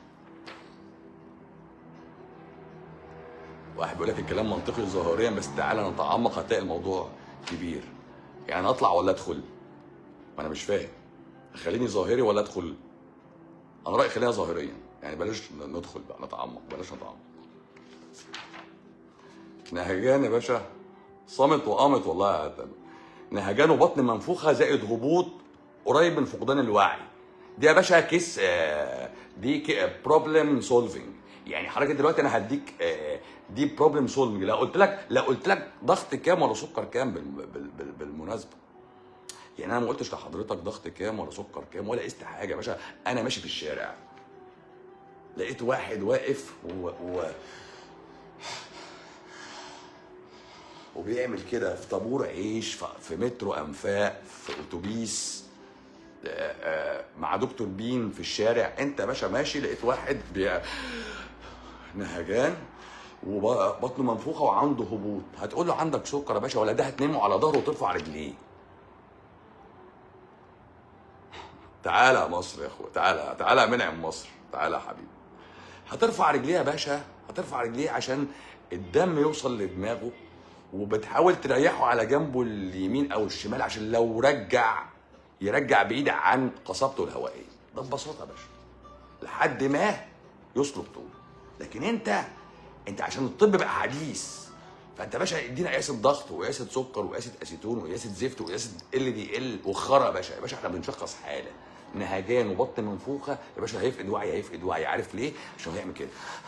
واحد بيقول لك الكلام منطقي ظاهريا بس تعالى نتعمق هتلاقي الموضوع كبير يعني اطلع ولا ادخل ما انا مش فاهم خليني ظاهري ولا ادخل انا رايي خلينا ظاهريا يعني بلاش ندخل بقى نتعمق بلاش نتعمق نهجان يا باشا صامت وقامت والله يا عتب. نهجان وبطن منفوخه زائد هبوط قريب من فقدان الوعي دي يا باشا كيس آه، دي بروبلم سولفنج يعني حضرتك دلوقتي انا هديك آه، دي بروبلم سولفنج لا قلت لك لا قلت لك ضغط كام ولا سكر كام بال- بال- بال- بالمناسبه يعني انا ما قلتش لحضرتك ضغط كام ولا سكر كام ولا قست حاجه يا باشا انا ماشي في الشارع لقيت واحد واقف و... و... وبيعمل كده في طابور عيش في في مترو انفاق في اتوبيس آه، آه، مع دكتور بين في الشارع انت يا باشا ماشي لقيت واحد بي... نهجان وبطنه منفوخه وعنده هبوط هتقول له عندك سكر يا باشا ولا ده هتنمه على ظهره وترفع رجليه تعالى يا مصر يا اخويا تعالى تعالى يا منعم مصر تعالى يا حبيبي هترفع رجليه يا باشا هترفع رجليه عشان الدم يوصل لدماغه وبتحاول تريحه على جنبه اليمين او الشمال عشان لو رجع يرجع بعيد عن قصبته الهوائيه ده ببساطه يا باشا لحد ما يصلب طول لكن انت انت عشان الطب بقى حديث فانت يا باشا ادينا قياسه ضغط وقياسه سكر وقياسه اسيتون وقياسه زفت وقياسه ال دي ال وخرا يا باشا يا باشا احنا بنشخص حاله نهجان وبطن منفوخه يا باشا هيفقد وعي هيفقد وعي عارف ليه؟ عشان هو يعمل كده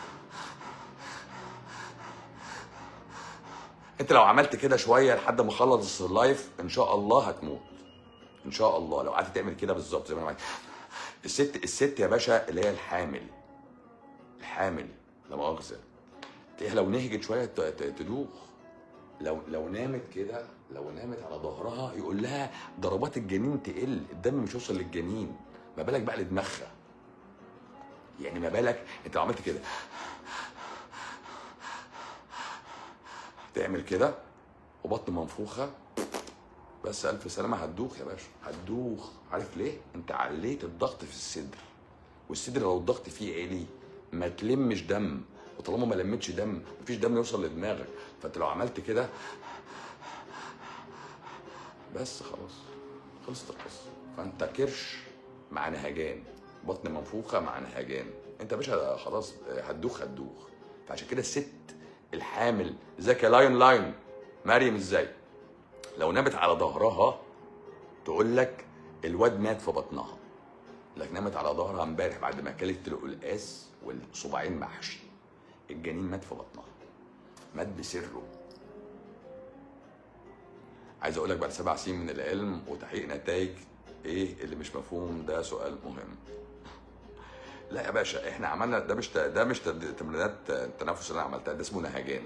انت لو عملت كده شويه لحد ما اخلص اللايف ان شاء الله هتموت ان شاء الله لو قعدت تعمل كده بالظبط زي ما انا عملت الست الست يا باشا اللي هي الحامل الحامل لا مؤاخذه تلاقيها لو نهجت شويه ت- ت- تدوخ لو لو نامت كده لو نامت على ظهرها يقول لها ضربات الجنين تقل الدم مش يوصل للجنين ما بالك بقى لدماغها يعني ما بالك انت لو عملت كده تعمل كده وبطن منفوخه بس الف سلامه هتدوخ يا باشا هتدوخ عارف ليه انت عليت الضغط في الصدر والصدر لو الضغط فيه عالي ما تلمش دم وطالما ما لمتش دم مفيش دم يوصل لدماغك فانت لو عملت كده بس خلاص خلصت القصه فانت كرش مع نهجان بطن منفوخه مع نهجان انت يا باشا خلاص هتدوخ هتدوخ فعشان كده الست الحامل ذاك يا لاين لاين مريم ازاي لو نامت على ظهرها تقول لك الواد مات في بطنها لكن نامت على ظهرها امبارح بعد ما اكلت القلقاس والصباعين محشي الجنين مات في بطنها مات بسره عايز اقول لك بعد سبع سنين من العلم وتحقيق نتائج ايه اللي مش مفهوم ده سؤال مهم لا يا باشا احنا عملنا ده مش ده مش تمرينات التنفس اللي انا عملتها ده اسمه نهجان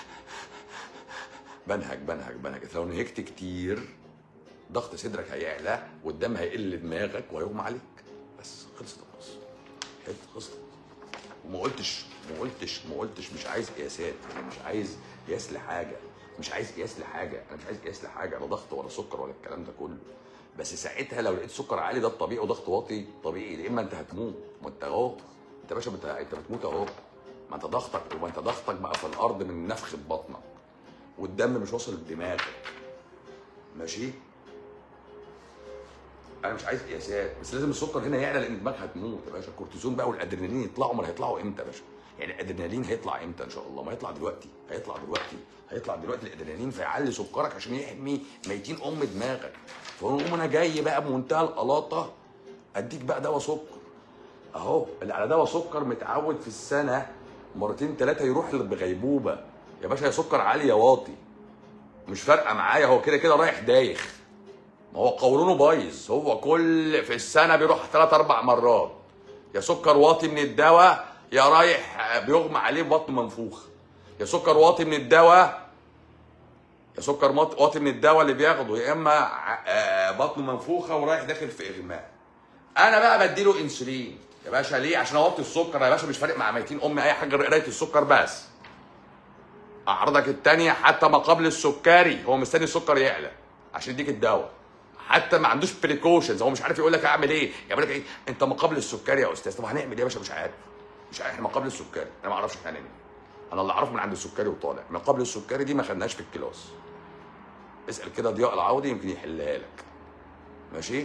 بنهج بنهج بنهج لو نهجت كتير ضغط صدرك هيعلى والدم هيقل لدماغك وهيغمى عليك بس خلصت القصه خلصت وما قلتش ما قلتش ما قلتش مش عايز قياسات انا مش عايز قياس لحاجه مش عايز قياس لحاجه انا مش عايز قياس لحاجه لا ضغط ولا سكر ولا الكلام ده كله بس ساعتها لو لقيت سكر عالي ده الطبيعي وضغط واطي طبيعي يا اما انت هتموت ما انت اهو انت يا باشا انت انت بتموت اهو ما انت ضغطك وما انت ضغطك بقى في الارض من نفخه بطنك والدم مش واصل لدماغك ماشي انا مش عايز قياسات بس لازم السكر هنا يعلى لان دماغك هتموت يا باشا الكورتيزون بقى والادرينالين يطلعوا ما هيطلعوا امتى يا باشا يعني الادرينالين هيطلع امتى ان شاء الله ما هيطلع دلوقتي هيطلع دلوقتي هيطلع دلوقتي الادرينالين فيعلي سكرك عشان يحمي ميتين ام دماغك فاقوم انا جاي بقى بمنتهى القلاطه اديك بقى دواء سكر اهو اللي على دواء سكر متعود في السنه مرتين ثلاثه يروح بغيبوبه يا باشا يا سكر عالي يا واطي مش فارقه معايا هو كده كده رايح دايخ ما هو قولونه بايظ هو كل في السنه بيروح ثلاث اربع مرات يا سكر واطي من الدواء يا رايح بيغمى عليه بطن منفوخ يا سكر واطي من الدواء يا سكر واطي من الدواء اللي بياخده يا اما بطن منفوخه ورايح داخل في اغماء انا بقى بديله انسولين يا باشا ليه عشان اوطي السكر يا باشا مش فارق مع ميتين امي اي حاجه غير قرايه السكر بس اعراضك التانية حتى ما قبل السكري هو مستني السكر يعلى عشان يديك الدواء حتى ما عندوش بريكوشنز هو مش عارف يقول لك اعمل ايه يعمل لك ايه انت ما قبل السكري يا استاذ طب هنعمل ايه يا باشا مش عارف مش عارف احنا ما قبل السكري انا ما اعرفش احنا هنعمل ايه انا اللي اعرفه من عند السكري وطالع ما قبل السكري دي ما خدناش في الكلاس اسال كده ضياء العوضي يمكن يحلها لك ماشي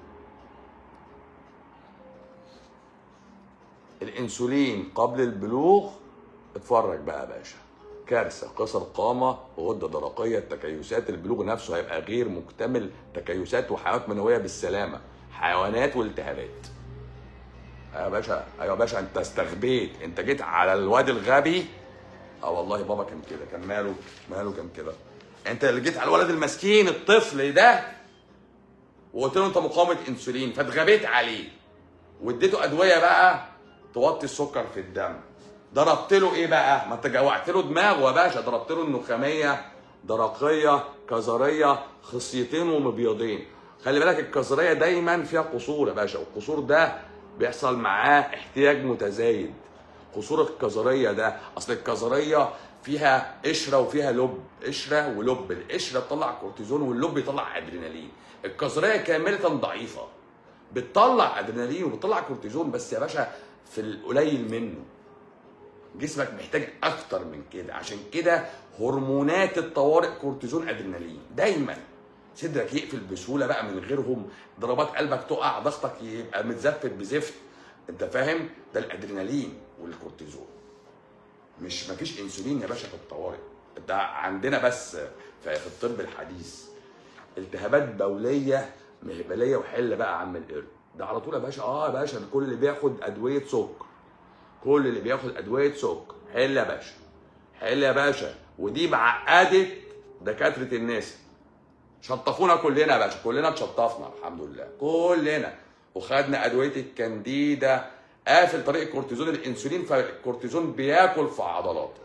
الانسولين قبل البلوغ اتفرج بقى يا باشا كارثه قصر قامه غده درقيه التكيسات البلوغ نفسه هيبقى غير مكتمل تكيسات وحيوانات منويه بالسلامه حيوانات والتهابات يا باشا ايوه يا باشا انت استغبيت انت جيت على الواد الغبي اه والله بابا كان كده كان ماله ماله كان كده انت اللي جيت على الولد المسكين الطفل ده وقلت له انت مقاومه انسولين فاتغبيت عليه واديته ادويه بقى توطي السكر في الدم ضربت له ايه بقى؟ ما انت جوعت له دماغه يا باشا ضربت له النخاميه درقيه كظريه خصيتين ومبيضين خلي بالك الكظريه دايما فيها قصور يا باشا والقصور ده بيحصل معاه احتياج متزايد قصور الكظريه ده اصل الكظريه فيها قشره وفيها لب قشره ولب القشره بتطلع كورتيزون واللب بيطلع ادرينالين الكظريه كامله ضعيفه بتطلع ادرينالين وبتطلع كورتيزون بس يا باشا في القليل منه جسمك محتاج اكتر من كده عشان كده هرمونات الطوارئ كورتيزون ادرينالين دايما صدرك يقفل بسهوله بقى من غيرهم ضربات قلبك تقع ضغطك يبقى متزفت بزفت انت فاهم ده الادرينالين والكورتيزون مش مفيش انسولين يا باشا في الطوارئ ده عندنا بس في الطب الحديث التهابات بوليه مهبليه وحل بقى يا عم القرد ده على طول يا باشا اه يا باشا كل اللي بياخد ادويه سكر كل اللي بياخد ادويه سكر حل يا باشا حل يا باشا ودي معقده دكاتره الناس شطفونا كلنا يا باشا كلنا اتشطفنا الحمد لله كلنا وخدنا ادويه الكانديدا قافل طريق الكورتيزون الانسولين فالكورتيزون بياكل في عضلاتك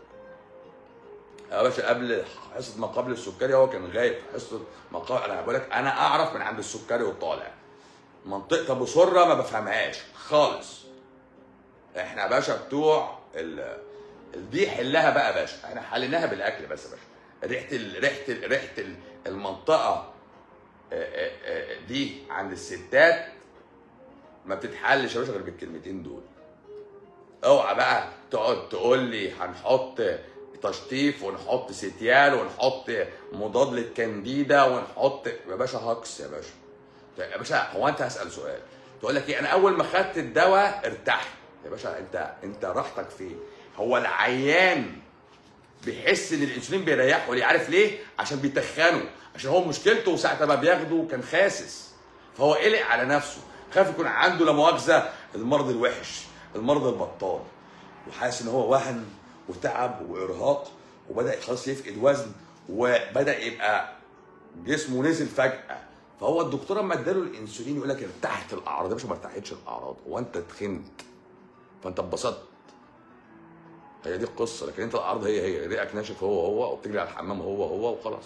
يا باشا قبل حصه ما قبل السكري هو كان غايب حصه ما قبل انا بقول لك انا اعرف من عند السكري وطالع منطقه ابو سره ما بفهمهاش خالص احنا يا باشا بتوع ال... دي حلها بقى يا باشا احنا حليناها بالاكل بس يا باشا ريحه ال... ريحه ال... ريحه ال... المنطقه آه، آه، دي عند الستات ما بتتحلش يا باشا غير بالكلمتين دول اوعى بقى تقعد تقول لي هنحط تشطيف ونحط ستيال ونحط مضاد للكانديدا ونحط يا باشا هكس يا باشا يا باشا هو انت هسال سؤال تقول لك ايه انا اول ما خدت الدواء ارتحت يا باشا انت انت راحتك فين هو العيان بيحس ان الانسولين بيريحه ليه عارف ليه عشان بيتخنه عشان هو مشكلته ساعه ما بياخده كان خاسس فهو قلق على نفسه خاف يكون عنده لا مؤاخذه المرض الوحش المرض البطال وحاسس ان هو وهن وتعب وارهاق وبدا خلاص يفقد وزن وبدا يبقى جسمه نزل فجاه فهو الدكتور اما اداله الانسولين يقول لك ارتحت الاعراض يا باشا ما ارتحتش الاعراض هو انت تخنت فانت اتبسطت هي دي القصه لكن انت الاعراض هي هي ريقك ناشف هو هو وبتجري على الحمام هو هو وخلاص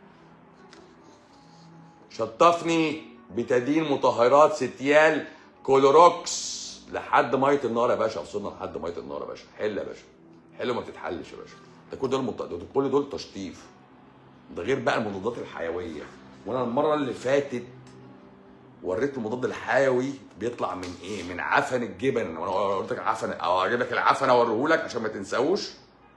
شطفني بتدين مطهرات ستيال كولوروكس لحد ميه النار يا باشا وصلنا لحد ميه النار يا باشا حل يا باشا حل ما تتحلش يا باشا ده كل دول مط... ده كل دول تشطيف ده غير بقى المضادات الحيويه وانا المره اللي فاتت وريت المضاد الحيوي بيطلع من ايه؟ من عفن الجبن وانا قلت لك عفن او اجيب لك العفن اوريه لك عشان ما تنساوش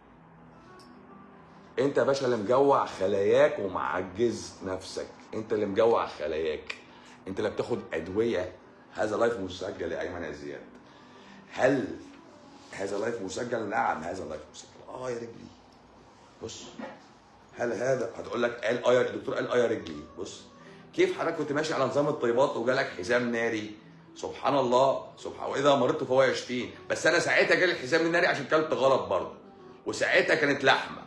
انت يا باشا اللي مجوع خلاياك ومعجز نفسك انت اللي مجوع خلاياك انت اللي بتاخد ادويه هذا لايف مسجل يا ايمن يا زياد هل هذا لايف مسجل نعم هذا لايف مسجل اه يا رجلي بص هل هذا هتقول لك قال اه يا الدكتور قال اه يا رجلي بص كيف حضرتك كنت ماشي على نظام الطيبات وجالك حزام ناري سبحان الله سبحان واذا مرضت فهو يشفين بس انا ساعتها جالي الحزام الناري عشان كلت غلط برضه وساعتها كانت لحمه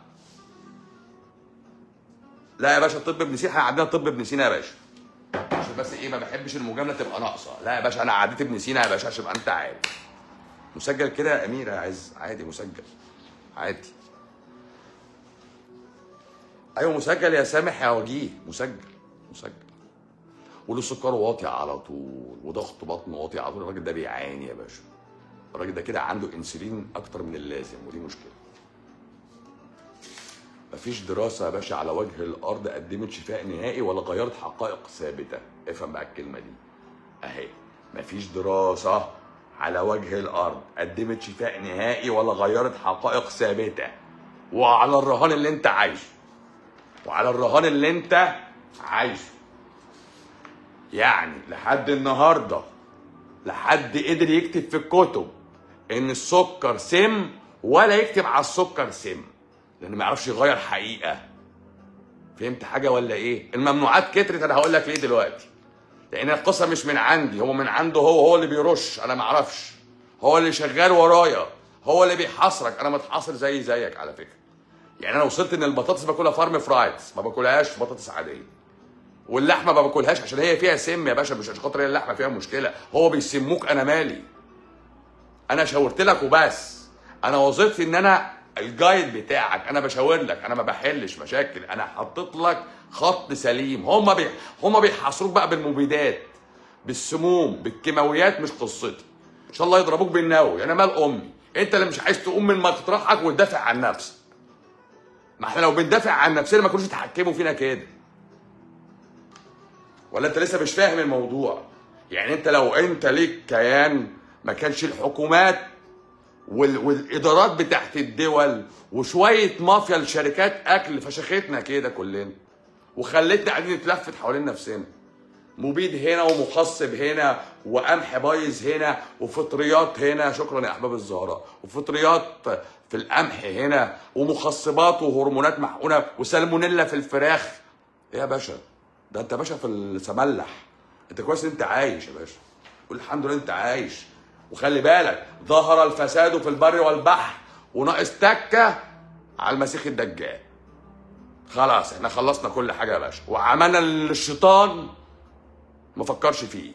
لا يا باشا طب ابن سينا احنا عندنا طب ابن سينا يا باشا عشان بس ايه ما بحبش المجامله تبقى ناقصه لا يا باشا انا عديت ابن سينا يا باشا عشان تبقى انت عارف مسجل كده يا امير يا عز عادي مسجل عادي ايوه مسجل يا سامح يا وجيه مسجل مسجل وله سكر واطي على طول وضغط بطن واطي على طول الراجل ده بيعاني يا باشا الراجل ده كده عنده انسولين اكتر من اللازم ودي مشكله مفيش دراسة يا باشا على وجه الأرض قدمت شفاء نهائي ولا غيرت حقائق ثابتة، افهم بقى الكلمة دي. أهي مفيش دراسة على وجه الأرض قدمت شفاء نهائي ولا غيرت حقائق ثابتة. وعلى الرهان اللي أنت عايزه. وعلى الرهان اللي أنت عايزه. يعني لحد النهارده لحد قدر يكتب في الكتب ان السكر سم ولا يكتب على السكر سم لان ما يعرفش يغير حقيقه فهمت حاجه ولا ايه الممنوعات كترت انا هقول لك ليه دلوقتي لان القصه مش من عندي هو من عنده هو هو اللي بيرش انا ما اعرفش هو اللي شغال ورايا هو اللي بيحاصرك انا متحاصر زي زيك على فكره يعني انا وصلت ان البطاطس باكلها فارم فرايز ما باكلهاش بطاطس عاديه واللحمه ما باكلهاش عشان هي فيها سم يا باشا مش عشان خاطر هي اللحمه فيها مشكله هو بيسموك انا مالي انا شاورت لك وبس انا وظيفتي ان انا الجايد بتاعك انا بشاور لك انا ما بحلش مشاكل انا حطيت لك خط سليم هم بي... هم بيحاصروك بقى بالمبيدات بالسموم بالكيماويات مش قصتي ان شاء الله يضربوك بالنووي انا مال امي انت اللي مش عايز تقوم من مطرحك وتدافع عن نفسك ما احنا لو بندافع عن نفسنا ما كانوش يتحكموا فينا كده ولا انت لسه مش فاهم الموضوع يعني انت لو انت ليك كيان ما كانش الحكومات وال... والادارات بتاعت الدول وشويه مافيا لشركات اكل فشختنا كده كلنا وخلتنا قاعدين نتلفت حوالين نفسنا مبيد هنا ومخصب هنا وقمح بايظ هنا وفطريات هنا شكرا يا احباب الزهراء وفطريات في القمح هنا ومخصبات وهرمونات محقونه وسالمونيلا في الفراخ ايه يا باشا ده انت باشا في السملح انت كويس ان انت عايش يا باشا قول الحمد لله انت عايش وخلي بالك ظهر الفساد في البر والبحر وناقص تكه على المسيح الدجال خلاص احنا خلصنا كل حاجه يا باشا وعملنا اللي الشيطان ما فكرش فيه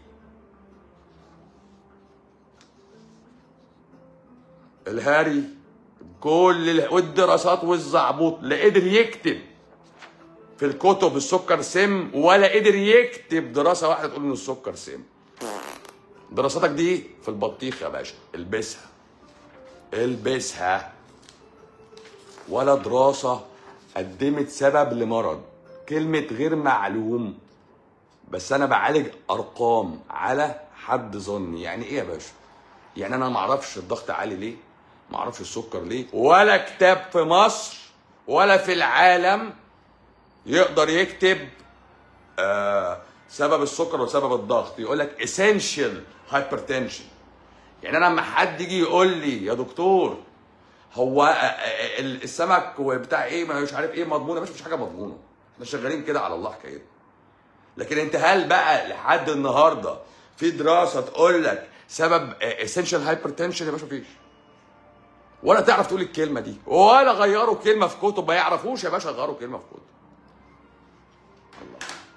الهاري كل ال- والدراسات والزعبوط لا قدر يكتب في الكتب السكر سم ولا قدر يكتب دراسه واحده تقول ان السكر سم دراستك دي في البطيخ يا باشا البسها البسها ولا دراسه قدمت سبب لمرض كلمه غير معلوم بس انا بعالج ارقام على حد ظني يعني ايه يا باشا يعني انا ما اعرفش الضغط عالي ليه ما اعرفش السكر ليه ولا كتاب في مصر ولا في العالم يقدر يكتب آه سبب السكر وسبب الضغط يقول لك essential hypertension يعني انا لما حد يجي يقول لي يا دكتور هو آه، آه، ال- السمك وبتاع ايه ما مش عارف ايه مضمونه مش مش حاجه مضمونه احنا شغالين كده على الله حكايتنا لكن انت هل بقى لحد النهارده في دراسه تقول لك سبب essential hypertension يا باشا مفيش ولا تعرف تقول الكلمه دي ولا غيروا كلمه في كتب ما يعرفوش يا باشا غيروا كلمه في كتب الله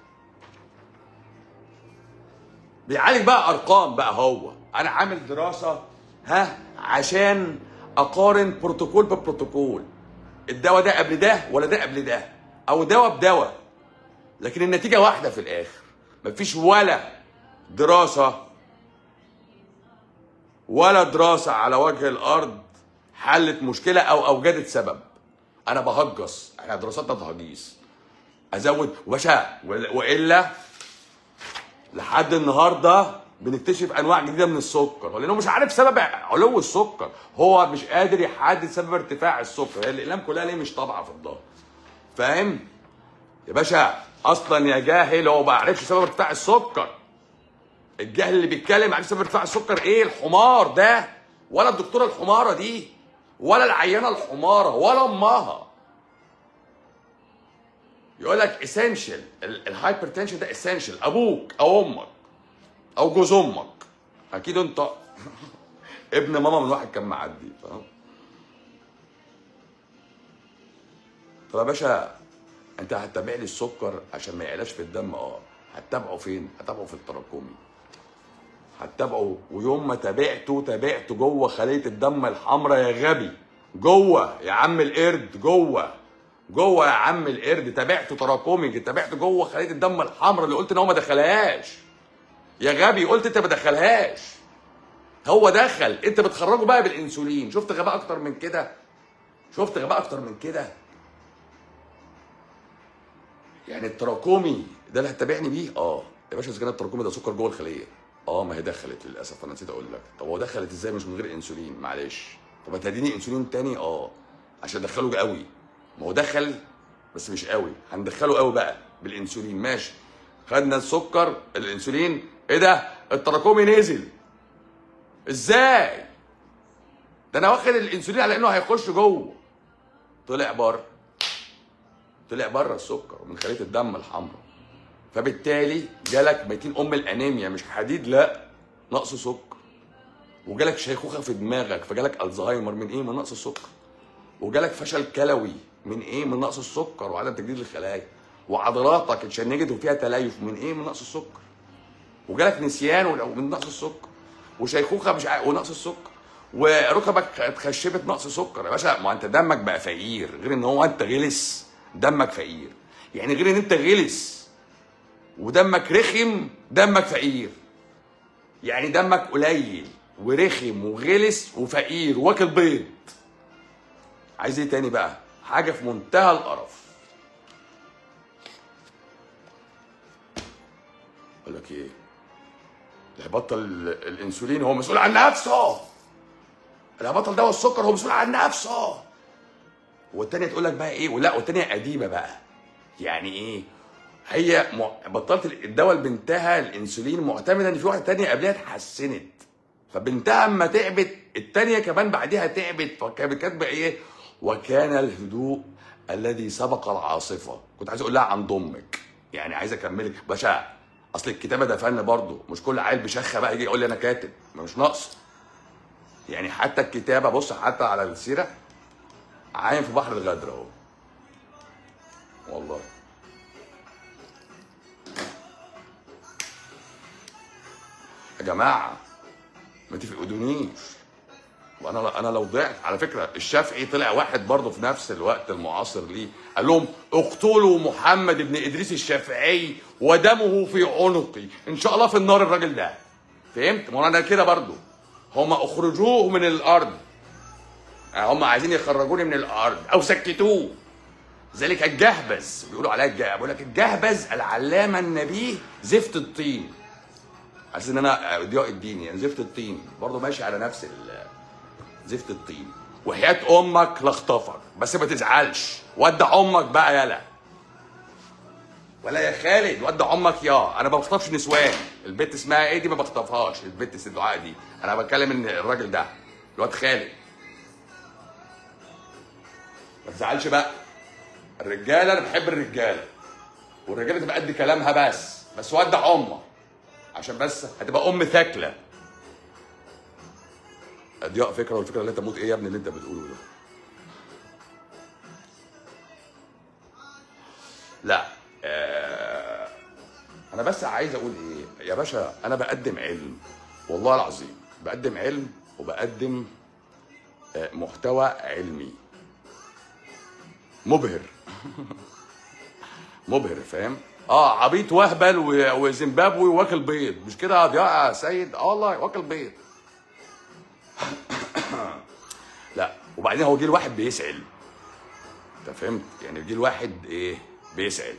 بيعالج بقى ارقام بقى هو انا عامل دراسه ها عشان اقارن بروتوكول ببروتوكول الدواء ده قبل ده ولا ده قبل ده او دواء بدواء لكن النتيجه واحده في الاخر مفيش ولا دراسه ولا دراسه على وجه الارض حلت مشكله او اوجدت سبب انا بهجص احنا دراساتنا تهجيص ازود وباشا والا لحد النهارده بنكتشف انواع جديده من السكر لانه مش عارف سبب علو السكر هو مش قادر يحدد سبب ارتفاع السكر هي الاقلام كلها ليه مش طابعه في الظهر فاهم يا باشا اصلا يا جاهل هو ما عرفش سبب ارتفاع السكر الجاهل اللي بيتكلم عن سبب ارتفاع السكر ايه الحمار ده ولا الدكتوره الحماره دي ولا العيانه الحماره ولا امها يقول لك اسينشال الهايبرتنشن ده اسينشال ابوك او امك او جوز امك اكيد انت ابن ماما من واحد كان معدي فاهم طب يا باشا انت هتتابع لي السكر عشان ما يعلاش في الدم اه هتتابعه فين هتتابعه في التراكمي هتتابعه ويوم ما تابعته تابعته جوه خليه الدم الحمراء يا غبي جوه يا عم القرد جوه جوه يا عم القرد تابعته تراكمي تابعته جوه خليه الدم الحمراء اللي قلت ان هو ما دخلهاش يا غبي قلت انت ما دخلهاش هو دخل انت بتخرجه بقى بالانسولين شفت غباء اكتر من كده شفت غباء اكتر من كده يعني التراكمي ده اللي هتتابعني بيه اه يا باشا اذا كان التراكمي ده سكر جوه الخليه اه ما هي دخلت للاسف انا نسيت اقول لك طب هو دخلت ازاي مش من غير انسولين معلش طب هتديني انسولين تاني اه عشان ادخله قوي ما هو دخل بس مش قوي هندخله قوي بقى بالانسولين ماشي خدنا السكر الانسولين ايه ده التراكمي نزل ازاي ده انا واخد الانسولين على انه هيخش جوه طلع بره طلع بره السكر من خليه الدم الحمراء فبالتالي جالك 200 ام الانيميا مش حديد لا نقص سكر وجالك شيخوخه في دماغك فجالك الزهايمر من ايه من نقص السكر وجالك فشل كلوي من ايه من نقص السكر وعدم تجديد الخلايا وعضلاتك اتشنجت وفيها تليف من ايه من نقص السكر وجالك نسيان من نقص السكر وشيخوخه مش عارف ونقص السكر وركبك اتخشبت نقص سكر يا باشا ما انت دمك بقى فقير غير ان هو انت غلس دمك فقير يعني غير ان انت غلس ودمك رخم دمك فقير يعني دمك قليل ورخم وغلس وفقير واكل بيض عايز ايه تاني بقى حاجه في منتهى القرف اقول لك ايه اللي هيبطل ال- الانسولين هو مسؤول عن نفسه اللي هيبطل دواء السكر هو مسؤول عن نفسه والتانية تقول لك بقى ايه ولا والتانية قديمة بقى يعني ايه هي م- بطلت الدواء لبنتها الانسولين معتمده ان في واحده تانية قبلها اتحسنت فبنتها اما تعبت التانية كمان بعدها تعبت فكانت كاتبه ايه وكان الهدوء الذي سبق العاصفه كنت عايز اقول لها عن ضمك يعني عايز اكملك باشا اصل الكتابه ده فن برضه مش كل عيل بشخه بقى يجي يقول لي انا كاتب ما مش ناقص يعني حتى الكتابه بص حتى على السيره عايم في بحر الغدر اهو والله يا جماعه ما تفقدونيش وانا انا لو ضعت على فكره الشافعي طلع واحد برضه في نفس الوقت المعاصر ليه قال لهم اقتلوا محمد بن ادريس الشافعي ودمه في عنقي ان شاء الله في النار الراجل ده فهمت ما انا كده برضه هم اخرجوه من الارض هم عايزين يخرجوني من الارض او سكتوه ذلك الجهبذ بيقولوا عليها الجهبذ بيقول لك الجهبذ العلامه النبيه زفت الطين حاسس ان انا ضياء الدين يعني زفت الطين برضه ماشي على نفس ال- زفت الطين وحياة امك لاخطفك بس ما تزعلش ودع امك بقى يلا ولا يا خالد ودع امك يا انا ما بخطفش نسوان البت اسمها ايه دي ما بخطفهاش البت ست دعاء دي انا بتكلم ان الراجل ده الواد خالد ما تزعلش بقى الرجاله انا بحب الرجاله والرجاله تبقى قد كلامها بس بس ودع امك عشان بس هتبقى ام ثاكله اضياء فكره والفكره لا تموت ايه يا ابني اللي انت بتقوله ده لا آه انا بس عايز اقول ايه يا باشا انا بقدم علم والله العظيم بقدم علم وبقدم آه، محتوى علمي مبهر مبهر فاهم اه عبيط وهبل و- وزيمبابوي واكل بيض مش كده يا ضياء يا سيد اه والله واكل بيض لا وبعدين هو جه الواحد بيسأل انت فهمت يعني جه الواحد ايه بيسأل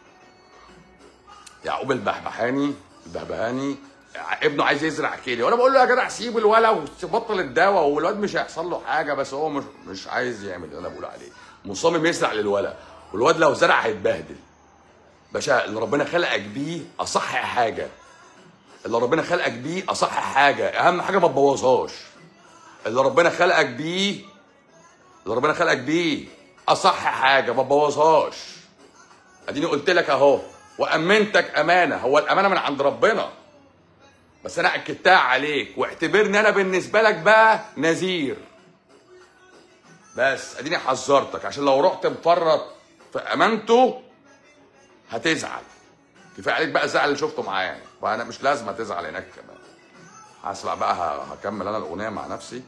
يعقوب البحبحاني البهبهاني ابنه عايز يزرع كيلي وانا بقول له يا جدع سيب الولا وبطل الدواء والواد مش هيحصل له حاجه بس هو مش مش عايز يعمل اللي انا بقول عليه مصمم يزرع للولا والواد لو زرع هيتبهدل باشا اللي ربنا خلقك بيه اصح حاجه اللي ربنا خلقك بيه اصح حاجه اهم حاجه ما تبوظهاش اللي ربنا خلقك بيه اللي ربنا خلقك بيه اصح حاجه ما تبوظهاش اديني قلت لك اهو وامنتك امانه هو الامانه من عند ربنا بس انا اكدتها عليك واعتبرني انا بالنسبه لك بقى نذير بس اديني حذرتك عشان لو رحت مفرط في امانته هتزعل كفايه عليك بقى الزعل اللي شفته معايا وانا مش لازم تزعل هناك كمان هسمع بقى ه- هكمل انا الاغنيه مع نفسي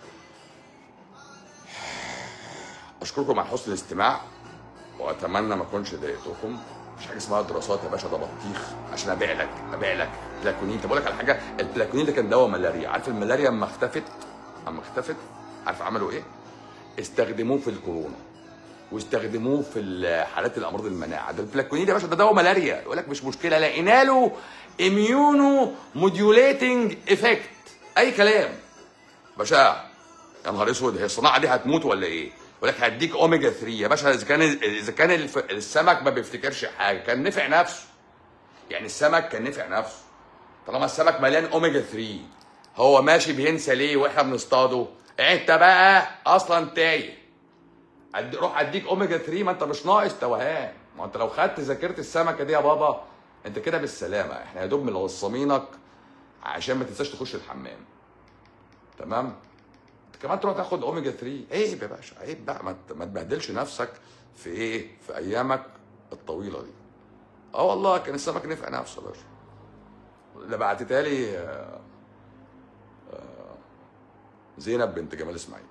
اشكركم على حسن الاستماع واتمنى ما اكونش ضايقتكم مش حاجه اسمها دراسات يا باشا ده بطيخ عشان ابيع لك ابيع لك بلاكونين طب اقول لك على حاجه البلاكونين ده كان دواء ملاريا عارف الملاريا اما اختفت اما اختفت عارف عملوا ايه؟ استخدموه في الكورونا واستخدموه في ال- حالات الامراض المناعه ده البلاكونين يا باشا ده دواء ملاريا يقول لك مش مشكله لقينا له اميونو موديوليتنج افكت اي كلام باشا يا نهار اسود هي الصناعه دي هتموت ولا ايه؟ يقول لك هديك اوميجا 3 يا باشا اذا كان اذا كان الف... السمك ما بيفتكرش حاجه كان نفع نفسه يعني السمك كان نفع نفسه طالما السمك مليان اوميجا 3 هو ماشي بينسى ليه واحنا بنصطاده انت بقى اصلا تايه أد... روح اديك اوميجا 3 ما انت مش ناقص توهان ما انت لو خدت ذاكره السمكه دي يا بابا انت كده بالسلامه احنا يا دوب ملوصمينك عشان ما تنساش تخش الحمام تمام انت كمان تروح تاخد اوميجا 3 عيب يا باشا عيب بقى ما ت- ما تبهدلش نفسك في ايه في ايامك الطويله دي اه والله كان السمك نفع نفسه يا باشا اللي بعتتها لي آه، آه، زينب بنت جمال اسماعيل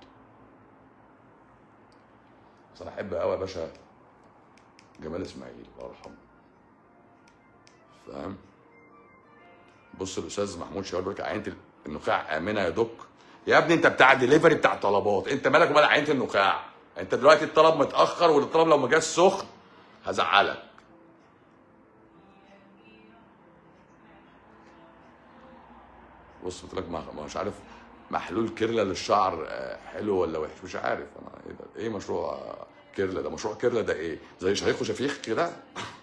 بس انا احب قوي يا باشا جمال اسماعيل الله يرحمه فاهم بص الاستاذ محمود شوال بيقول لك عينه النخاع امنه يا دك يا ابني انت بتاع ديليفري بتاع طلبات انت مالك ومال عينه النخاع انت دلوقتي الطلب متاخر والطلب لو ما جاش سخن هزعلك بص قلت لك ما ما مش عارف محلول كيرلا للشعر آه، حلو ولا وحش مش عارف انا ايه ده ايه مشروع آه، كيرلا ده مشروع كيرلا ده ايه زي شهيق وشفيق كده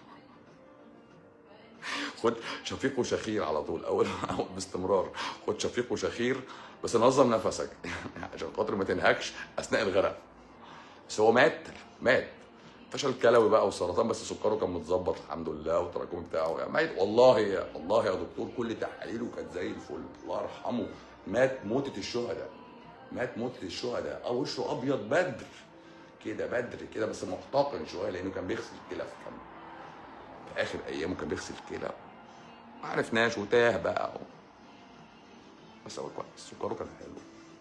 خد شفيق وشخير على طول اول أول باستمرار خد شفيق وشخير بس نظم نفسك عشان خاطر ما تنهكش اثناء الغرق بس هو مات مات فشل كلوي بقى وسرطان بس سكره كان متظبط الحمد لله والتراكمي بتاعه يعني ميت والله يا والله يا دكتور كل تحاليله كانت زي الفل الله يرحمه مات موتة الشهداء مات موتة الشهداء اه وشه ابيض بدر كده بدر كده بس محتقن شويه لانه كان بيغسل الكلى في كام في اخر ايامه كان بيغسل الكلى ما عرفناش وتاه بقى و... بس هو كويس سكره كان حلو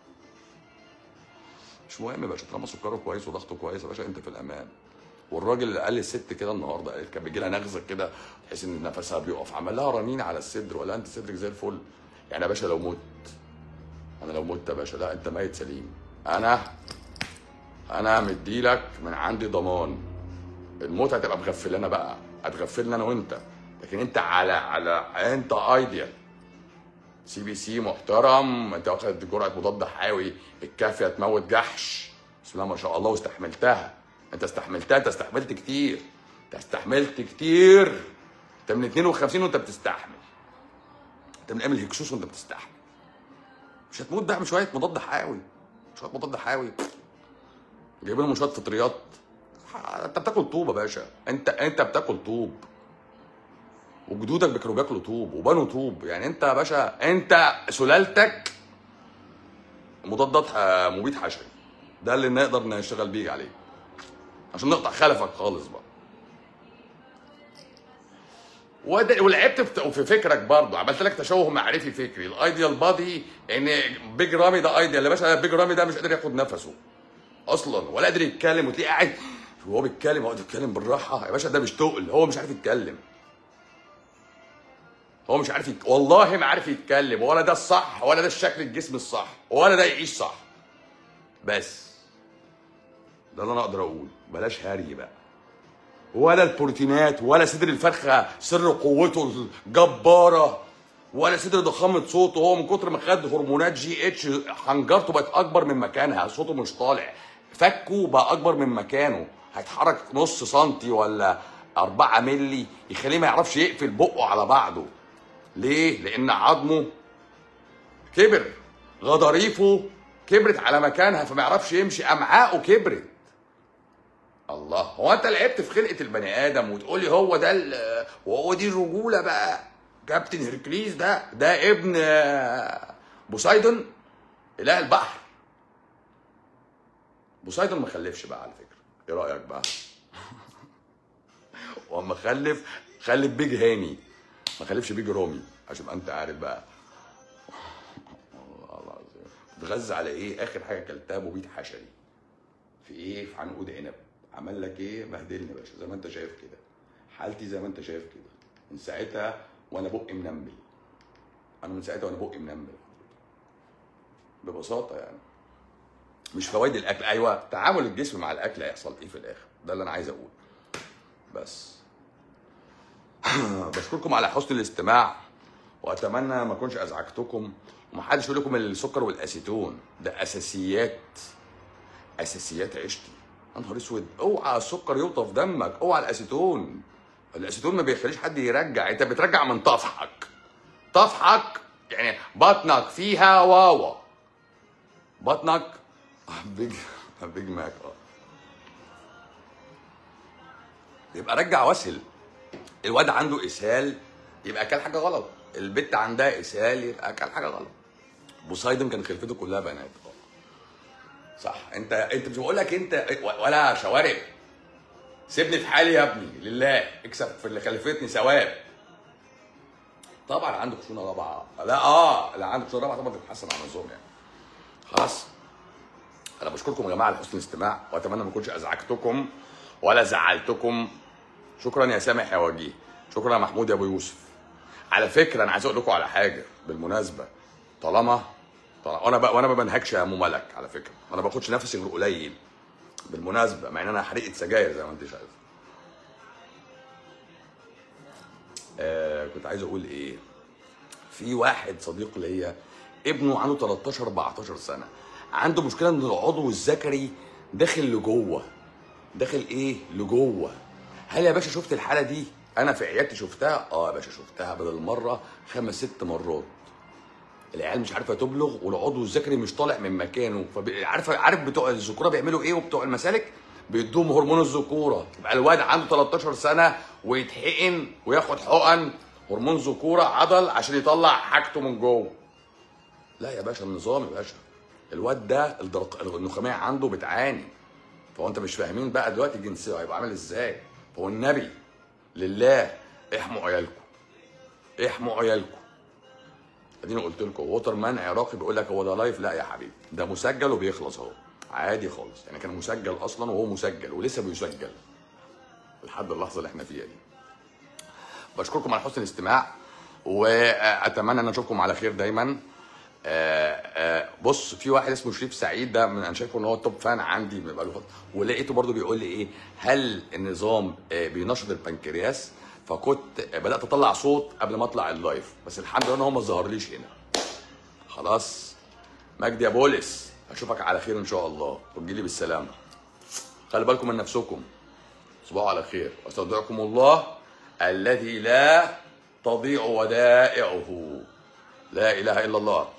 مش مهم يا باشا طالما سكره كويس وضغطه كويس يا باشا انت في الامان والراجل اللي قال للست كده النهارده قالت كان بيجي لها نغزه كده تحس ان نفسها بيقف عمل لها رنين على الصدر ولا انت صدرك زي الفل يعني يا باشا لو مت انا لو مت يا باشا لا انت ميت سليم انا انا مديلك من عندي ضمان الموت هتبقى مغفلنا بقى هتغفلنا انا وانت لكن انت على على انت ايديال سي بي سي محترم انت واخد جرعه مضاد حيوي الكافيه تموت جحش بسم الله ما شاء الله واستحملتها انت استحملتها انت استحملت كتير انت استحملت كتير انت من 52 وانت بتستحمل انت من ايام الهكسوس وانت بتستحمل مش هتموت بقى من شويه مضاد حيوي شويه مضاد حيوي جايبين لهم شويه فطريات انت بتاكل طوب يا باشا انت انت بتاكل طوب وجدودك كانوا بياكلوا طوب وبنوا طوب يعني انت يا باشا انت سلالتك مضادات ح- مبيد حشري ده اللي نقدر نشتغل بيه عليه عشان نقطع خلفك خالص بقى وده ولعبت في في فكرك برضه عملت لك تشوه معرفي فكري الايديال بادي ان بيج رامي ده ايديال يا باشا بيج رامي ده مش قادر ياخد نفسه اصلا ولا قادر يتكلم وتلاقيه قاعد وهو بيتكلم هو بيتكلم بالراحه يا باشا ده مش تقل هو مش عارف يتكلم هو مش عارف يت... والله ما عارف يتكلم ولا ده الصح ولا ده الشكل الجسم الصح ولا ده يعيش صح بس ده اللي انا اقدر اقول بلاش هري بقى ولا البروتينات ولا صدر الفرخه سر قوته الجباره ولا صدر ضخامه صوته هو من كتر ما خد هرمونات جي اتش حنجرته بقت اكبر من مكانها صوته مش طالع فكه بقى اكبر من مكانه هيتحرك نص سنتي ولا أربعة ملي يخليه ما يعرفش يقفل بقه على بعضه ليه؟ لأن عظمه كبر غضاريفه كبرت على مكانها فما يعرفش يمشي أمعاءه كبرت الله هو انت لعبت في خلقه البني ادم وتقولي هو ده ال- وهو دي الرجوله بقى كابتن هركليس ده ده ابن آه، بوسايدون اله البحر بوسايدون ما خلفش بقى على فكره ايه رايك بقى واما خلف خلف بيج هاني ما خلفش بيج رومي عشان تبقى انت عارف بقى والله العظيم بتغذى على ايه اخر حاجه اكلتها مبيد حشري في ايه في عنقود عنب عمل لك ايه بهدلني يا باشا زي ما انت شايف كده حالتي زي ما انت شايف كده من ساعتها وانا بقي منمل انا من ساعتها وانا بقي منمل ببساطه يعني مش فوائد الاكل ايوه تعامل الجسم مع الاكل هيحصل ايه في الاخر ده اللي انا عايز اقوله بس بشكركم على حسن الاستماع واتمنى ما اكونش ازعجتكم ومحدش يقول لكم السكر والاسيتون ده اساسيات اساسيات عيشتي يا نهار اسود اوعى السكر يوطى في دمك اوعى الاسيتون الاسيتون ما بيخليش حد يرجع انت بترجع من طفحك طفحك يعني بطنك فيها واوا بطنك بيج بيج ماك اه يبقى رجع واسل الواد عنده اسهال يبقى اكل حاجه غلط البت عندها اسهال يبقى اكل حاجه غلط بوسايدون كان خلفته كلها بنات اه صح انت انت مش بقول لك انت ولا شوارب سيبني في حالي يا ابني لله اكسب في اللي خلفتني ثواب طبعا عنده خشونه رابعه لا اه لا عنده خشونه رابعه طبعا تتحسن على النظام يعني خلاص انا بشكركم يا جماعه على حسن الاستماع واتمنى ما اكونش ازعجتكم ولا زعلتكم شكرا يا سامح يا وجيه شكرا يا محمود يا ابو يوسف على فكره انا عايز اقول لكم على حاجه بالمناسبه طالما طالما وانا بقى وانا ما بنهكش يا ام ملك على فكره انا ما باخدش نفسي غير قليل بالمناسبه مع ان انا حريقه سجاير زي ما انت شايف آه كنت عايز اقول ايه في واحد صديق ليا ابنه عنده 13 14 سنه عنده مشكله ان العضو الذكري داخل لجوه داخل ايه لجوه هل يا باشا شفت الحاله دي انا في عيادتي شفتها اه يا باشا شفتها بدل مره خمس ست مرات العيال مش عارفه تبلغ والعضو الذكري مش طالع من مكانه فعارف عارف بتوع الذكوره بيعملوا ايه وبتوع المسالك بيدوهم هرمون الذكوره يبقى الواد عنده 13 سنه ويتحقن وياخد حقن هرمون ذكوره عضل عشان يطلع حاجته من جوه لا يا باشا النظام يا باشا الواد ده الدرق... النخاميه عنده بتعاني فهو انت مش فاهمين بقى دلوقتي جنسيه هيبقى عامل ازاي فهو النبي لله احموا عيالكم احموا عيالكم اديني قلت لكم ووتر مان عراقي بيقول لك هو ده لايف لا يا حبيبي ده مسجل وبيخلص اهو عادي خالص يعني كان مسجل اصلا وهو مسجل ولسه بيسجل لحد اللحظه اللي احنا فيها دي بشكركم على حسن الاستماع واتمنى ان اشوفكم على خير دايما آه آه بص في واحد اسمه شريف سعيد ده من انا شايفه ان هو توب فان عندي من بقاله فتره ولقيته برضه بيقول لي ايه هل النظام آه بينشط البنكرياس فكنت بدات اطلع صوت قبل ما اطلع اللايف بس الحمد لله ان هو ما ظهرليش هنا خلاص مجدي يا بولس اشوفك على خير ان شاء الله وتجيلي بالسلامه خلي بالكم من نفسكم تصبحوا على خير واستودعكم الله الذي لا تضيع ودائعه لا اله الا الله